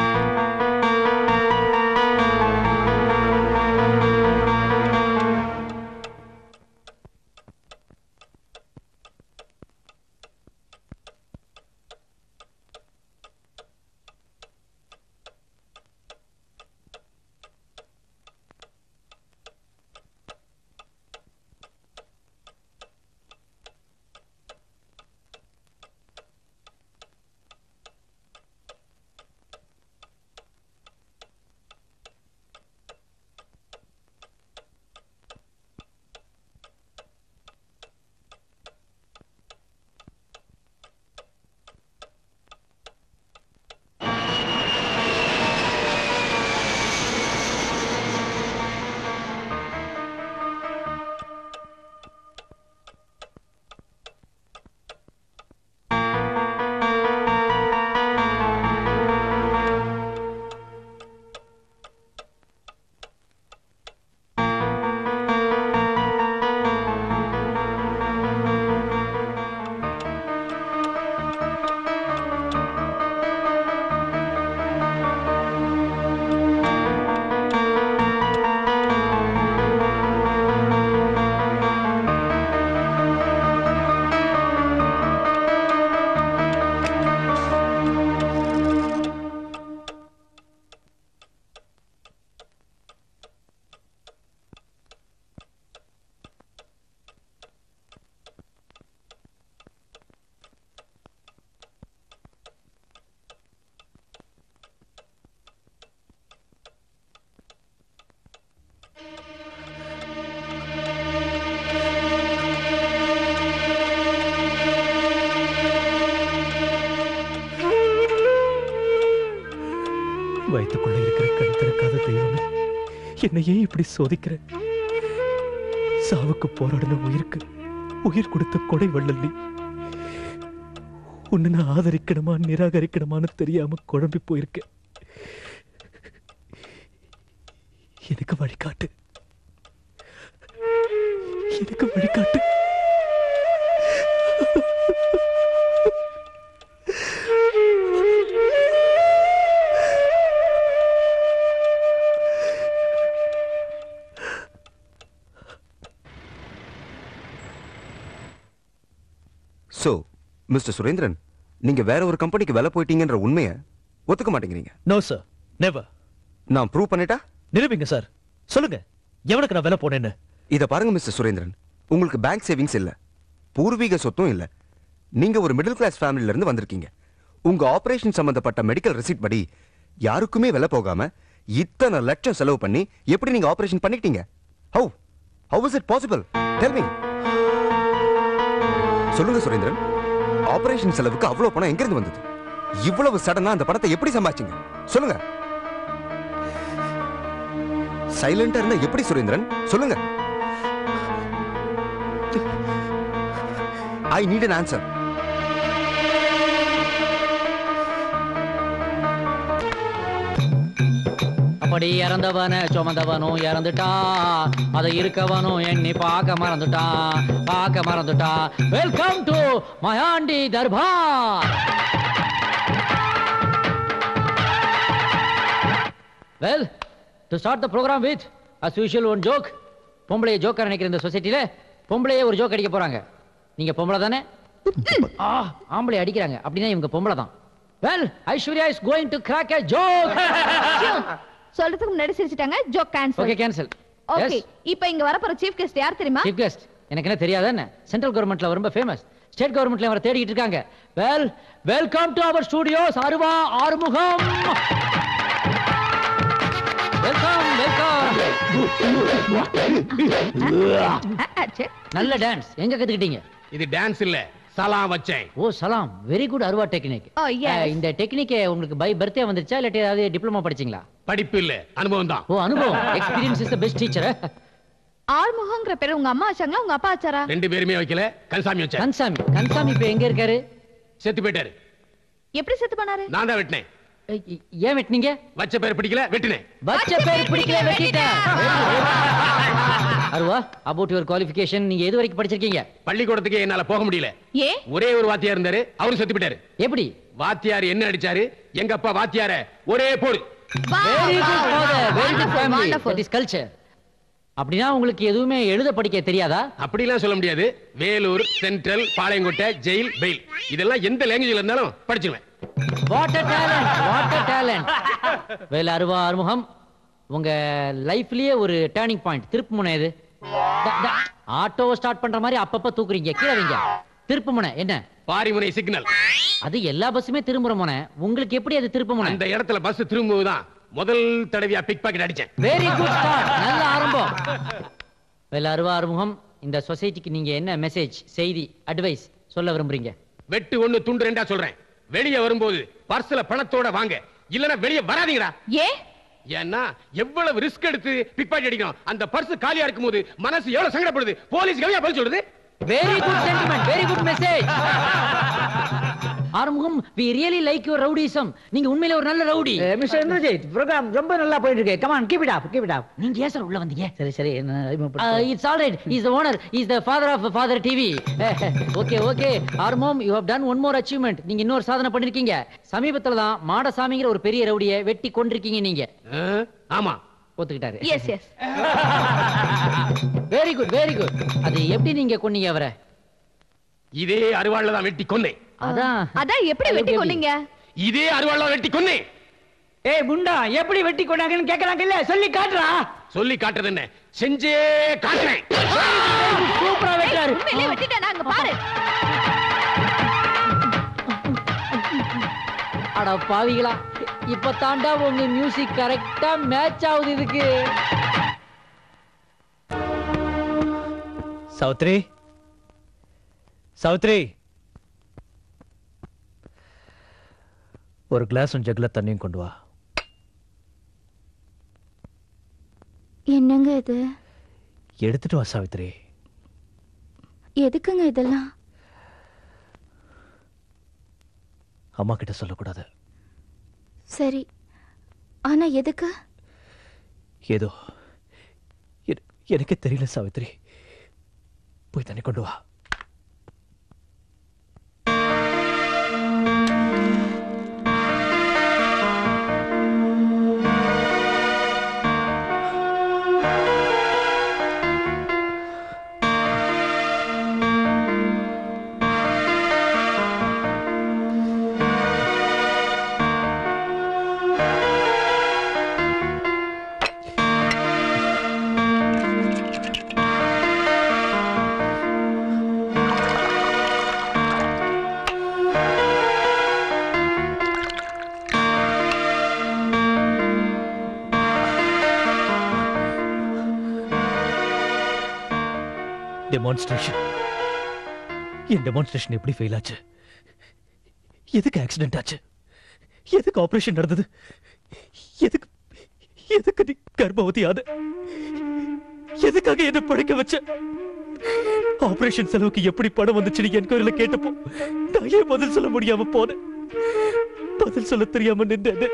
வயிற்றுக்குள்ள இருக்கிற கண் திறக்காத தெய்வமே என்னை ஏன் இப்படி சோதிக்கிற சாவுக்கு போராடின உயிருக்கு உயிர் கொடுத்த கொடை வள்ளல் நீ உன்னை நான் ஆதரிக்கணுமா நிராகரிக்கணுமான்னு தெரியாம குழம்பி போயிருக்கேன் எனக்கு வழிகாட்டு எனக்கு வழிகாட்டு சோ மிஸ்டர் சுரேந்திரன் நீங்க வேற ஒரு கம்பெனிக்கு வேலை போயிட்டீங்கன்ற உண்மையை ஒத்துக்க மாட்டேங்கிறீங்க நோ சார் நெவர் நான் ப்ரூவ் பண்ணிட்டா நிரூபிங்க சார் சொல்லுங்க எவனுக்கு நான் வேலை போனேன்னு இத பாருங்க மிஸ்டர் சுரேந்திரன் உங்களுக்கு பேங்க் சேவிங்ஸ் இல்ல பூர்வீக சொத்தும் இல்ல நீங்க ஒரு மிடில் கிளாஸ் ஃபேமிலில இருந்து வந்திருக்கீங்க உங்க ஆபரேஷன் சம்பந்தப்பட்ட மெடிக்கல் ரெசிப்ட் படி யாருக்குமே விலை போகாம இத்தனை லட்சம் செலவு பண்ணி எப்படி நீங்க ஆபரேஷன் பண்ணிட்டீங்க how how is it possible tell me சொல்லுங்க சுரேந்திரன் ஆபரேஷன் செலவுக்கு அவ்வளவு பணம் எங்க இருந்து வந்தது இவ்வளவு சடனா அந்த பணத்தை எப்படி சம்பாதிச்சீங்க சொல்லுங்க சைலண்டா இருந்தா எப்படி சுரேந்திரன் சொல்லுங்க ஐ நீட் an ஆன்சர் அப்படி இறந்தவன சுமந்தவனும் இறந்துட்டா அதை இருக்கவனும் எண்ணி பார்க்க மறந்துட்டான் பார்க்க மறந்துட்டான் welcome to Mayandi Darbar well to start the program with as usual one joke பொம்பளைய ஜோக்கர் நினைக்கிற இந்த சொசைட்டில பொம்பளையே ஒரு ஜோக் அடிக்க போறாங்க நீங்க பொம்பளை தானே ஆ ஆம்பளை அடிக்கிறாங்க அப்படின்னா இவங்க பொம்பளை தான் well Aishwarya is going to crack a joke சொல்றதுக்கு முன்னாடி சிரிச்சிட்டாங்க joke cancel okay cancel okay இப்போ இங்க வரப்போற சீஃப் கெஸ்ட் யார் தெரியுமா சீஃப் கெஸ்ட் எனக்கு என்ன தெரியாதா என்ன சென்ட்ரல் கவர்மெண்ட்ல ரொம்ப ஃபேமஸ் ஸ்டேட் கவர்மெண்ட்ல அவரை தேடிட்டு இருக்காங்க well welcome to our studios Aruva Arumugam welcome welcome நல்ல டான்ஸ் எங்க கத்துக்கிட்டீங்க இது டான்ஸ் இல்ல சலாம் வச்சேன் ஓ சலாம் very good Aruva technique Oh, yes. இந்த டெக்னிக்கே உங்களுக்கு பை பர்த்டே வந்துருச்சா இல்லாட்டி ஏதாவது டிப்ளமா படிச்சீங்களா படிப்பு இல்ல அனுபவம் தான் ஓ அனுபவம் experience is the best teacher ஆறுமுகங்கிற பேரு உங்க அம்மா வச்சாங்களா உங்க அப்பா வச்சாரா ரெண்டு பேருமே வைக்கல கன்சாமி வச்சேன் கன்சாமி கன்சாமி இப்ப எங்க இருக்காரு செத்து போயிட்டாரு எப்படி செத்து பண்ணாரு நான் தான் வெட்டினேன் ஏன் வெட்டினீங்க வச்ச பேர் பிடிக்கல வெட்டினேன் பச்சை பேர் பிடிக்கல வெட்டிட்டேன் அருவா அபவுட் யுவர் குவாலிஃபிகேஷன் நீங்க எது வரைக்கும் படிச்சிருக்கீங்க பள்ளிக்கூடத்துக்கு என்னால போக முடியல ஏ ஒரே ஒரு வாத்தியார் இருந்தாரு அவரும் செத்து போயிட்டாரு எப்படி வாத்தியார் என்ன அடிச்சாரு எங்க அப்பா வாத்தியார ஒரே போடு very good father very good family that is culture அப்படின்னா உங்களுக்கு எதுவுமே எழுத படிக்க தெரியாதா அப்படிலாம் சொல்ல முடியாது Vellore central Palayamkottai jail bail இதெல்லாம் எந்த லாங்குவேஜ்ல இருந்தாலும் படிச்சிருவேன் what a talent what a talent வேல அருவா அறுமுகம் உங்க லைஃப்லயே ஒரு டேர்னிங் பாயிண்ட் திருப்பு முனை எது ஆட்டோவை ஸ்டார்ட் பண்ற மாதிரி அப்பப்ப தூக்குறீங்க கீழே வைங்க திருப்பு முனை என்ன பாரிமுனை சிக்னல் அது எல்லா பஸ்ஸுமே திரும்புற முனை உங்களுக்கு எப்படி அது திருப்பு முனை அந்த இடத்துல பஸ் திரும்புவதுதான் முதல் தடவையா பிக் பாக்கெட் அடிச்சேன் வெரி குட் ஸ்டார்ட் நல்ல ஆரம்பம் வேல அருவா அறுமுகம் இந்த சொசைட்டிக்கு நீங்க என்ன மெசேஜ் செய்தி அட்வைஸ் சொல்ல விரும்புறீங்க வெட்டு ஒண்ணு துண்டு ரெண்டா சொல்றேன் வெளிய வரும்போது பர்ஸ்ல பணத்தோட வாங்க இல்லனா வெளிய வராதீங்கடா ஏ ஏன்னா எவ்வளவு ரிஸ்க் எடுத்து பிக் பாக்கெட் அடிக்கணும் அந்த பர்ஸ் காலியா இருக்கும்போது மனசு எவ்வளவு சங்கடப்படுது போலீஸ் கவியா பதில் சொல்றது very good sentiment very good message Arumugam we really like your rowdyism நீங்க உண்மையில ஒரு நல்ல ரவுடி மிஸ்டர் இந்திரஜித் ப்ரோக்ராம் ரொம்ப நல்லா போயிட்டு இருக்கு come on keep it up keep it up நீங்க ஏன் சார் உள்ள வந்தீங்க சரி சரி it's all right is the owner is the father of father TV okay okay ஆர்மோம் you have done one more achievement நீங்க இன்னொரு சாதனை பண்ணிருக்கீங்க சமீபத்துல தான் மாடசாமிங்கிற ஒரு பெரிய ரவுடியை வெட்டி கொண்டிருக்கீங்க நீங்க ஆமா ஒத்துக்கிட்டாரு yes yes very good very good அது எப்படி நீங்க கொன்னீங்க அவரை இதே அருவாள்ல தான் வெட்டி கொன்னேன் அதான் அதான் எப்படி வெட்டி கொன்னீங்க இதே அருவாள்ல வெட்டி கொன்னேன் ஏய் முண்டா எப்படி வெட்டி கொண்டாங்கன்னு கேக்குறாங்க இல்ல சொல்லி காட்டுறா சொல்லி காட்டுறது என்ன செஞ்சே காட்டுறேன் சூப்பரா வெட்டாரு உண்மையிலே வெட்டிட்டேன் அங்க பாரு அட பாவிகளா இப்ப தாண்டா உங்க மியூசிக் கரெக்டா மேட்ச் ஆகுது இதுக்கு சாவித்ரி சாவித்ரி ஒரு கிளாஸும் ஜக்ல தண்ணியும் கொண்டு வா என்னங்க இது எடுத்துட்டு வா சாவித்ரி எதுக்குங்க இதெல்லாம் அம்மா கிட்ட சொல்லக்கூடாது சரி ஆனா எதுக்கு ஏதோ என- எனக்கே தெரியல சாவித்ரி போய் தண்ணி கொண்டு வா டெமான்ஸ்ட்ரேஷன் என் டெமான்ஸ்ட்ரேஷன் எப்படி ஃபெயில் ஆச்சு எதுக்கு ஆக்சிடென்ட் ஆச்சு எதுக்கு ஆபரேஷன் நடந்தது எதுக்கு எதுக்கு நீ கர்ப்பவதி ஆன எதுக்காக என்ன படைக்க வச்ச ஆபரேஷன் செலவுக்கு எப்படி பணம் வந்துச்சு என்கொயரில கேட்டப்போ நான் ஏன் பதில் சொல்ல முடியாம போனேன் பதில் சொல்ல தெரியாம நின்றேன்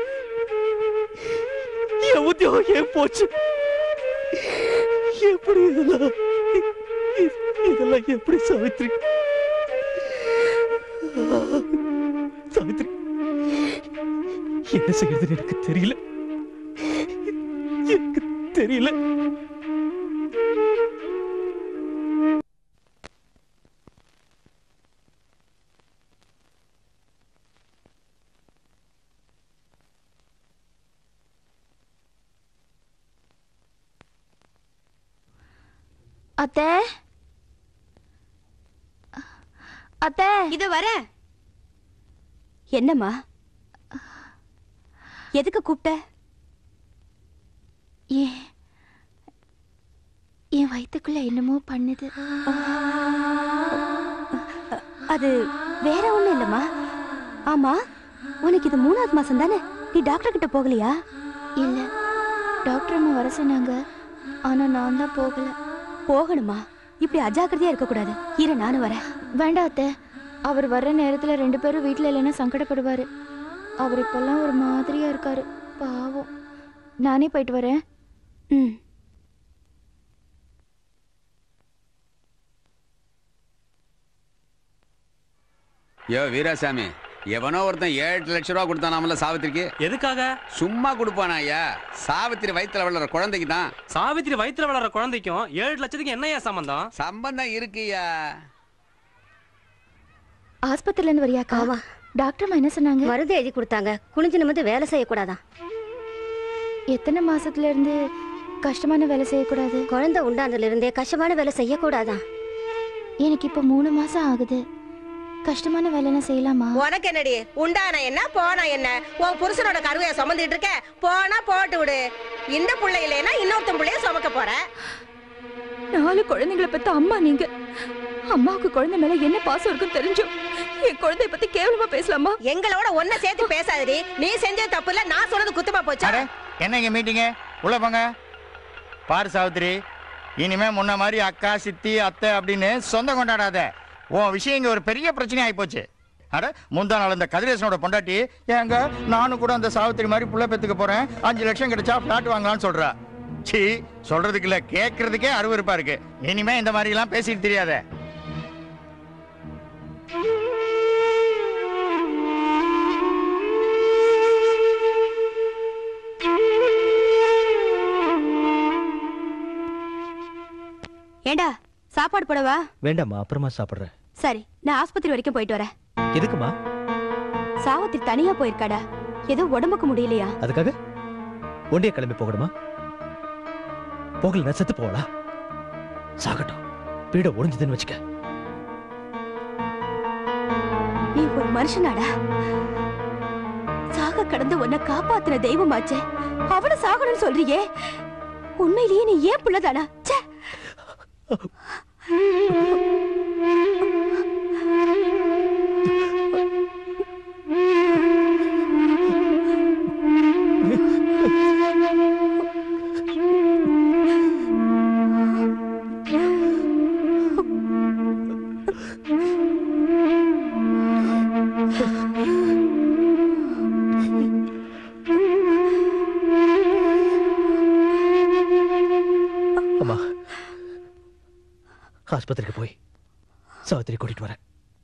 என் உத்தியோகம் ஏன் போச்சு எப்படி இதெல்லாம் இ- இதெல்லாம் எப்படி சாவித்ரி சாவித்ரி என்ன செய்யறதுன்னு எனக்கு தெரியல எனக்கு தெரியல அத்தை அத்தை இது வர என்னம்மா எதுக்கு கூப்பிட்ட ஏன் என் வயித்துக்குள்ள என்னமோ பண்ணுது அது வேற ஒண்ணும் இல்லம்மா ஆமா உனக்கு இது மூணாவது மாசம் தானே நீ டாக்டர் கிட்ட போகலையா இல்ல டாக்டர் அம்மா வர சொன்னாங்க ஆனா நான் தான் போகல போகணுமா இப்படி அஜாக்கிரதையா இருக்க கூடாது இரு நானும் வரேன் வேண்டாம் அத்தை அவர் வர்ற நேரத்துல ரெண்டு பேரும் வீட்ல இல்லைன்னா சங்கடப்படுவாரு அவர் இப்பெல்லாம் ஒரு மாதிரியா இருக்காரு பாவம் நானே போயிட்டு வரேன் ம் யோ வீராசாமி எவனோ ஒருத்தன் ஏழு எட்டு லட்ச ரூபா கொடுத்தானாமல சாவித்திரிக்கு எதுக்காக சும்மா கொடுப்பானா ஐயா சாவித்திரி வயித்துல வளர்ற குழந்தைக்கு தான் சாவித்திரி வயித்துல வளர்ற குழந்தைக்கும் ஏழு லட்சத்துக்கு என்னையா சம்பந்தம் சம்பந்தம் இருக்குயா ஆஸ்பத்திரில இருந்து வரியாக்கா டாக்டர் அம்மா என்ன சொன்னாங்க மருந்து எழுதி கொடுத்தாங்க குனிஞ்சு நிமிந்து வேலை செய்யக்கூடாதான் எத்தனை மாசத்துல இருந்து கஷ்டமான வேலை செய்யக்கூடாது குழந்தை உண்டானதுல இருந்தே கஷ்டமான வேலை செய்யக்கூடாதான் எனக்கு இப்ப மூணு மாசம் ஆகுது கஷ்டமான வேலைலாம் செய்யலாமா உனக்கு என்னடி உண்டானா என்ன போனா என்ன உன் புருஷனோட கருவைய சுமந்துட்டு இருக்க போனா போட்டு விடு இந்த புள்ள இல்லைன்னா இன்னொருத்தன் புள்ளைய சுமக்க போற நாலு குழந்தைங்களை பெத்த அம்மா நீங்க அம்மாவுக்கு குழந்தை மேல என்ன பாசம் இருக்குன்னு தெரிஞ்சும் என் குழந்தைய பத்தி கேவலமா பேசலாமா எங்களோட ஒன்ன சேர்த்து பேசாதடி நீ செஞ்ச தப்பு இல்ல நான் சொன்னது குத்தமா போச்சா என்னங்க மீட்டிங்க உள்ள போங்க பாரு சாவித்திரி இனிமே முன்ன மாதிரி அக்கா சித்தி அத்தை அப்படின்னு சொந்தம் கொண்டாடாத உன் விஷயம் இங்க ஒரு பெரிய பிரச்சனை ஆகி போச்சு அட முந்தா நாள் இந்த கதிரேசனோட பொண்டாட்டி ஏங்க நானும் கூட அந்த சாவித்திரி மாதிரி புள்ள பெத்துக்க போறேன் அஞ்சு லட்சம் கிடைச்சா பிளாட் வாங்கலாம்னு சொல்றா சீ சொல்றதுக்கு இல்ல கேட்கறதுக்கே அருவருப்பா இருக்கு இனிமே இந்த மாதிரி எல்லாம் பேசிட்டு தெரியாத ஏண்டா சாப்பாடு போடவா வேண்டாம்மா அப்புறமா சாப்பிட்றேன் சரி நான் ஆஸ்பத்திரி வரைக்கும் போயிட்டு வரேன் எதுக்குமா சாவத்திரி தனியா போயிருக்காடா ஏதோ உடம்புக்கு முடியலையா அதுக்காக ஒண்டிய கிளம்பி போகணுமா போகலன்னா செத்து போகலா சாகட்டும் பீட ஒடிஞ்சதுன்னு வச்சுக்க நீ ஒரு மனுஷனாடா சாக கடந்து உன்னை காப்பாத்துன தெய்வமாச்சே அவன சாகணும்னு சொல்றியே உண்மையிலேயே நீ ஏன் புள்ளதானா ச்சே அம்மா ஆஸ்பத்திரிக்கு போய் சாவித்திரி கூட்டிட்டு வரேன்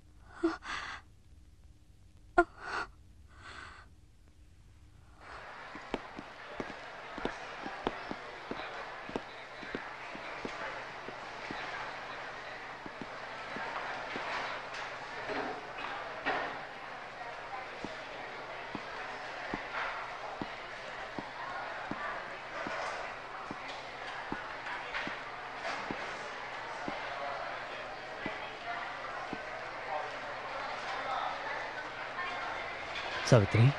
சாவித்திரி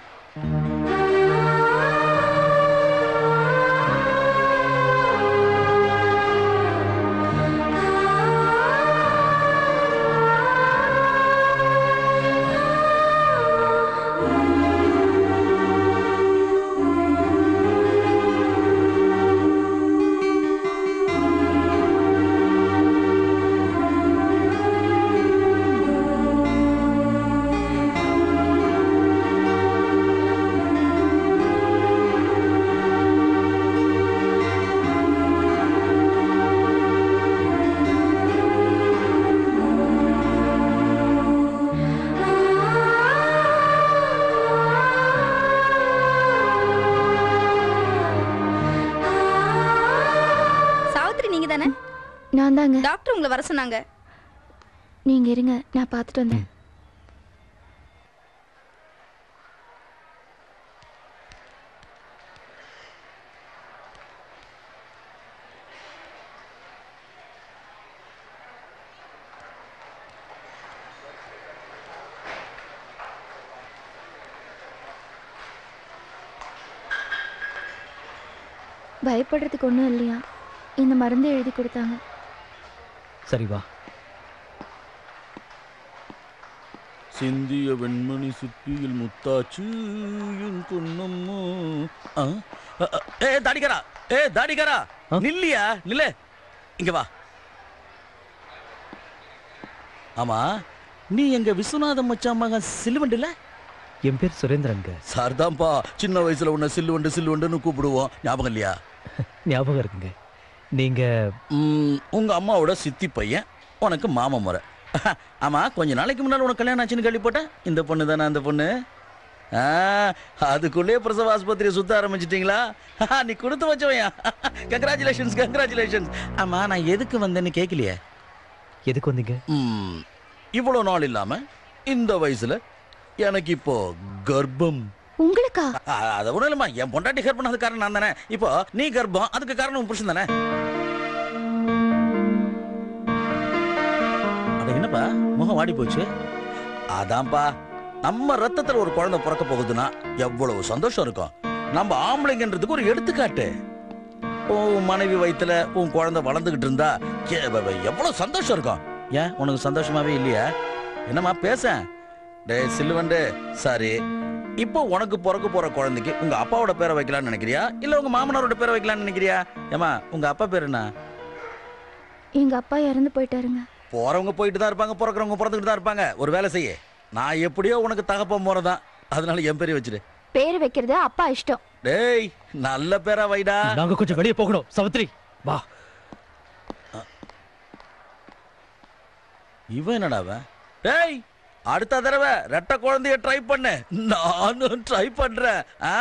சாவித்திரி நீங்க தானே நான் தாங்க டாக்டர் உங்களை வர சொன்னாங்க நீங்க இருங்க நான் பார்த்துட்டு வந்தேன் பயப்படுறதுக்கு ஒன்றும் இல்லையா இந்த மருந்து எழுதி கொடுத்தாங்க சரி வா சிந்திய வெண்மணி சிப்பியில் முத்தாச்சு என் பொன்னம்மா ஆ? அ, அ, ஏ தாடிக்கரா ஏ தாடிக்கரா நில்லியா நில்ல இங்க வா ஆமா நீ எங்க விஸ்வநாதம் மச்சான் மகன் சில்லுவண்டில என் பேர் சுரேந்திரங்க சார்தான்ப்பா சின்ன வயசுல உன்னை சில்லுவண்டு சில்லுவண்டுன்னு கூப்பிடுவோம் ஞாபகம் இல்லையா ஞாபகம் இருக்குங்க நீங்க ம், உங்க அம்மாவோட சித்தி பையன் உனக்கு மாமா முறை ஆமா கொஞ்ச நாளைக்கு முன்னால உனக்கு கல்யாணம் ஆச்சுன்னு கேள்விப்பட்டேன் இந்த பொண்ணு தானே அந்த பொண்ணு ஆ, அதுக்குள்ளே பிரசவ ஆஸ்பத்திரியை சுத்த ஆரம்பிச்சிட்டீங்களா நீ கொடுத்து வச்சவையா கங்க்ராச்சுலேஷன்ஸ் கங்க்ராச்சுலேஷன்ஸ் ஆமா நான் எதுக்கு வந்தேன்னு கேட்கலையே எதுக்கு வந்தீங்க ம், இவ்வளவு நாள் இல்லாம இந்த வயசுல எனக்கு இப்போ கர்ப்பம் உங்களுக்கா ஆ, அது ஒண்ணும் இல்லம்மா என் பொண்டாட்டி கர்ப்பம் அது காரணம் நான் தானே இப்போ நீ கர்ப்பம் அதுக்கு காரணம் உன் புருஷன் தானே அட என்னப்பா முகம் வாடி போச்சு அதான்ப்பா நம்ம ரத்தத்துல ஒரு குழந்தை பிறக்க போகுதுன்னா எவ்வளவு சந்தோஷம் இருக்கும் நம்ம ஆம்பளைங்கன்றதுக்கு ஒரு எடுத்துக்காட்டு உன் மனைவி வயித்துல உன் குழந்தை வளர்ந்துகிட்டு இருந்தா எ- வ- வ- எவ்வளவு சந்தோஷம் இருக்கும் ஏன் உனக்கு சந்தோஷமாவே இல்லையா என்னம்மா பேச டேய் சில்லுவண்டு சாரி இப்போ உனக்கு பிறக்க போற குழந்தைக்கு உங்க அப்பாவோட பேரை வைக்கலாம்னு நினைக்கிறியா இல்ல உங்க மாமனாரோட பேரை வைக்கலாம்னு நினைக்கிறியா ஏமா உங்க அப்பா பேர் என்ன எங்க அப்பா இறந்து போயிட்டாருங்க போறவங்க போயிட்டு தான் இருப்பாங்க பிறக்கிறவங்க பிறந்துக்கிட்டு தான் இருப்பாங்க ஒரு வேலை செய்ய நான் எப்படியோ உனக்கு தகப்பன் போறதான் அதனால என் பேரை வச்சிரு பேர் வைக்கிறது அப்பா இஷ்டம் டேய் நல்ல பேரா வைடா நாங்க கொஞ்சம் வெளியே போகணும் சவித்ரி வா இவன் என்னடா அவன் டேய் அடுத்த தடவை ரெட்டை குழந்தைய ட்ரை பண்ணு நானும் ட்ரை பண்றேன் ஆ?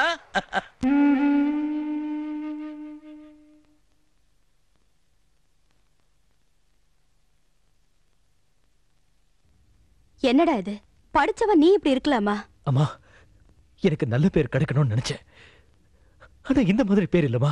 என்னடா இது படிச்சவன் நீ இப்படி இருக்கலாமா அம்மா எனக்கு நல்ல பேர் கிடைக்கணும்னு நினைச்சேன் ஆனா இந்த மாதிரி பேர் இல்லம்மா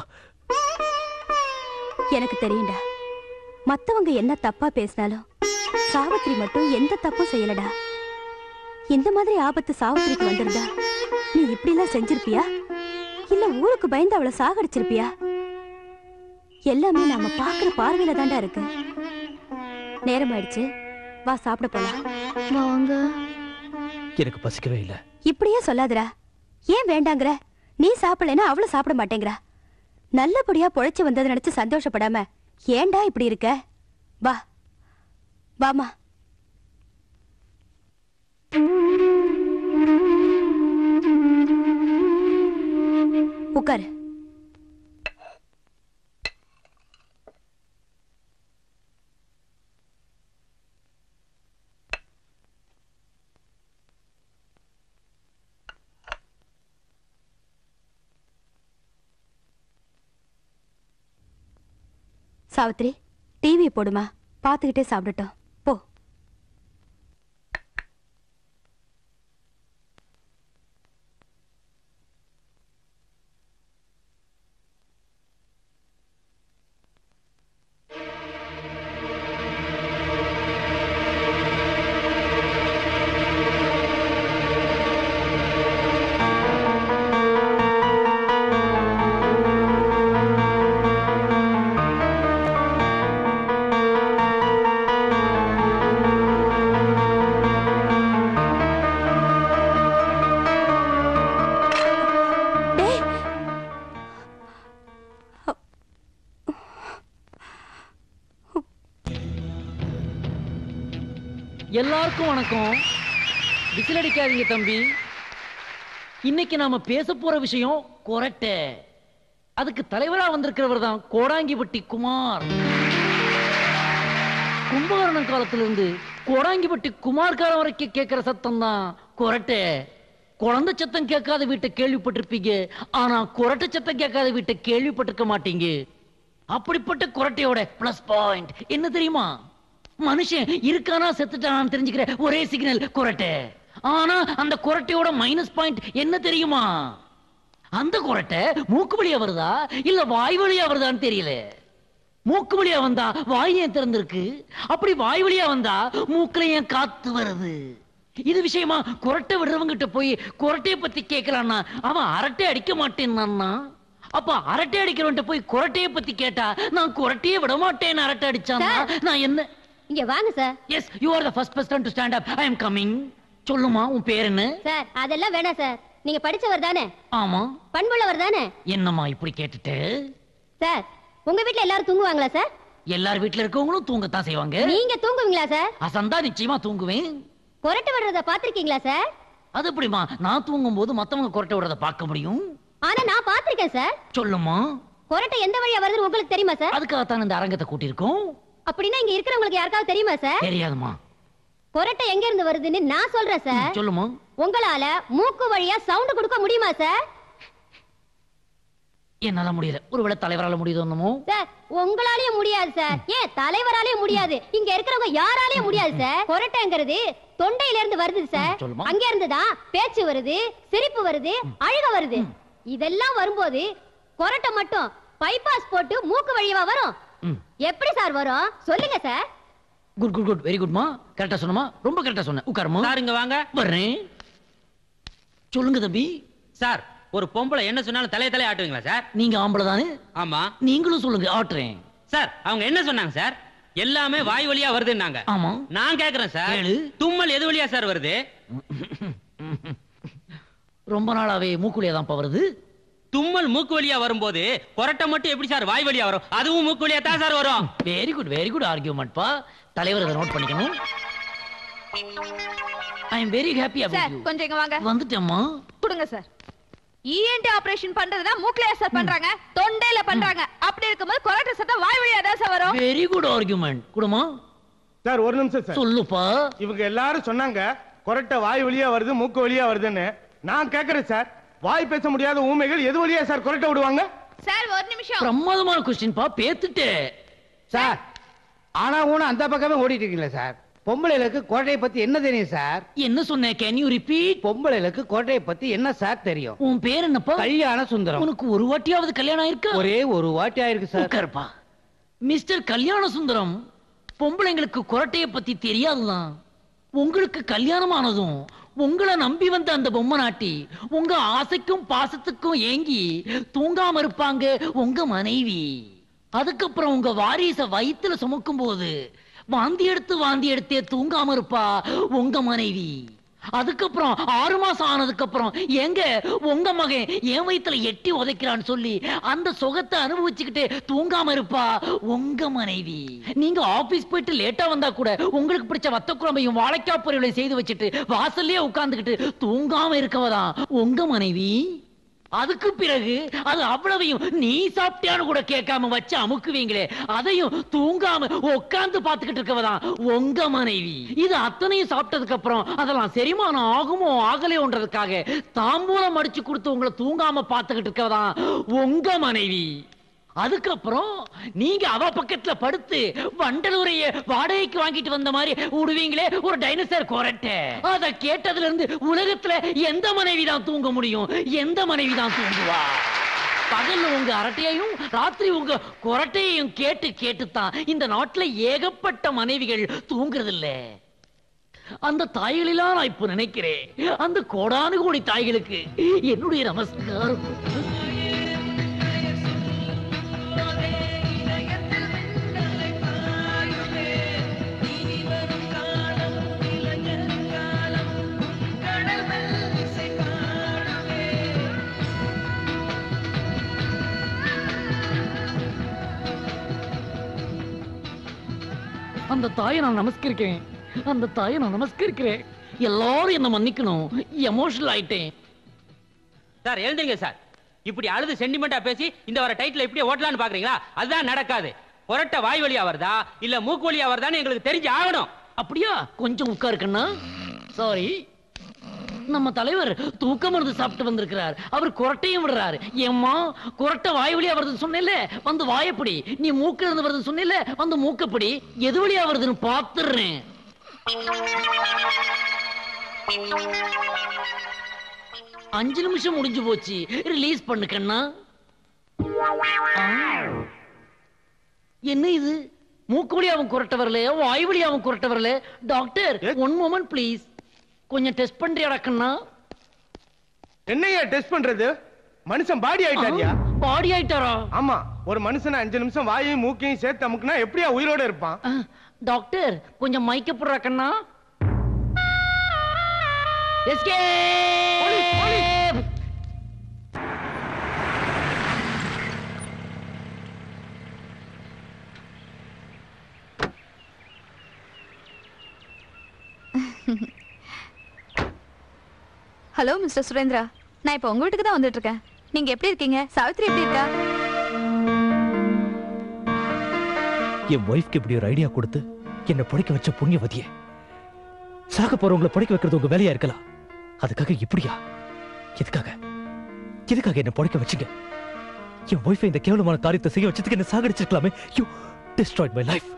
எனக்கு தெரியும்டா மத்தவங்க என்ன தப்பா பேசினாலும் சாவித்திரி மட்டும் எந்த தப்பும் செய்யலடா இந்த மாதிரி ஆபத்து சாவித்திரிக்கு வந்திருந்தா நீ இப்படி எல்லாம் செஞ்சிருப்பியா இல்ல ஊருக்கு பயந்து அவளை சாகடிச்சிருப்பியா எல்லாமே நாம பாக்குற பார்வையில தாண்டா இருக்கு நேரம் ஆயிடுச்சு வா சாப்பிட போலாம் வாங்க எனக்கு பசிக்கவே இல்ல இப்படியே சொல்லாதடா ஏன் வேண்டாங்கிற நீ சாப்பிடலைன்னா அவளும் சாப்பிட மாட்டேங்கிறா நல்லபடியா பொழைச்சு வந்ததை நினைச்சு சந்தோஷப்படாம ஏன்டா இப்படி இருக்க வா வாமா உட்காரு சாவித்ரி டிவி போடுமா பார்த்துக்கிட்டே சாப்பிடட்டும் போ எல்லாருக்கும் வணக்கம் விசில் அடிக்காதீங்க தம்பி இன்னைக்கு நாம பேச போற விஷயம் கொரட்டை அதுக்கு தலைவரா வந்திருக்கிறவர் தான் கோடாங்கிப்பட்டி குமார் கும்பகர்ணன் காலத்துல இருந்து கோடாங்கிப்பட்டி குமார்காரன் வரைக்கும் கேட்கிற சத்தம் தான் கொரட்டை குழந்தை சத்தம் கேட்காத வீட்டை கேள்விப்பட்டிருப்பீங்க ஆனா கொரட்டை சத்தம் கேட்காத வீட்டை கேள்விப்பட்டிருக்க மாட்டீங்க அப்படிப்பட்ட கொரட்டையோட பிளஸ் பாயிண்ட் என்ன தெரியுமா மனுஷன் இருக்கானா செத்துட்டானான்னு தெரிஞ்சுக்கிற ஒரே சிக்னல் கொரட்டை ஆனா அந்த கொரட்டையோட மைனஸ் பாயிண்ட் என்ன தெரியுமா அந்த கொரட்டை மூக்கு வழியா வருதா இல்ல வாய் வழியா வருதான்னு தெரியல மூக்கு வழியா வந்தா வாய் ஏன் திறந்திருக்கு அப்படி வாய் வழியா வந்தா மூக்குல ஏன் காத்து வருது இது விஷயமா கொரட்டை விடுறவங்கிட்ட போய் கொரட்டைய பத்தி கேட்கலான்னா அவன் அரட்டை அடிக்க மாட்டேன்னா அப்ப அரட்டை அடிக்கிறவன்ட்ட போய் குரட்டைய பத்தி கேட்டா நான் குரட்டையே விட மாட்டேன்னு அரட்டை அடிச்சானா நான் என்ன இங்க வாங்க sir yes you are the first person to stand up I am coming சொல்லுமா உன் பேர் என்ன சார் அதெல்லாம் வேணாம் சார் நீங்க படிச்சவர் தானே ஆமா பண்புள்ளவர் தானே என்னம்மா இப்படி கேட்டுட்டு சார் உங்க வீட்ல எல்லாரும் தூங்குவாங்களா சார் எல்லார் வீட்ல இருக்கவங்களும் தூங்கத்தான் செய்வாங்க நீங்க தூங்குவீங்களா சார் அசந்தா நிச்சயமா தூங்குவேன் கொரட்டை விடுறத பாத்திருக்கீங்களா சார் அது எப்படிமா நான் தூங்கும் போது மத்தவங்க குரட்டை விடுறத பார்க்க முடியும் ஆனா நான் பாத்திருக்கேன் சார் சொல்லுமா கொரட்டை எந்த வழியா வருதுன்னு உங்களுக்கு தெரியுமா சார் அதுக்காகத்தான் இந்த அரங்கத்தை கூட்டியிருக்கோம் அப்படின்னா இங்க இருக்கிறவங்களுக்கு யாருக்காவது தெரியுமா சார் தெரியாதுமா கொரட்டை எங்க இருந்து வருதுன்னு நான் சொல்றேன் சார் சொல்லுமா உங்களால மூக்கு வழியா சவுண்ட் கொடுக்க முடியுமா சார் என்னால முடியல ஒருவேளை தலைவரால முடியுதோ என்னமோ சார் உங்களாலயும் முடியாது சார் ஏன் தலைவராலயும் முடியாது இங்க இருக்கிறவங்க யாராலயும் முடியாது சார் கொரட்டைங்கிறது தொண்டையில இருந்து வருது சார் சொல்லுமா. அங்க இருந்து தான் பேச்சு வருது சிரிப்பு வருது அழுக வருது இதெல்லாம் வரும்போது கொரட்டை மட்டும் பைபாஸ் போட்டு மூக்கு வழியவா வரும் எப்படி சார் வரும் சொல்லுங்க sir good good good very குட்மா கரெக்டா சொன்னமா ரொம்ப கரெக்டா சொன்ன உட்காருமா சார் இங்க வாங்க வர்றேன் சொல்லுங்க தம்பி சார் ஒரு பொம்பளை என்ன சொன்னாலும் தலைய தலைய ஆட்டுவீங்களா சார் நீங்க ஆம்பளை தானே ஆமா நீங்களும் சொல்லுங்க ஆட்டுறேன் சார் அவங்க என்ன சொன்னாங்க சார் எல்லாமே வாய் வழியா வருதுன்னாங்க ஆமா நான் கேக்குறேன் சார் கேளு. தும்மல் எது வழியா சார் வருது ரொம்ப நாளாவே மூக்குலியா தான் வருது தும்மல் மூக்கு வழியா வரும்போது கொரட்டை மட்டும் எப்படி சார் வாய் வழியா வரும் அதுவும் மூக்கு வழியா தான் சார் வரும் very good very good argument பா தலைவர் இதை நோட் பண்ணிக்கணும் I am very happy sir about you கொஞ்சம் இங்க வாங்க வந்துட்டேம்மா கொடுங்க சார் இஎன்டி ஆபரேஷன் பண்றதுனா மூக்லியா சார் பண்றாங்க தொண்டையில பண்றாங்க அப்படி இருக்கும்போது கொரட்டை சத்தம் வாய் வழியா தான் சார் வரும் வெரி குட் ஆர்கியூமெண்ட் குடுமா சார் ஒரு நிமிஷம் சார் சொல்லுப்பா இவங்க எல்லாரும் சொன்னாங்க கொரட்டை வாய் வழியா வருது மூக்கு வழியா வருதுன்னு நான் கேக்குறேன் சார் வாய் பேச முடியாத ஊமைகள் எது வழியா சார் கொரட்டை விடுவாங்க சார் ஒரு நிமிஷம் பிரமாதமான கொஸ்டின் பா பேத்துட்டே சார் ஆனா ஊனா அந்த பக்கமே ஓடிட்டு இருக்கீங்களா சார் பொம்பளைகளுக்கு கோட்டையை பத்தி என்ன தெரியும் சார் என்ன சொன்னேன் கேன் யூ ரிப்பீட் பொம்பளைகளுக்கு கோட்டையை பத்தி என்ன சார் தெரியும் உன் பேர் என்னப்பா கல்யாண சுந்தரம் உனக்கு ஒரு வாட்டியாவது கல்யாணம் ஆயிருக்கா ஒரே ஒரு வாட்டி ஆயிருக்கு சார் உட்காருப்பா மிஸ்டர் கல்யாண சுந்தரம் பொம்பளைங்களுக்கு குரட்டைய பத்தி தெரியாதுதான் உங்களுக்கு கல்யாணம் ஆனதும் உங்களை நம்பி வந்த அந்த பொம்மை நாட்டி உங்க ஆசைக்கும் பாசத்துக்கும் ஏங்கி தூங்காம இருப்பாங்க உங்க மனைவி அதுக்கப்புறம் உங்க வாரிச வயித்துல சுமக்கும் போது வாந்தி எடுத்து வாந்தி எடுத்தே தூங்காம இருப்பா உங்க மனைவி அதுக்கப்புறம் ஆறு மாசம் ஆனதுக்கு அப்புறம் எங்க உங்க மகன் என் வயித்துல எட்டி உதைக்கிறான்னு சொல்லி அந்த சுகத்தை அனுபவிச்சுக்கிட்டு தூங்காம இருப்பா உங்க மனைவி நீங்க ஆபீஸ் போயிட்டு லேட்டா வந்தா கூட உங்களுக்கு பிடிச்ச வத்த குழம்பையும் வாழைக்காய் பொரியலையும் செய்து வச்சுட்டு வாசல்லயே உட்கார்ந்துகிட்டு தூங்காம இருக்கவதான் உங்க மனைவி அதுக்கு பிறகு அது அவ்வளவையும் நீ சாப்பிட்டியான்னு கூட கேட்காம வச்சு அமுக்குவீங்களே அதையும் தூங்காம உட்கார்ந்து பாத்துக்கிட்டு இருக்கவதான் உங்க மனைவி இது அத்தனையும் சாப்பிட்டதுக்கு அப்புறம் அதெல்லாம் செரிமானம் ஆகுமோ ஆகலையோன்றதுக்காக தாம்பூலம் அடிச்சு கொடுத்து உங்களை தூங்காம பாத்துக்கிட்டு இருக்கவதான் உங்க மனைவி அதுக்கப்புறம் நீங்க அவ பக்கத்துல படுத்து வண்டலூரைய வாடகைக்கு வாங்கிட்டு வந்த மாதிரி விடுவீங்களே ஒரு டைனோசர் கொரட்டை அத கேட்டதுல இருந்து உலகத்துல எந்த மனைவி தான் தூங்க முடியும் எந்த மனைவி தான் தூங்குவா பகல்ல உங்க அரட்டையையும் ராத்திரி உங்க கொரட்டையையும் கேட்டு கேட்டுத்தான் இந்த நாட்டுல ஏகப்பட்ட மனைவிகள் தூங்குறது இல்ல அந்த தாய்களெல்லாம் நான் இப்ப நினைக்கிறேன் அந்த கோடானு கோடி தாய்களுக்கு என்னுடைய நமஸ்காரம் அந்த தாயை நான் நமஸ்கரிக்கிறேன் அந்த தாயை நான் நமஸ்கரிக்கிறேன் எல்லாரும் என்ன மன்னிக்கணும் எமோஷனல் ஆயிட்டேன் சார் எழுந்துங்க சார் இப்படி அழுது சென்டிமெண்டா பேசி இந்த வர டைட்டில் இப்படியே ஓட்டலான்னு பாக்குறீங்களா அதுதான் நடக்காது கொரட்டை வாய் வழியா வருதா இல்ல மூக்கு வழியா வருதான்னு எங்களுக்கு தெரிஞ்சு ஆகணும் அப்படியா கொஞ்சம் உட்காருக்கண்ணா சாரி நம்ம தலைவர் தூக்க மருந்து சாப்பிட்டு வந்திருக்கிறார் அவர் குரட்டையும் விடுறாரு ஏம்மா குரட்டை வாய் வழியா வருதுன்னு சொன்னேல்ல வந்து வாயப்படி நீ மூக்குல இருந்து வருதுன்னு சொன்னேல்ல வந்து மூக்கப்படி எது வழியா வருதுன்னு பாத்துடுறேன் அஞ்சு நிமிஷம் முடிஞ்சு போச்சு ரிலீஸ் பண்ணு கண்ணா ஆ. என்ன இது மூக்கு வழியாவும் குரட்ட வரல வாய் வழியாவும் குரட்ட வரல டாக்டர் ஒன் மோமெண்ட் ப்ளீஸ் கொஞ்சம் டெஸ்ட் பண்றியாடா கண்ணா என்னையா டெஸ்ட் பண்றது மனுஷன் பாடி ஆயிட்டாரியா பாடி ஆயிட்டாரா ஆமா ஒரு மனுஷன் அஞ்சு நிமிஷம் வாயையும் மூக்கையும் சேர்த்து அமுக்குனா எப்படியா உயிரோட இருப்பான் டாக்டர் கொஞ்சம் மைக்க போடுறா கண்ணா எஸ்கே ஹலோ மிஸ்டர் சுரேந்திரா நான் இப்போ உங்க வீட்டுக்கு தான் வந்துட்டு இருக்கேன் நீங்க எப்படி இருக்கீங்க சாவித்ரி எப்படி இருக்கா என் ஒய்ஃப்க்கு இப்படி ஒரு ஐடியா கொடுத்து என்னை பிடிக்க வச்ச புண்ணியவதியே சாக போறவங்களை பிடிக்க வைக்கிறது உங்க வேலையா இருக்கலாம் அதுக்காக இப்படியா எதுக்காக எதுக்காக என்ன பிடிக்க வச்சீங்க என் ஒய்ஃபை இந்த கேவலமான காரியத்தை செய்ய வச்சதுக்கு என்ன சாகடிச்சிருக்கலாமே யூ டிஸ்ட்ராய்ட் மை லைஃப்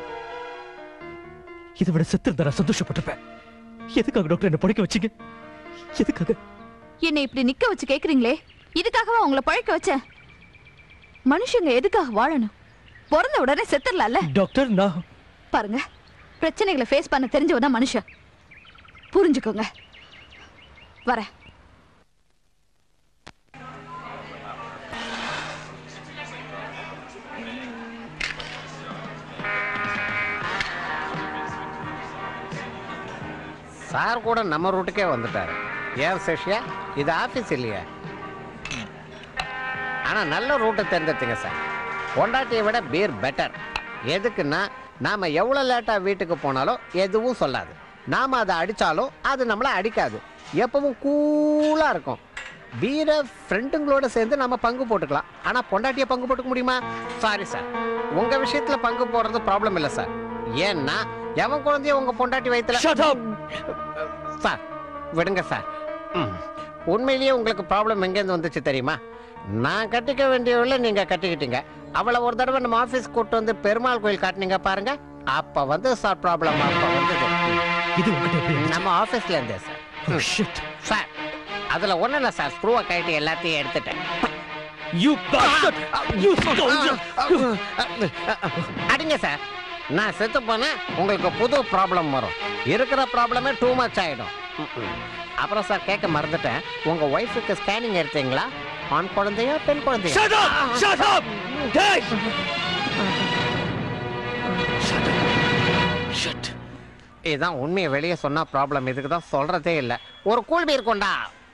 இதை விட செத்து இருந்தா நான் சந்தோஷப்பட்டிருப்பேன் எதுக்காக டாக்டர் என்ன பிடிக்க வச்சீங்க எதுக்காக என்னை இப்படி நிக்க வச்சு கேக்குறீங்களே இதுக்காகவா உங்களை பழக்க வச்சேன் மனுஷங்க எதுக்காக வாழணும் பிறந்த உடனே செத்துடலாம்ல டாக்டர் நான் பாருங்க பிரச்சனைகளை ஃபேஸ் பண்ண தெரிஞ்சவ தான் மனுஷன் புரிஞ்சுக்கோங்க வரேன் சார் கூட நம்ம ரூட்டுக்கே வந்துட்டாரு ஏன் சேஷியா இது ஆபீஸ் இல்லையா ஆனா நல்ல ரூட்டை தேர்ந்தெடுத்தீங்க சார் பொண்டாட்டியை விட பீர் பெட்டர் எதுக்குன்னா நாம எவ்வளவு லேட்டா வீட்டுக்கு போனாலும் எதுவும் சொல்லாது நாம அதை அடிச்சாலும் அது நம்மள அடிக்காது எப்பவும் கூலா இருக்கும் பீரை ஃப்ரெண்டுங்களோட சேர்ந்து நம்ம பங்கு போட்டுக்கலாம் ஆனா பொண்டாட்டியை பங்கு போட்டுக்க முடியுமா சாரி சார் உங்க விஷயத்துல பங்கு போடுறது ப்ராப்ளம் இல்லை சார் ஏன்னா எவன் குழந்தைய உங்க பொண்டாட்டி வயித்துல சார் விடுங்க சார் ம். உண்மையிலேயே உங்களுக்கு ப்ராப்ளம் எங்கேருந்து வந்துச்சு தெரியுமா நான் கட்டிக்க வேண்டியவள நீங்க கட்டிக்கிட்டீங்க அவளை ஒரு தடவை நம்ம ஆபீஸ் கூட்டு வந்து பெருமாள் கோயில் காட்டினீங்க பாருங்க அப்ப வந்து சார் ப்ராப்ளம் அப்ப வந்தது இது நம்ம ஆபீஸ்ல இருந்தே சார் சார் அதுல ஒண்ணு இல்ல சார் ஸ்க்ரூவை கழட்டி எல்லாத்தையும் எடுத்துட்டேன் யூ bastard! You scoundrel! அடிங்க சார் நான் செத்து போனேன் உங்களுக்கு புது ப்ராப்ளம் வரும் இருக்கிற ப்ராப்ளமே டூ மச் ஆயிடும் ம்ம். அப்புறம் சார் கேட்க மறந்துட்டேன் உங்க ஒய்ஃபுக்கு ஸ்கேனிங் எடுத்தீங்களா ஆண் குழந்தையா பெண் குழந்தையா Shut up! Shut up! Hey! இதுதான் உண்மையை வெளியே சொன்னா ப்ராப்ளம் இதுக்கு தான் சொல்றதே இல்லை ஒரு கூல் பீர் கொண்டா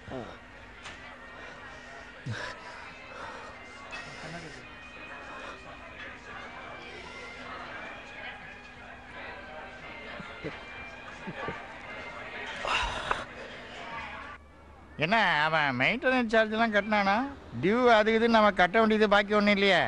என்ன அவன் மெயின்டெனன்ஸ் சார்ஜ்லாம் கட்டினானா டியூ அது இது நம்ம கட்ட வேண்டியது பாக்கி ஒன்றும் இல்லையே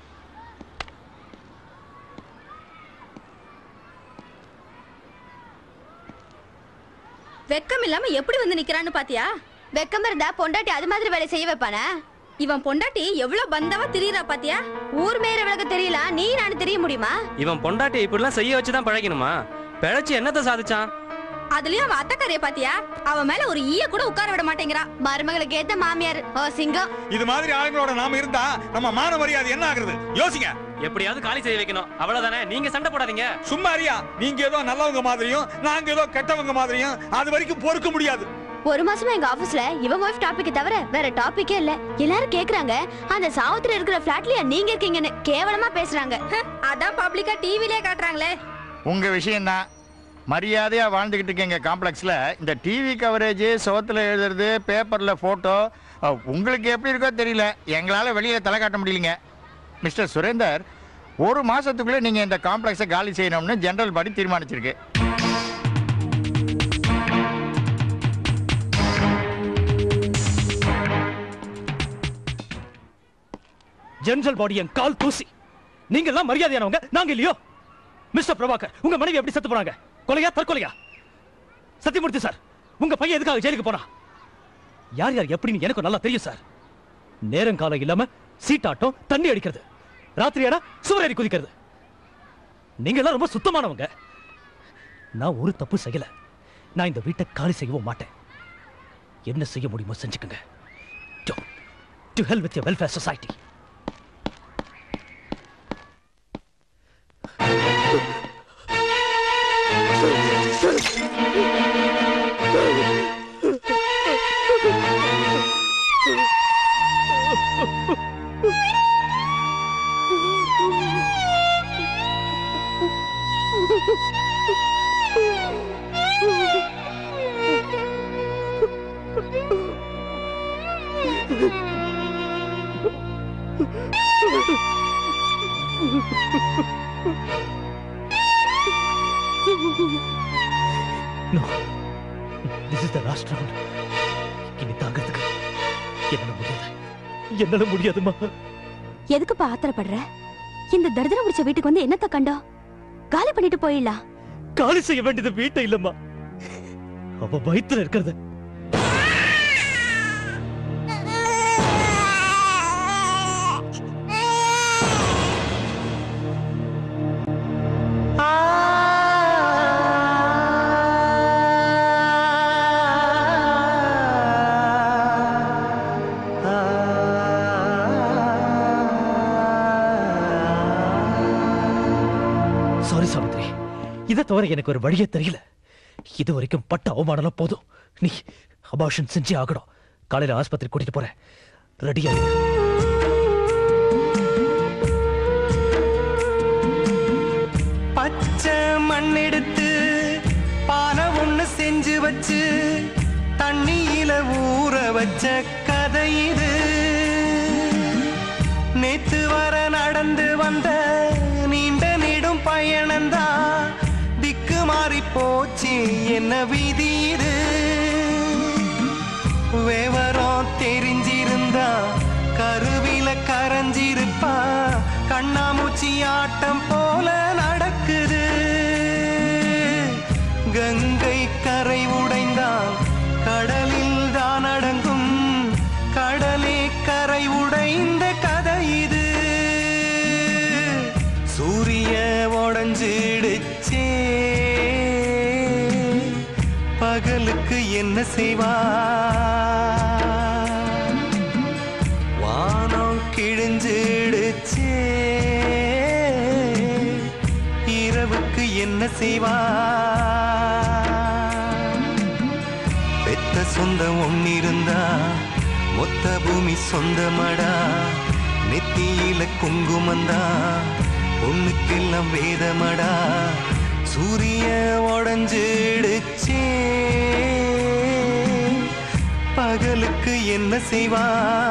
வெக்கம் இல்லாம எப்படி வந்து நிக்கிறான்னு பாத்தியா வெக்கம் இருந்தா பொண்டாட்டி அது மாதிரி வேலை செய்ய வைப்பானே இவன் பொண்டாட்டி எவ்வளவு பந்தாவா திரியறா பாத்தியா ஊர் மேயற விளக்கு தெரியல நீ நான் தெரிய முடியுமா இவன் பொண்டாட்டி இப்படிலாம் செய்ய வச்சு தான் பழகணுமா பிழைச்சு என்னத்தை சாதிச்சான் அதுலயும் அவன் அத்தக்காரிய பாத்தியா அவன் மேல ஒரு ஈய கூட உட்கார விட மாட்டேங்கிறா மருமகளுக்கு ஏத்த மாமியார் ஓ சிங்கம் இது மாதிரி ஆளுங்களோட நாம இருந்தா நம்ம மான மரியாதை என்ன ஆகுறது யோசிங்க எப்படியாவது காலி செய்ய வைக்கணும் அவ்வளவுதானே நீங்க சண்டை போடாதீங்க சும்மா அறியா நீங்க ஏதோ நல்லவங்க மாதிரியும் நாங்க ஏதோ கெட்டவங்க மாதிரியும் அது வரைக்கும் பொறுக்க முடியாது ஒரு மாசமா எங்க ஆபீஸ்ல இவன் ஒய்ஃப் டாபிக் தவிர வேற டாபிக்கே இல்ல எல்லாரும் கேக்குறாங்க அந்த சாவுத்துல இருக்கிற பிளாட்லயா நீங்க இருக்கீங்கன்னு கேவலமா பேசுறாங்க அதான் பப்ளிக்கா டிவிலே காட்டுறாங்களே உங்க விஷயம்தான் மரியாதையா வாழ்ந்துகிட்டு இருக்கீங்க காம்ப்ளெக்ஸ்ல இந்த டிவி கவரேஜ் சுவத்துல எழுதுறது பேப்பர்ல போட்டோ உங்களுக்கு எப்படி இருக்கோ தெரியல எங்களால வெளியில தலை காட்ட முடியலங்க மிஸ்டர் சுரேந்தர் ஒரு மாசத்துக்குள்ள நீங்க இந்த காம்ப்ளெக்ஸை காலி செய்யணும்னு ஜெனரல் பாடி தீர்மானிச்சிருக்கு ஜெனரல் பாடி என் கால் தூசி நீங்க எல்லாம் மரியாதையானவங்க நாங்க இல்லையோ மிஸ்டர் பிரபாகர் உங்க மனைவி எப்படி செத்து போனாங்க கொலையா தற்கொலையா சத்தியமூர்த்தி சார் உங்க பையன் எதுக்காக ஜெயிலுக்கு போனா யார் யார் எப்படின்னு எனக்கு நல்லா தெரியும் சார் நேரம் காலம் இல்லாம சீட்டாட்டம் தண்ணி அடிக்கிறது ராத்திரியானா சுவரேறி குதிக்கிறது நீங்க எல்லாம் ரொம்ப சுத்தமானவங்க நான் ஒரு தப்பு செய்யல நான் இந்த வீட்டை காலி செய்யவும் மாட்டேன் என்ன செய்ய முடியுமோ செஞ்சுக்கங்க to hell with welfare society No. This is the last round. இனி தாங்கிறதுக்கு என்னால முடியாது என்னால முடியாதுமா எதுக்குப்பா ஆத்திரப்படுற இந்த தரிதனம் பிடிச்ச வீட்டுக்கு வந்து என்னத்த கண்டோம் காலி பண்ணிட்டு போயிடலாம் காலி செய்ய வேண்டியது வீட்டை இல்லம்மா அவ வயித்துல இருக்கிறத சாரி சாவித்ரி இதை தவிர எனக்கு ஒரு வழியே தெரியல இது வரைக்கும் பட்ட அவமானம் போதும் நீ அபாஷன் செஞ்சே ஆகணும் காலையில ஆஸ்பத்திரி கூட்டிட்டு போறேன் ரெடியா பச்சை மண் எடுத்து பானை ஒண்ணு செஞ்சு வச்சு தண்ணியில ஊற வச்ச கதை இது நேத்து வர நடந்து வந்த நீண்ட நெடும் பயணந்தா திக்கு மாறி போச்சு என்ன விதி இது விவரம் தெரிஞ்சிருந்தா கருவில கரைஞ்சிருப்பா கண்ணாமூச்சி ஆட்டம் போல நடக்குது கங்கை கரை உடைந்தால் கடலில் தான் அடங்கும் கடலே கரை உடைந்த கதை இது சூரிய உடஞ்சிடுச்சே பகலுக்கு என்ன செய்வா வானம் கிழிஞ்சிடுச்சே இரவுக்கு என்ன செய்வா பெத்த சொந்தம் ஒன்னிருந்தா மொத்த பூமி சொந்தமடா நெத்தியில குங்குமந்தா பொண்ணுக்கெல்லாம் வேதமடா சூரிய உடஞ்சிடுச்சே பகலுக்கு என்ன செய்வா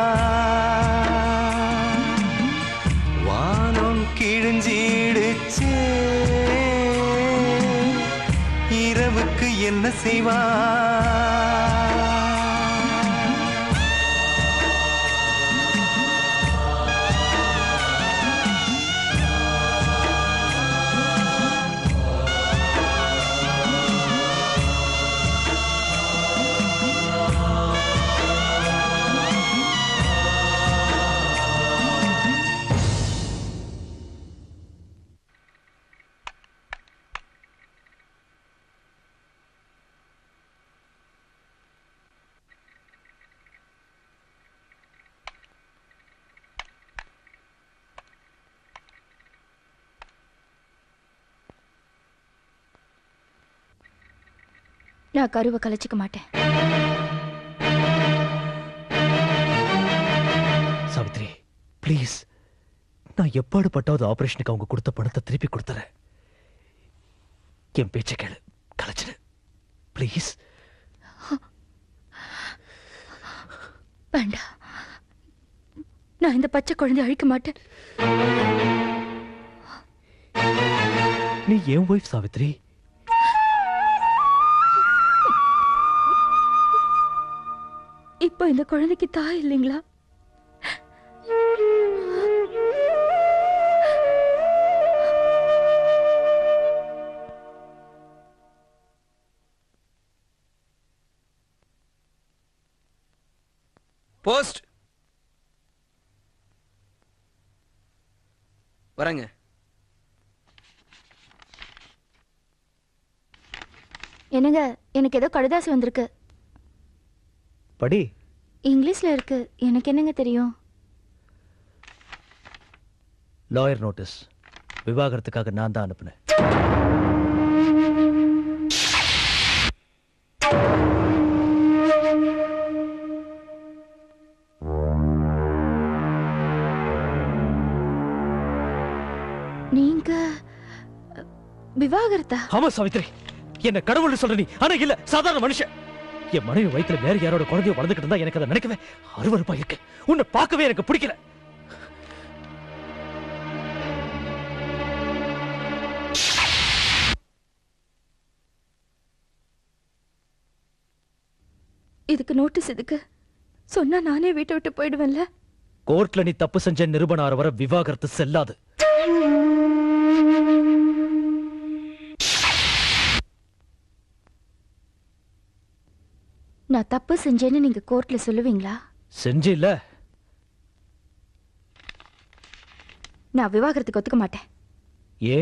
வானம் கிழிஞ்சிடுச்சே இரவுக்கு என்ன செய்வா நான் கருவை கலைச்சிக்க மாட்டேன் சாவித்ரி ப்ளீஸ் நான் எப்பாடு பட்டாவது ஆபரேஷனுக்கு அவங்க கொடுத்த பணத்தை திருப்பி கொடுத்துறேன் என் பேச்சை கேளு கலைச்சிடு ப்ளீஸ் வேண்டாம் நான் இந்த பச்சை குழந்தைய அழிக்க மாட்டேன் நீ என் ஒய்ஃப் சாவித்ரி இப்போ இந்த குழந்தைக்கு தாய் இல்லைங்களா போஸ்ட் வரேங்க என்னங்க எனக்கு ஏதோ கடுதாசி வந்திருக்கு படி இங்கிலீஷ்ல இருக்கு எனக்கு என்னங்க தெரியும் லாயர் நோட்டீஸ் விவாகரத்துக்காக நான் தான் அனுப்புனேன் நீங்க விவாகரத்தா ஆமா சாவித்ரி என்ன கடவுள்னு சொல்ற நீ ஆனா இல்ல சாதாரண மனுஷன் என் மனைவி வயித்துல வேற யாரோட குழந்தைய வளர்ந்துகிட்டு இருந்தா எனக்கு அதை நினைக்கவே அருவருப்பா இருக்கு உன்னை பார்க்கவே எனக்கு பிடிக்கல இதுக்கு நோட்டீஸ் எதுக்கு சொன்னா நானே வீட்டை விட்டு போயிடுவேன்ல கோர்ட்ல நீ தப்பு செஞ்ச நிரூபணம் ஆற வர விவாகரத்து செல்லாது நான் தப்பு செஞ்சேன்னு நீங்க கோர்ட்ல சொல்லுவீங்களா செஞ்சு இல்ல நான் விவாகரத்துக்கு ஒத்துக்க மாட்டேன் ஏ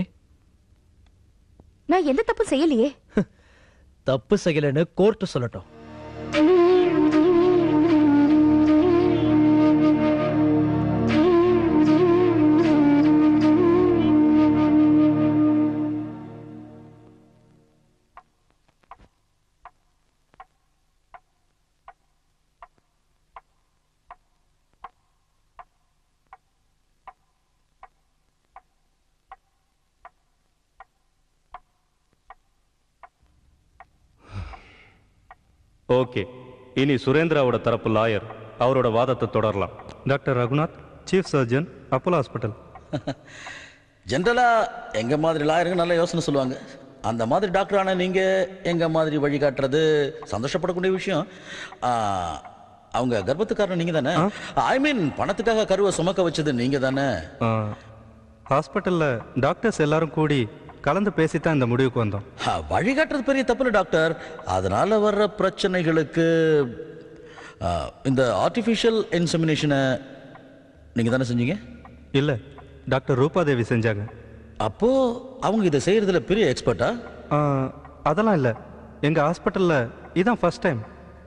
நான் எந்த தப்பும் செய்யலையே தப்பு செய்யலைன்னு கோர்ட் சொல்லட்டும் ஓகே இனி சுரேந்திராவோட தரப்பு லாயர் அவரோட வாதத்தை தொடரலாம் doctor Raghunath chief surgeon Apollo hospital ஜென்ரலா எங்க மாதிரி லாயருங்க நல்ல யோசனை சொல்லுவாங்க அந்த மாதிரி டாக்டர் ஆன நீங்க எங்க மாதிரி வழிகாட்டுறது சந்தோஷப்படக்கூடிய விஷயம் ஆ, அவங்க கர்ப்பத்துக்காரன் நீங்க தானே ஐ மீன் பணத்துக்காக கருவை சுமக்க வச்சது நீங்க தானே ஹாஸ்பிட்டலில் டாக்டர்ஸ் எல்லாரும் கூடி கலந்து பேசித்தான் இந்த முடிவுக்கு வந்தோம் ஆ, வழிகாட்டுறது பெரிய தப்பு டாக்டர் அதனால வர்ற பிரச்சனைகளுக்கு ஆ, இந்த ஆர்டிஃபிஷியல் இன்செமினேஷனை நீங்க தானே செஞ்சீங்க இல்லை டாக்டர் ரூபாதேவி செஞ்சாங்க அப்போ அவங்க இதை செய்யறதுல பெரிய எக்ஸ்பர்ட்டா ஆ, அதெல்லாம் இல்லை எங்கள் ஹாஸ்பிட்டலில் இதான் ஃபர்ஸ்ட் டைம்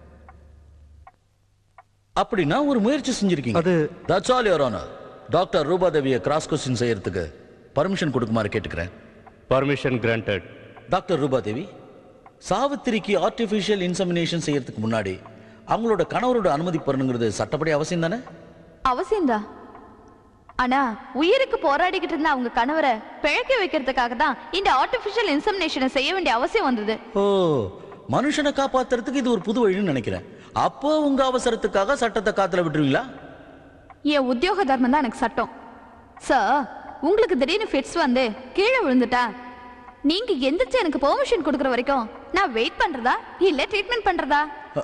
அப்படின்னா ஒரு முயற்சி செஞ்சிருக்கீங்க அது that's all your honour doctor ரூபாதேவியை கிராஸ் கொஸ்டின் செய்யறதுக்கு பர்மிஷன் கொடுக்குமாறு கேட்டுக்கிறேன் பர்மிஷன் கிராண்டட் டாக்டர் ரூபாதேவி சாவித்திரிக்கு ஆர்டிஃபிஷியல் இன்சமினேஷன் செய்யறதுக்கு முன்னாடி அவங்களோட கணவரோட அனுமதி பெறணுங்கிறது சட்டப்படி அவசியம் தானே அவசியம்தான் ஆனா உயிருக்கு போராடிக்கிட்டு இருந்த அவங்க கணவரை பிழைக்க வைக்கிறதுக்காக தான் இந்த ஆர்டிபிஷியல் இன்சமினேஷனை செய்ய வேண்டிய அவசியம் வந்தது ஓ மனுஷனை காப்பாத்துறதுக்கு இது ஒரு புது வழின்னு நினைக்கிறேன் அப்போ உங்க அவசரத்துக்காக சட்டத்தை காத்துல விட்டுருவீங்களா என் உத்தியோக தர்மம் தான் எனக்கு சட்டம் சார் உங்களுக்கு திடீர்னு ஃபிட்ஸ் வந்து கீழே விழுந்துட்டா நீங்க எந்திரிச்சு எனக்கு பெர்மிஷன் கொடுக்குற வரைக்கும் நான் வெயிட் பண்றதா இல்ல ட்ரீட்மெண்ட் பண்றதா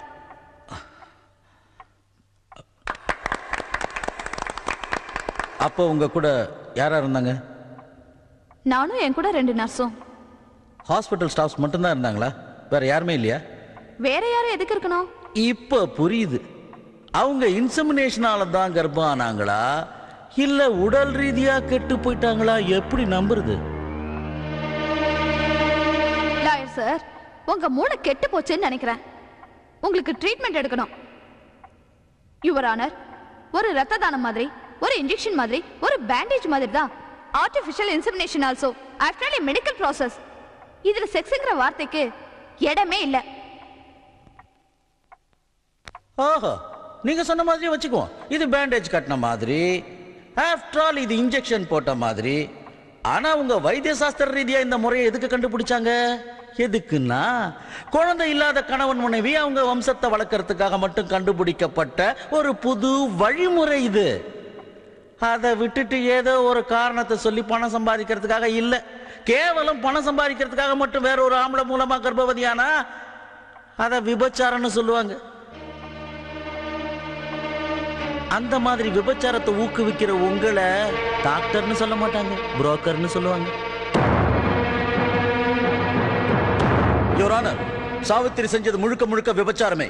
அப்போ உங்க கூட யாரா இருந்தாங்க நானும் என் கூட ரெண்டு நர்ஸும் ஹாஸ்பிட்டல் ஸ்டாஃப்ஸ் மட்டும்தான் இருந்தாங்களா வேற யாருமே இல்லையா வேற யாரும் எதுக்கு இருக்கணும் இப்ப புரியுது அவங்க இன்சமினேஷனால தான் கர்ப்பம் ஆனாங்களா இல்ல உடல் ரீதியா கெட்டு போயிட்டாங்களா எப்படி நம்புறது லாயர் சார் உங்க மூளை கெட்டு போச்சுன்னு நினைக்கிறேன் உங்களுக்கு ட்ரீட்மெண்ட் எடுக்கணும் யுவர் ஆனர் ஒரு ரத்த தானம் மாதிரி ஒரு இன்ஜெக்ஷன் மாதிரி ஒரு பேண்டேஜ் மாதிரி தான் artificial insemination also after a medical process இதுல செக்ஸ்ங்கிற வார்த்தைக்கு இடமே இல்ல ஓஹோ நீங்க சொன்ன மாதிரியே வச்சுக்குவோம் இது பேண்டேஜ் கட்டின மாதிரி ஆஃப்டர் ஆல் இது இன்ஜெக்ஷன் போட்ட மாதிரி ஆனா உங்க வைத்திய சாஸ்திர ரீதியா இந்த முறையை எதுக்கு கண்டுபிடிச்சாங்க எதுக்குன்னா குழந்தை இல்லாத கணவன் மனைவி அவங்க வம்சத்தை வளர்க்கறதுக்காக மட்டும் கண்டுபிடிக்கப்பட்ட ஒரு புது வழிமுறை இது அதை விட்டுட்டு ஏதோ ஒரு காரணத்தை சொல்லி பணம் சம்பாதிக்கிறதுக்காக இல்ல கேவலம் பணம் சம்பாதிக்கிறதுக்காக மட்டும் வேற ஒரு ஆம்பளை மூலமா கர்ப்பவதியானா அதை விபச்சாரம்னு சொல்லுவாங்க அந்த மாதிரி விபச்சாரத்தை ஊக்குவிக்கிற உங்களை டாக்டர்னு சொல்ல மாட்டாங்க புரோக்கர்னு சொல்லுவாங்க யுவர் ஆனர் சாவித்திரி செஞ்சது முழுக்க முழுக்க விபச்சாரமே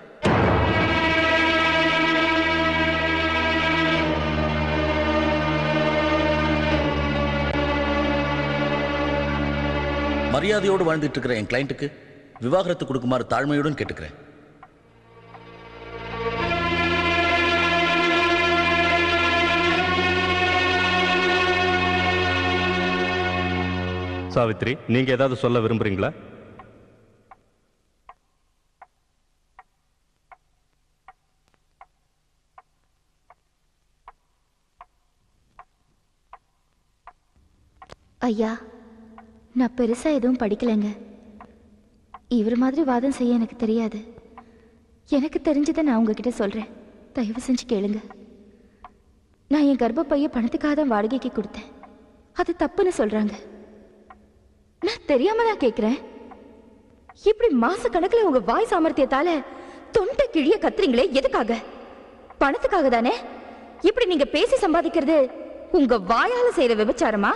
மரியாதையோடு வாழ்ந்துட்டு இருக்கிற என் கிளைண்ட்டுக்கு விவாகரத்து கொடுக்குமாறு தாழ்மையுடன் கேட்டுக்கிறேன் சாவித்ரி நீங்க ஏதாவது சொல்ல விரும்புறீங்களா ஐயா நான் பெருசா எதுவும் படிக்கலைங்க இவர் மாதிரி வாதம் செய்ய எனக்கு தெரியாது எனக்கு தெரிஞ்சதை நான் உங்ககிட்ட சொல்றேன் தயவு செஞ்சு கேளுங்க நான் என் கர்ப்பப்பைய பணத்துக்காக தான் வாடகைக்கு கொடுத்தேன் அது தப்புன்னு சொல்றாங்க நான் தெரியாம தான் கேக்குறேன் இப்படி மாச கணக்குல உங்க வாய் சாமர்த்தியத்தால தொண்டை கிழிய கத்துறீங்களே எதுக்காக பணத்துக்காக தானே இப்படி நீங்க பேசி சம்பாதிக்கிறது உங்க வாயால செய்யற விபச்சாரமா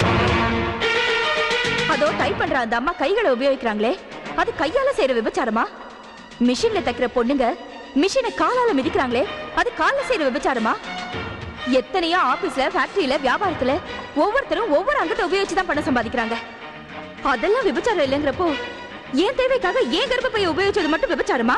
அதோ டைப் பண்ற அந்த அம்மா கைகளை உபயோகிக்கிறாங்களே அது கையால செய்யற விபச்சாரமா மிஷின்ல தைக்கிற பொண்ணுங்க மிஷினை காலால மிதிக்கிறாங்களே அது கால்ல செய்யற விபச்சாரமா எத்தனையோ ஆபீஸ்ல ஃபேக்டரியில வியாபாரத்துல ஒவ்வொருத்தரும் ஒவ்வொரு அங்கத்தை உபயோகிச்சு தான் பணம் சம்பாதிக்கிறாங்க அதெல்லாம் விபச்சாரம் இல்லைங்கிறப்போ ஏன் தேவைக்காக ஏன் கர்ப்பப்பையை உபயோகிச்சது மட்டும் விபச்சாரமா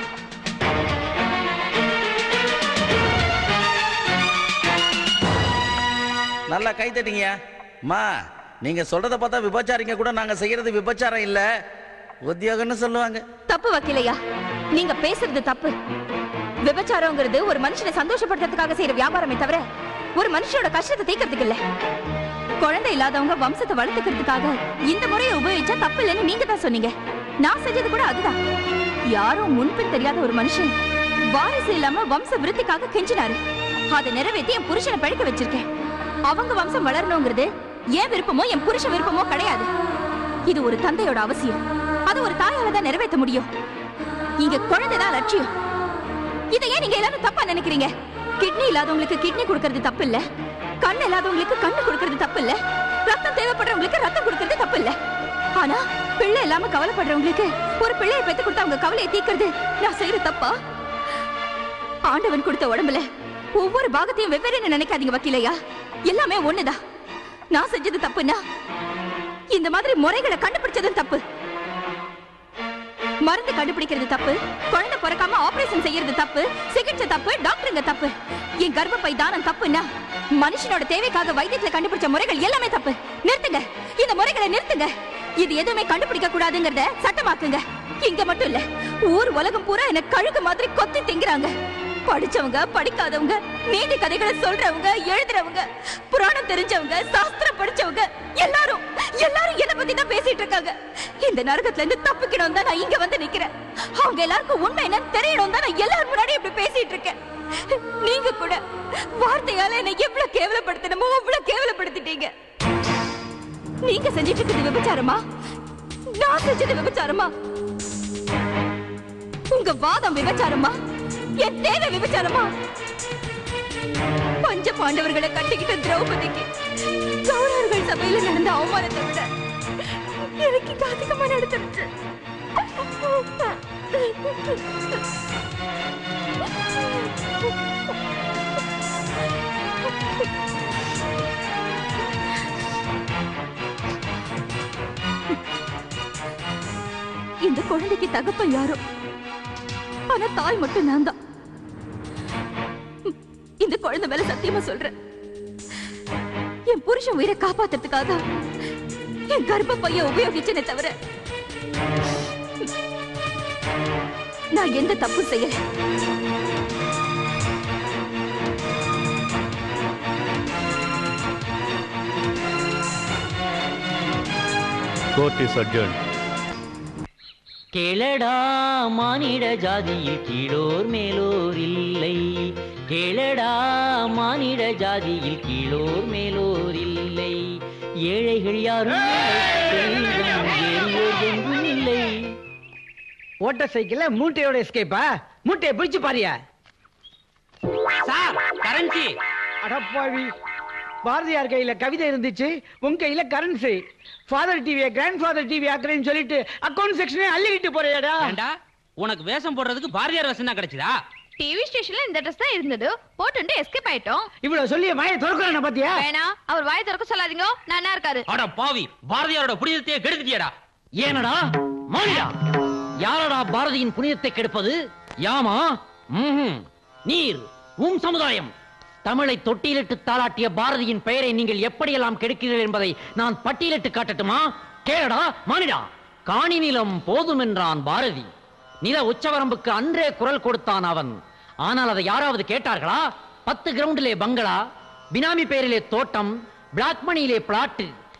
நல்லா கை தட்டிங்கய்யா அம்மா நீங்க சொல்றத பார்த்தா விபச்சாரிங்க கூட நாங்க செய்யறது விபச்சாரம் இல்ல உத்தியோகம்னு சொல்லுவாங்க தப்பு வக்கீலையா நீங்க பேசுறது தப்பு விபச்சாரங்கிறது ஒரு மனுஷனை சந்தோஷப்படுத்துறதுக்காக செய்யற வியாபாரமே தவிர ஒரு மனுஷனோட கஷ்டத்தை தீக்கிறதுக்கு இல்ல குழந்தை இல்லாதவங்க வம்சத்தை வளர்த்துக்கிறதுக்காக இந்த முறையை உபயோகிச்சா தப்பு இல்லைன்னு நீங்க தான் சொன்னீங்க நான் செஞ்சது கூட அதுதான் யாரும் முன்பின் தெரியாத ஒரு மனுஷன் வாரிசு இல்லாம வம்ச விருத்திக்காக கெஞ்சினாரு அதை நிறைவேற்றி என் புருஷனை பழிக்க வச்சிருக்கேன் அவங்க வம்சம் வளரணுங்கிறது என் விருப்பமோ என் புருஷ விருப்பமோ கிடையாது இது ஒரு தந்தையோட அவசியம் அது ஒரு தாயால தான் நிறைவேற்ற முடியும் இங்க குழந்தைதான் லட்சியம் இதை ஏன் நீங்க எல்லாரும் தப்பா நினைக்கிறீங்க கிட்னி இல்லாதவங்களுக்கு கிட்னி கொடுக்கறது தப்பு இல்ல கண் இல்லாதவங்களுக்கு கண்ணு கொடுக்கறது தப்பு இல்ல ரத்தம் தேவைப்படுறவங்களுக்கு ரத்தம் கொடுக்கறது தப்பு இல்ல ஆனா பிள்ளை இல்லாம கவலைப்படுறவங்களுக்கு ஒரு பிள்ளையை பெத்து கொடுத்து அவங்க கவலையை தீக்கிறது நான் செய்யற தப்பா ஆண்டவன் கொடுத்த உடம்புல ஒவ்வொரு பாகத்தையும் வெவ்வேறு நினைக்காதீங்க வக்கீலையா எல்லாமே ஒண்ணுதான் நான் செஞ்சது தப்புன்னா இந்த மாதிரி முறைகளை கண்டுபிடிச்சதும் தப்பு மருந்து கண்டுபிடிக்கிறது தப்பு குழந்தை பிறக்காம ஆபரேஷன் செய்யறது தப்பு சிகிச்சை தப்பு டாக்டருங்க தப்பு என் கர்ப்பப்பை தானம் தப்புன்னா மனுஷனோட தேவைக்காக வைத்தியத்துல கண்டுபிடிச்ச முறைகள் எல்லாமே தப்பு நிறுத்துங்க இந்த முறைகளை நிறுத்துங்க இது எதுவுமே கண்டுபிடிக்க கூடாதுங்கறத சட்டமாக்குங்க இங்க மட்டும் இல்ல ஊர் உலகம் பூரா என்ன கழுகு மாதிரி கொத்தி திங்கிறாங்க படிச்சவங்க படிக்காதவங்க நீதி கதைகளை சொல்றவங்க எழுதுறவங்க புராணம் தெரிஞ்சவங்க சாஸ்திரம் படிச்சவங்க எல்லாரும் எல்லாரும் என்ன பத்தி தான் பேசிட்டு இருக்காங்க இந்த நரகத்துல இருந்து தப்பிக்கணும் தான் நான் இங்க வந்து நிக்கிறேன் அவங்க எல்லாருக்கும் உண்மை என்னன்னு தெரியணும் தான் நான் எல்லாரும் முன்னாடி இப்படி பேசிட்டு இருக்கேன் நீங்க கூட வார்த்தையால என்னை எவ்வளவு கேவலப்படுத்தணுமோ அவ்வளவு கேவலப்படுத்திட்டீங்க நீங்க செஞ்சிட்டு இருக்கிறது விபச்சாரமா நான் செஞ்சது விபச்சாரமா உங்க வாதம் விபச்சாரமா என் தேவை விபச்சாரமா பஞ்ச பாண்டவர்களை கட்டிக்கிட்ட திரௌபதிக்கு கௌரவர்கள் சபையில நடந்த அவமானத்தை விட எனக்கு இது அதிகமா நடந்துருச்சு இந்த குழந்தைக்கு தகப்பன் யாரோ ஆனா தாய் மட்டும் நான் தான் இந்த குழந்தை மேல சத்தியமா சொல்றேன் என் புருஷன் உயிரை காப்பாத்துறதுக்காக தான் என் கர்ப்ப பையன் உபயோகிச்சனே தவிர நான் எந்த தப்பு செய்யல கோர்ட் இஸ் அட்ஜர்ன் கேளடா மானிட ஜாதியில் கீழோர் மேலோர் இல்லை கேளடா மானிட ஜாதியில் கீழோர் மேலோர் இல்லை ஏழைகள் யாரும் இல்லை, செல்வம் ஏறியோர் எங்கும் இல்லை ஓட்ட சைக்கிள்ல மூட்டையோட எஸ்கேப்பா மூட்டையை பிடிச்சு பாரியா சார் கரன்சி அடப்பாவி பாரதியார் கையில கவிதை இருந்துச்சு உன் கையில கரன்சி ஃபாதர் டிவியை கிராண்ட் ஃபாதர் டிவி ஆக்குறேன்னு சொல்லிட்டு அக்கவுண்ட் செக்ஷனே அள்ளிக்கிட்டு போறியாடா ஏண்டா உனக்கு வேஷம் போடுறதுக்கு பாரதியார் வேஷம் தான் கிடைச்சதா டிவி ஸ்டேஷன்ல இந்த ட்ரெஸ் தான் இருந்தது போட்டு எஸ்கேப் ஆயிட்டோம் இவ்வளவு சொல்லி வாயை திறக்கிறான பாத்தியா வேணாம் அவர் வாய் திறக்க சொல்லாதீங்க நான் என்ன இருக்காரு அட பாவி பாரதியாரோட புனிதத்தையே கெடுத்துட்டியடா ஏனடா மானிடா யாரடா பாரதியின் புனிதத்தை கெடுப்பது யாமா ம்ஹும். நீர் உம் சமுதாயம் தமிழை தொட்டிலிட்டு தாளாட்டிய பாரதியின் பெயரை நீங்கள் எப்படியெல்லாம் கெடுக்கிறீர்கள் என்பதை நான் பட்டியலிட்டு காட்டட்டுமா கேளடா மானிடா காணி நிலம் போதும் என்றான் பாரதி நில உச்சவரம்புக்கு அன்றே குரல் கொடுத்தான் அவன் ஆனால் அதை யாராவது கேட்டார்களா பத்து கிரவுண்டிலே பங்களா பினாமி பெயரிலே தோட்டம் பிளாக் மணியிலே பிளாட்டு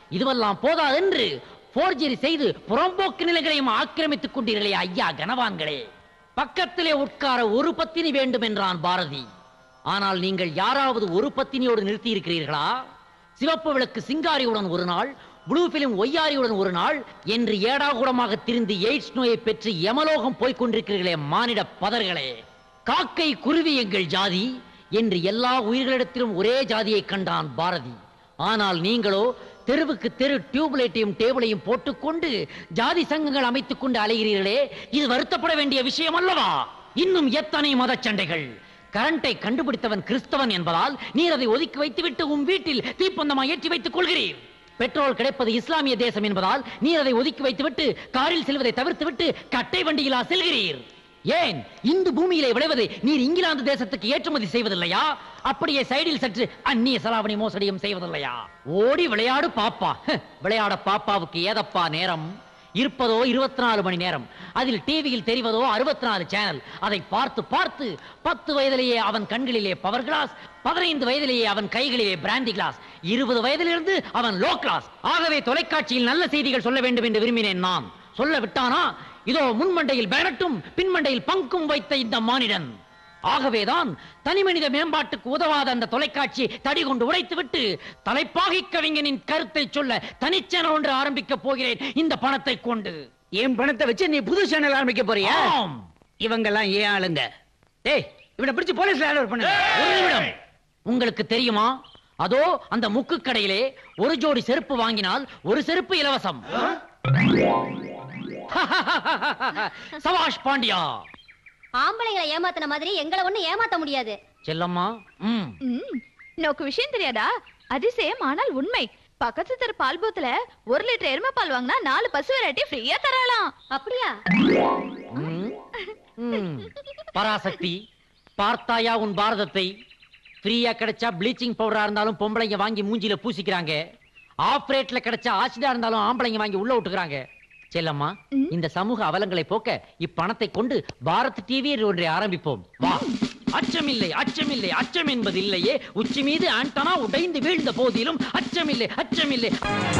இதுவெல்லாம் போதாதென்று போர்ஜரி செய்து புறம்போக்கு நிலைகளையும் ஆக்கிரமித்துக் கொண்டீர்களே ஐயா கனவான்களே பக்கத்திலே உட்கார ஒரு பத்தினி வேண்டும் என்றான் பாரதி ஆனால் நீங்கள் யாராவது ஒரு பத்தினியோடு நிறுத்தி இருக்கிறீர்களா சிவப்பு விளக்கு சிங்காரியுடன் ஒரு நாள் ப்ளூ பிலிம் ஒய்யாரியுடன் ஒரு நாள் என்று ஏடாகுடமாக திரிந்து எய்ட்ஸ் நோயை பெற்று யமலோகம் போய்க் கொண்டிருக்கிறீர்களே மானிட பதர்களே காக்கை குருவி எங்கள் ஜாதி என்று எல்லா உயிர்களிடத்திலும் ஒரே ஜாதியை கண்டான் பாரதி ஆனால் நீங்களோ தெருவுக்கு தெரு டியூப்லைட்டையும் டேபிளையும் போட்டுக்கொண்டு ஜாதி சங்கங்கள் அமைத்துக் கொண்டு அலைகிறீர்களே இது வருத்தப்பட வேண்டிய விஷயம் அல்லவா இன்னும் எத்தனை மதச் சண்டைகள் கரண்டை கண்டுபிடித்தவன் கிறிஸ்தவன் என்பதால் நீர் அதை ஒதுக்கி வைத்துவிட்டு உன் வீட்டில் தீப்பந்தமாய் ஏற்றி வைத்துக் கொள்கிறீர் பெட்ரோல் கிடைப்பது இஸ்லாமிய தேசம் என்பதால் நீர் அதை ஒதுக்கி வைத்துவிட்டு காரில் செல்வதை தவிர்த்துவிட்டு கட்டை வண்டியிலா செல்கிறீர் ஏன் இந்து பூமியிலே விளைவது நீர் இங்கிலாந்து தேசத்துக்கு ஏற்றுமதி செய்வதில்லையா அப்படியே சைடில் சற்று அந்நிய செலாவணி மோசடியும் செய்வதில்லையா ஓடி விளையாடு பாப்பா ஹ், விளையாட பாப்பாவுக்கு ஏதப்பா நேரம் இருப்பதோ இருபத்தி நாலு மணி நேரம் அதில் டிவியில் தெரிவதோ அறுபத்தி நாலு சேனல் அதை பார்த்து பார்த்து பத்து வயதிலேயே அவன் கண்களிலே பவர் கிளாஸ் பதினைந்து வயதிலேயே அவன் கைகளிலே பிராண்டி கிளாஸ் இருபது வயதிலிருந்து அவன் லோ கிளாஸ் ஆகவே தொலைக்காட்சியில் நல்ல செய்திகள் சொல்ல வேண்டும் என்று விரும்பினேன் நான் சொல்ல விட்டானா இதோ முன்மண்டையில் பேனட்டும் பின்மண்டையில் பங்கும் வைத்த இந்த மானிடன் ஆகவேதான் தனிமனித மேம்பாட்டுக்கு உதவாத அந்த தொலைக்காட்சி தடி கொண்டு உடைத்துவிட்டு தலைப்பாகி கவிஞனின் கருத்தை சொல்ல தனிச்சேனல் ஒன்று ஆரம்பிக்க போகிறேன் இந்த பணத்தை கொண்டு என் பணத்தை வச்சு நீ புது சேனல் ஆரம்பிக்க போறியா ஆம். இவங்க எல்லாம் ஏன் ஆளுங்க டேய் இவனை பிடிச்சு போலீஸ்ல ஹேண்ட் பண்ணுங்க ஒரு நிமிடம் உங்களுக்கு தெரியுமா அதோ அந்த முக்கு கடையிலே ஒரு ஜோடி செருப்பு வாங்கினால் ஒரு செருப்பு இலவசம் சவாஷ் பாண்டியா ஆம்பளைங்களை ஏமாத்தின மாதிரி எங்களை ஒண்ணு ஏமாத்த முடியாது செல்லம்மா ம் ம், நோக்கு விஷயம் தெரியாதா அதிசயம் ஆனால் உண்மை பக்கத்து தெரு பால் பூத்துல ஒரு லிட்டர் எருமை பால் வாங்கினா நாலு பசு வெரைட்டி ஃப்ரீயா தரலாம் அப்படியா ம், ம். பராசக்தி பார்த்தாயா உன் பாரதத்தை ஃப்ரீயா கிடைச்சா ப்ளீச்சிங் பவுடரா இருந்தாலும் பொம்பளைங்க வாங்கி மூஞ்சில பூசிக்கிறாங்க ஆஃப் ரேட்ல கிடைச்சா ஆசிடா இருந்தாலும் ஆம்பளைங்க வாங்கி உள்ள விட்டுக்கிறாங்க செல்லம்மா இந்த சமூக அவலங்களை போக்க இப்பணத்தை கொண்டு பாரத் டிவி ஒன்றை ஆரம்பிப்போம் வா அச்சமில்லை அச்சமில்லை அச்சம் என்பது இல்லையே உச்சி மீது ஆண்டனா உடைந்து வீழ்ந்த போதிலும் அச்சமில்லை அச்சமில்லை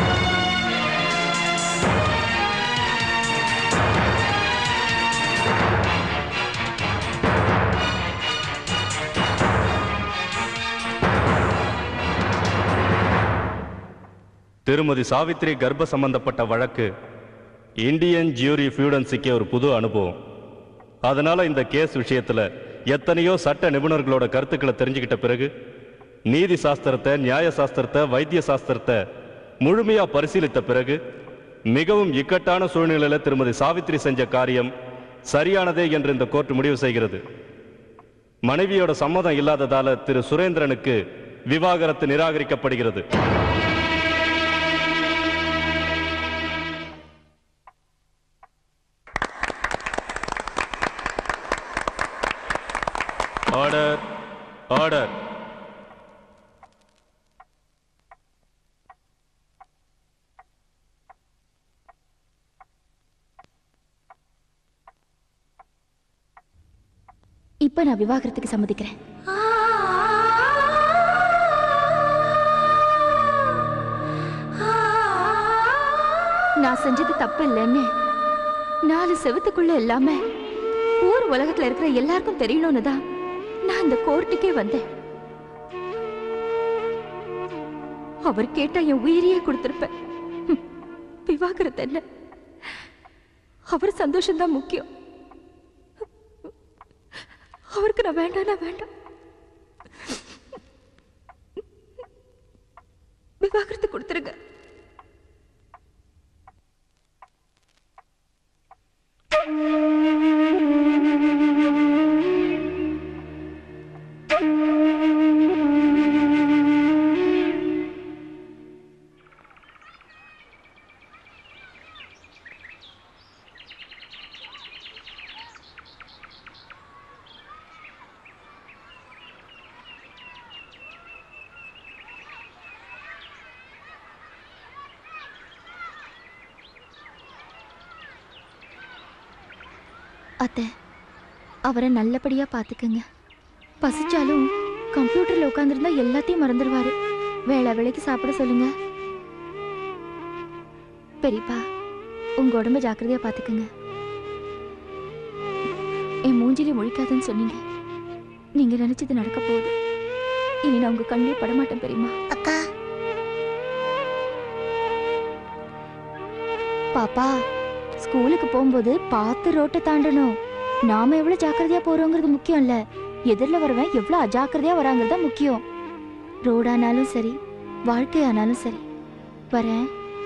திருமதி சாவித்ரி கர்ப்ப சம்பந்தப்பட்ட வழக்கு இந்தியன் ஜியூரி ஃபியூடன்சிக்கு ஒரு புது அனுபவம் அதனால இந்த கேஸ் விஷயத்துல எத்தனையோ சட்ட நிபுணர்களோட கருத்துக்களை தெரிஞ்சுக்கிட்ட பிறகு நீதி சாஸ்திரத்தை நியாய சாஸ்திரத்தை வைத்திய சாஸ்திரத்தை முழுமையா பரிசீலித்த பிறகு மிகவும் இக்கட்டான சூழ்நிலையில திருமதி சாவித்ரி செஞ்ச காரியம் சரியானதே என்று இந்த கோர்ட் முடிவு செய்கிறது மனைவியோட சம்மதம் இல்லாததால திரு சுரேந்திரனுக்கு விவாகரத்து நிராகரிக்கப்படுகிறது ஆர்டர் ஆர்டர் இப்ப நான் விவாகரத்துக்கு சம்மதிக்கிறேன் நான் செஞ்சது தப்பு இல்லைன்னு நாலு செவத்துக்குள்ள இல்லாம ஊர் உலகத்துல இருக்கிற எல்லாருக்கும் தெரியணும்னு தான் நான் இந்த கோர்ட்டுக்கே வந்தேன் அவர் கேட்டா என் உயிரையே கொடுத்திருப்பேன் ஹம், விவாகரத்து என்ன அவர் சந்தோஷம்தான் முக்கியம் அவருக்கு நான் வேண்டாம் நான் வேண்டாம் விவாகரத்து கொடுத்துருங்க அத்தை அவரை நல்லபடியா பாத்துக்கங்க பசிச்சாலும் கம்ப்யூட்டர்ல உட்காந்துருந்தா எல்லாத்தையும் மறந்துடுவாரு வேளை வேலைக்கு சாப்பிட சொல்லுங்க பெரியப்பா உங்க உடம்ப ஜாக்கிரதையா பாத்துக்கங்க என் மூஞ்சிலே முழிக்காதுன்னு சொன்னீங்க நீங்க நினைச்சது நடக்க போகுது இனி நான் உங்க கண்ணே படமாட்டேன் பெரியம்மா அக்கா பாப்பா ஸ்கூலுக்கு போகும்போது பார்த்து ரோட்டை தாண்டணும் நாம எவ்வளவு ஜாக்கிரதையா போறோங்கிறது முக்கியம் இல்ல எதிரில் வரவன் எவ்வளவு அஜாக்கிரதையா வராங்கிறது தான் முக்கியம் ரோடானாலும் சரி வாழ்க்கையானாலும் சரி வரேன்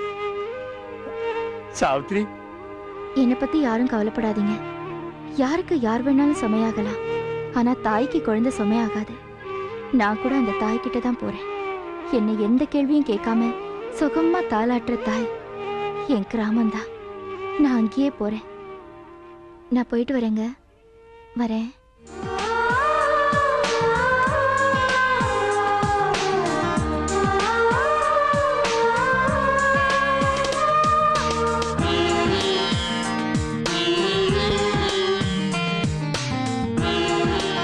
சாவித்ரி என்னை பத்தி யாரும் கவலைப்படாதீங்க யாருக்கு யார் வேணாலும் சுமையாகலாம் ஆனா தாய்க்கு குழந்தை சுமையாகாது நான் கூட அந்த தாய்கிட்ட தான் போறேன் என்னை எந்த கேள்வியும் கேட்காம சுகமா தாளாட்டுற தாய் என் கிராமம்தான் நான் அங்கேயே போறேன் நான் போயிட்டு வரேங்க வரேன்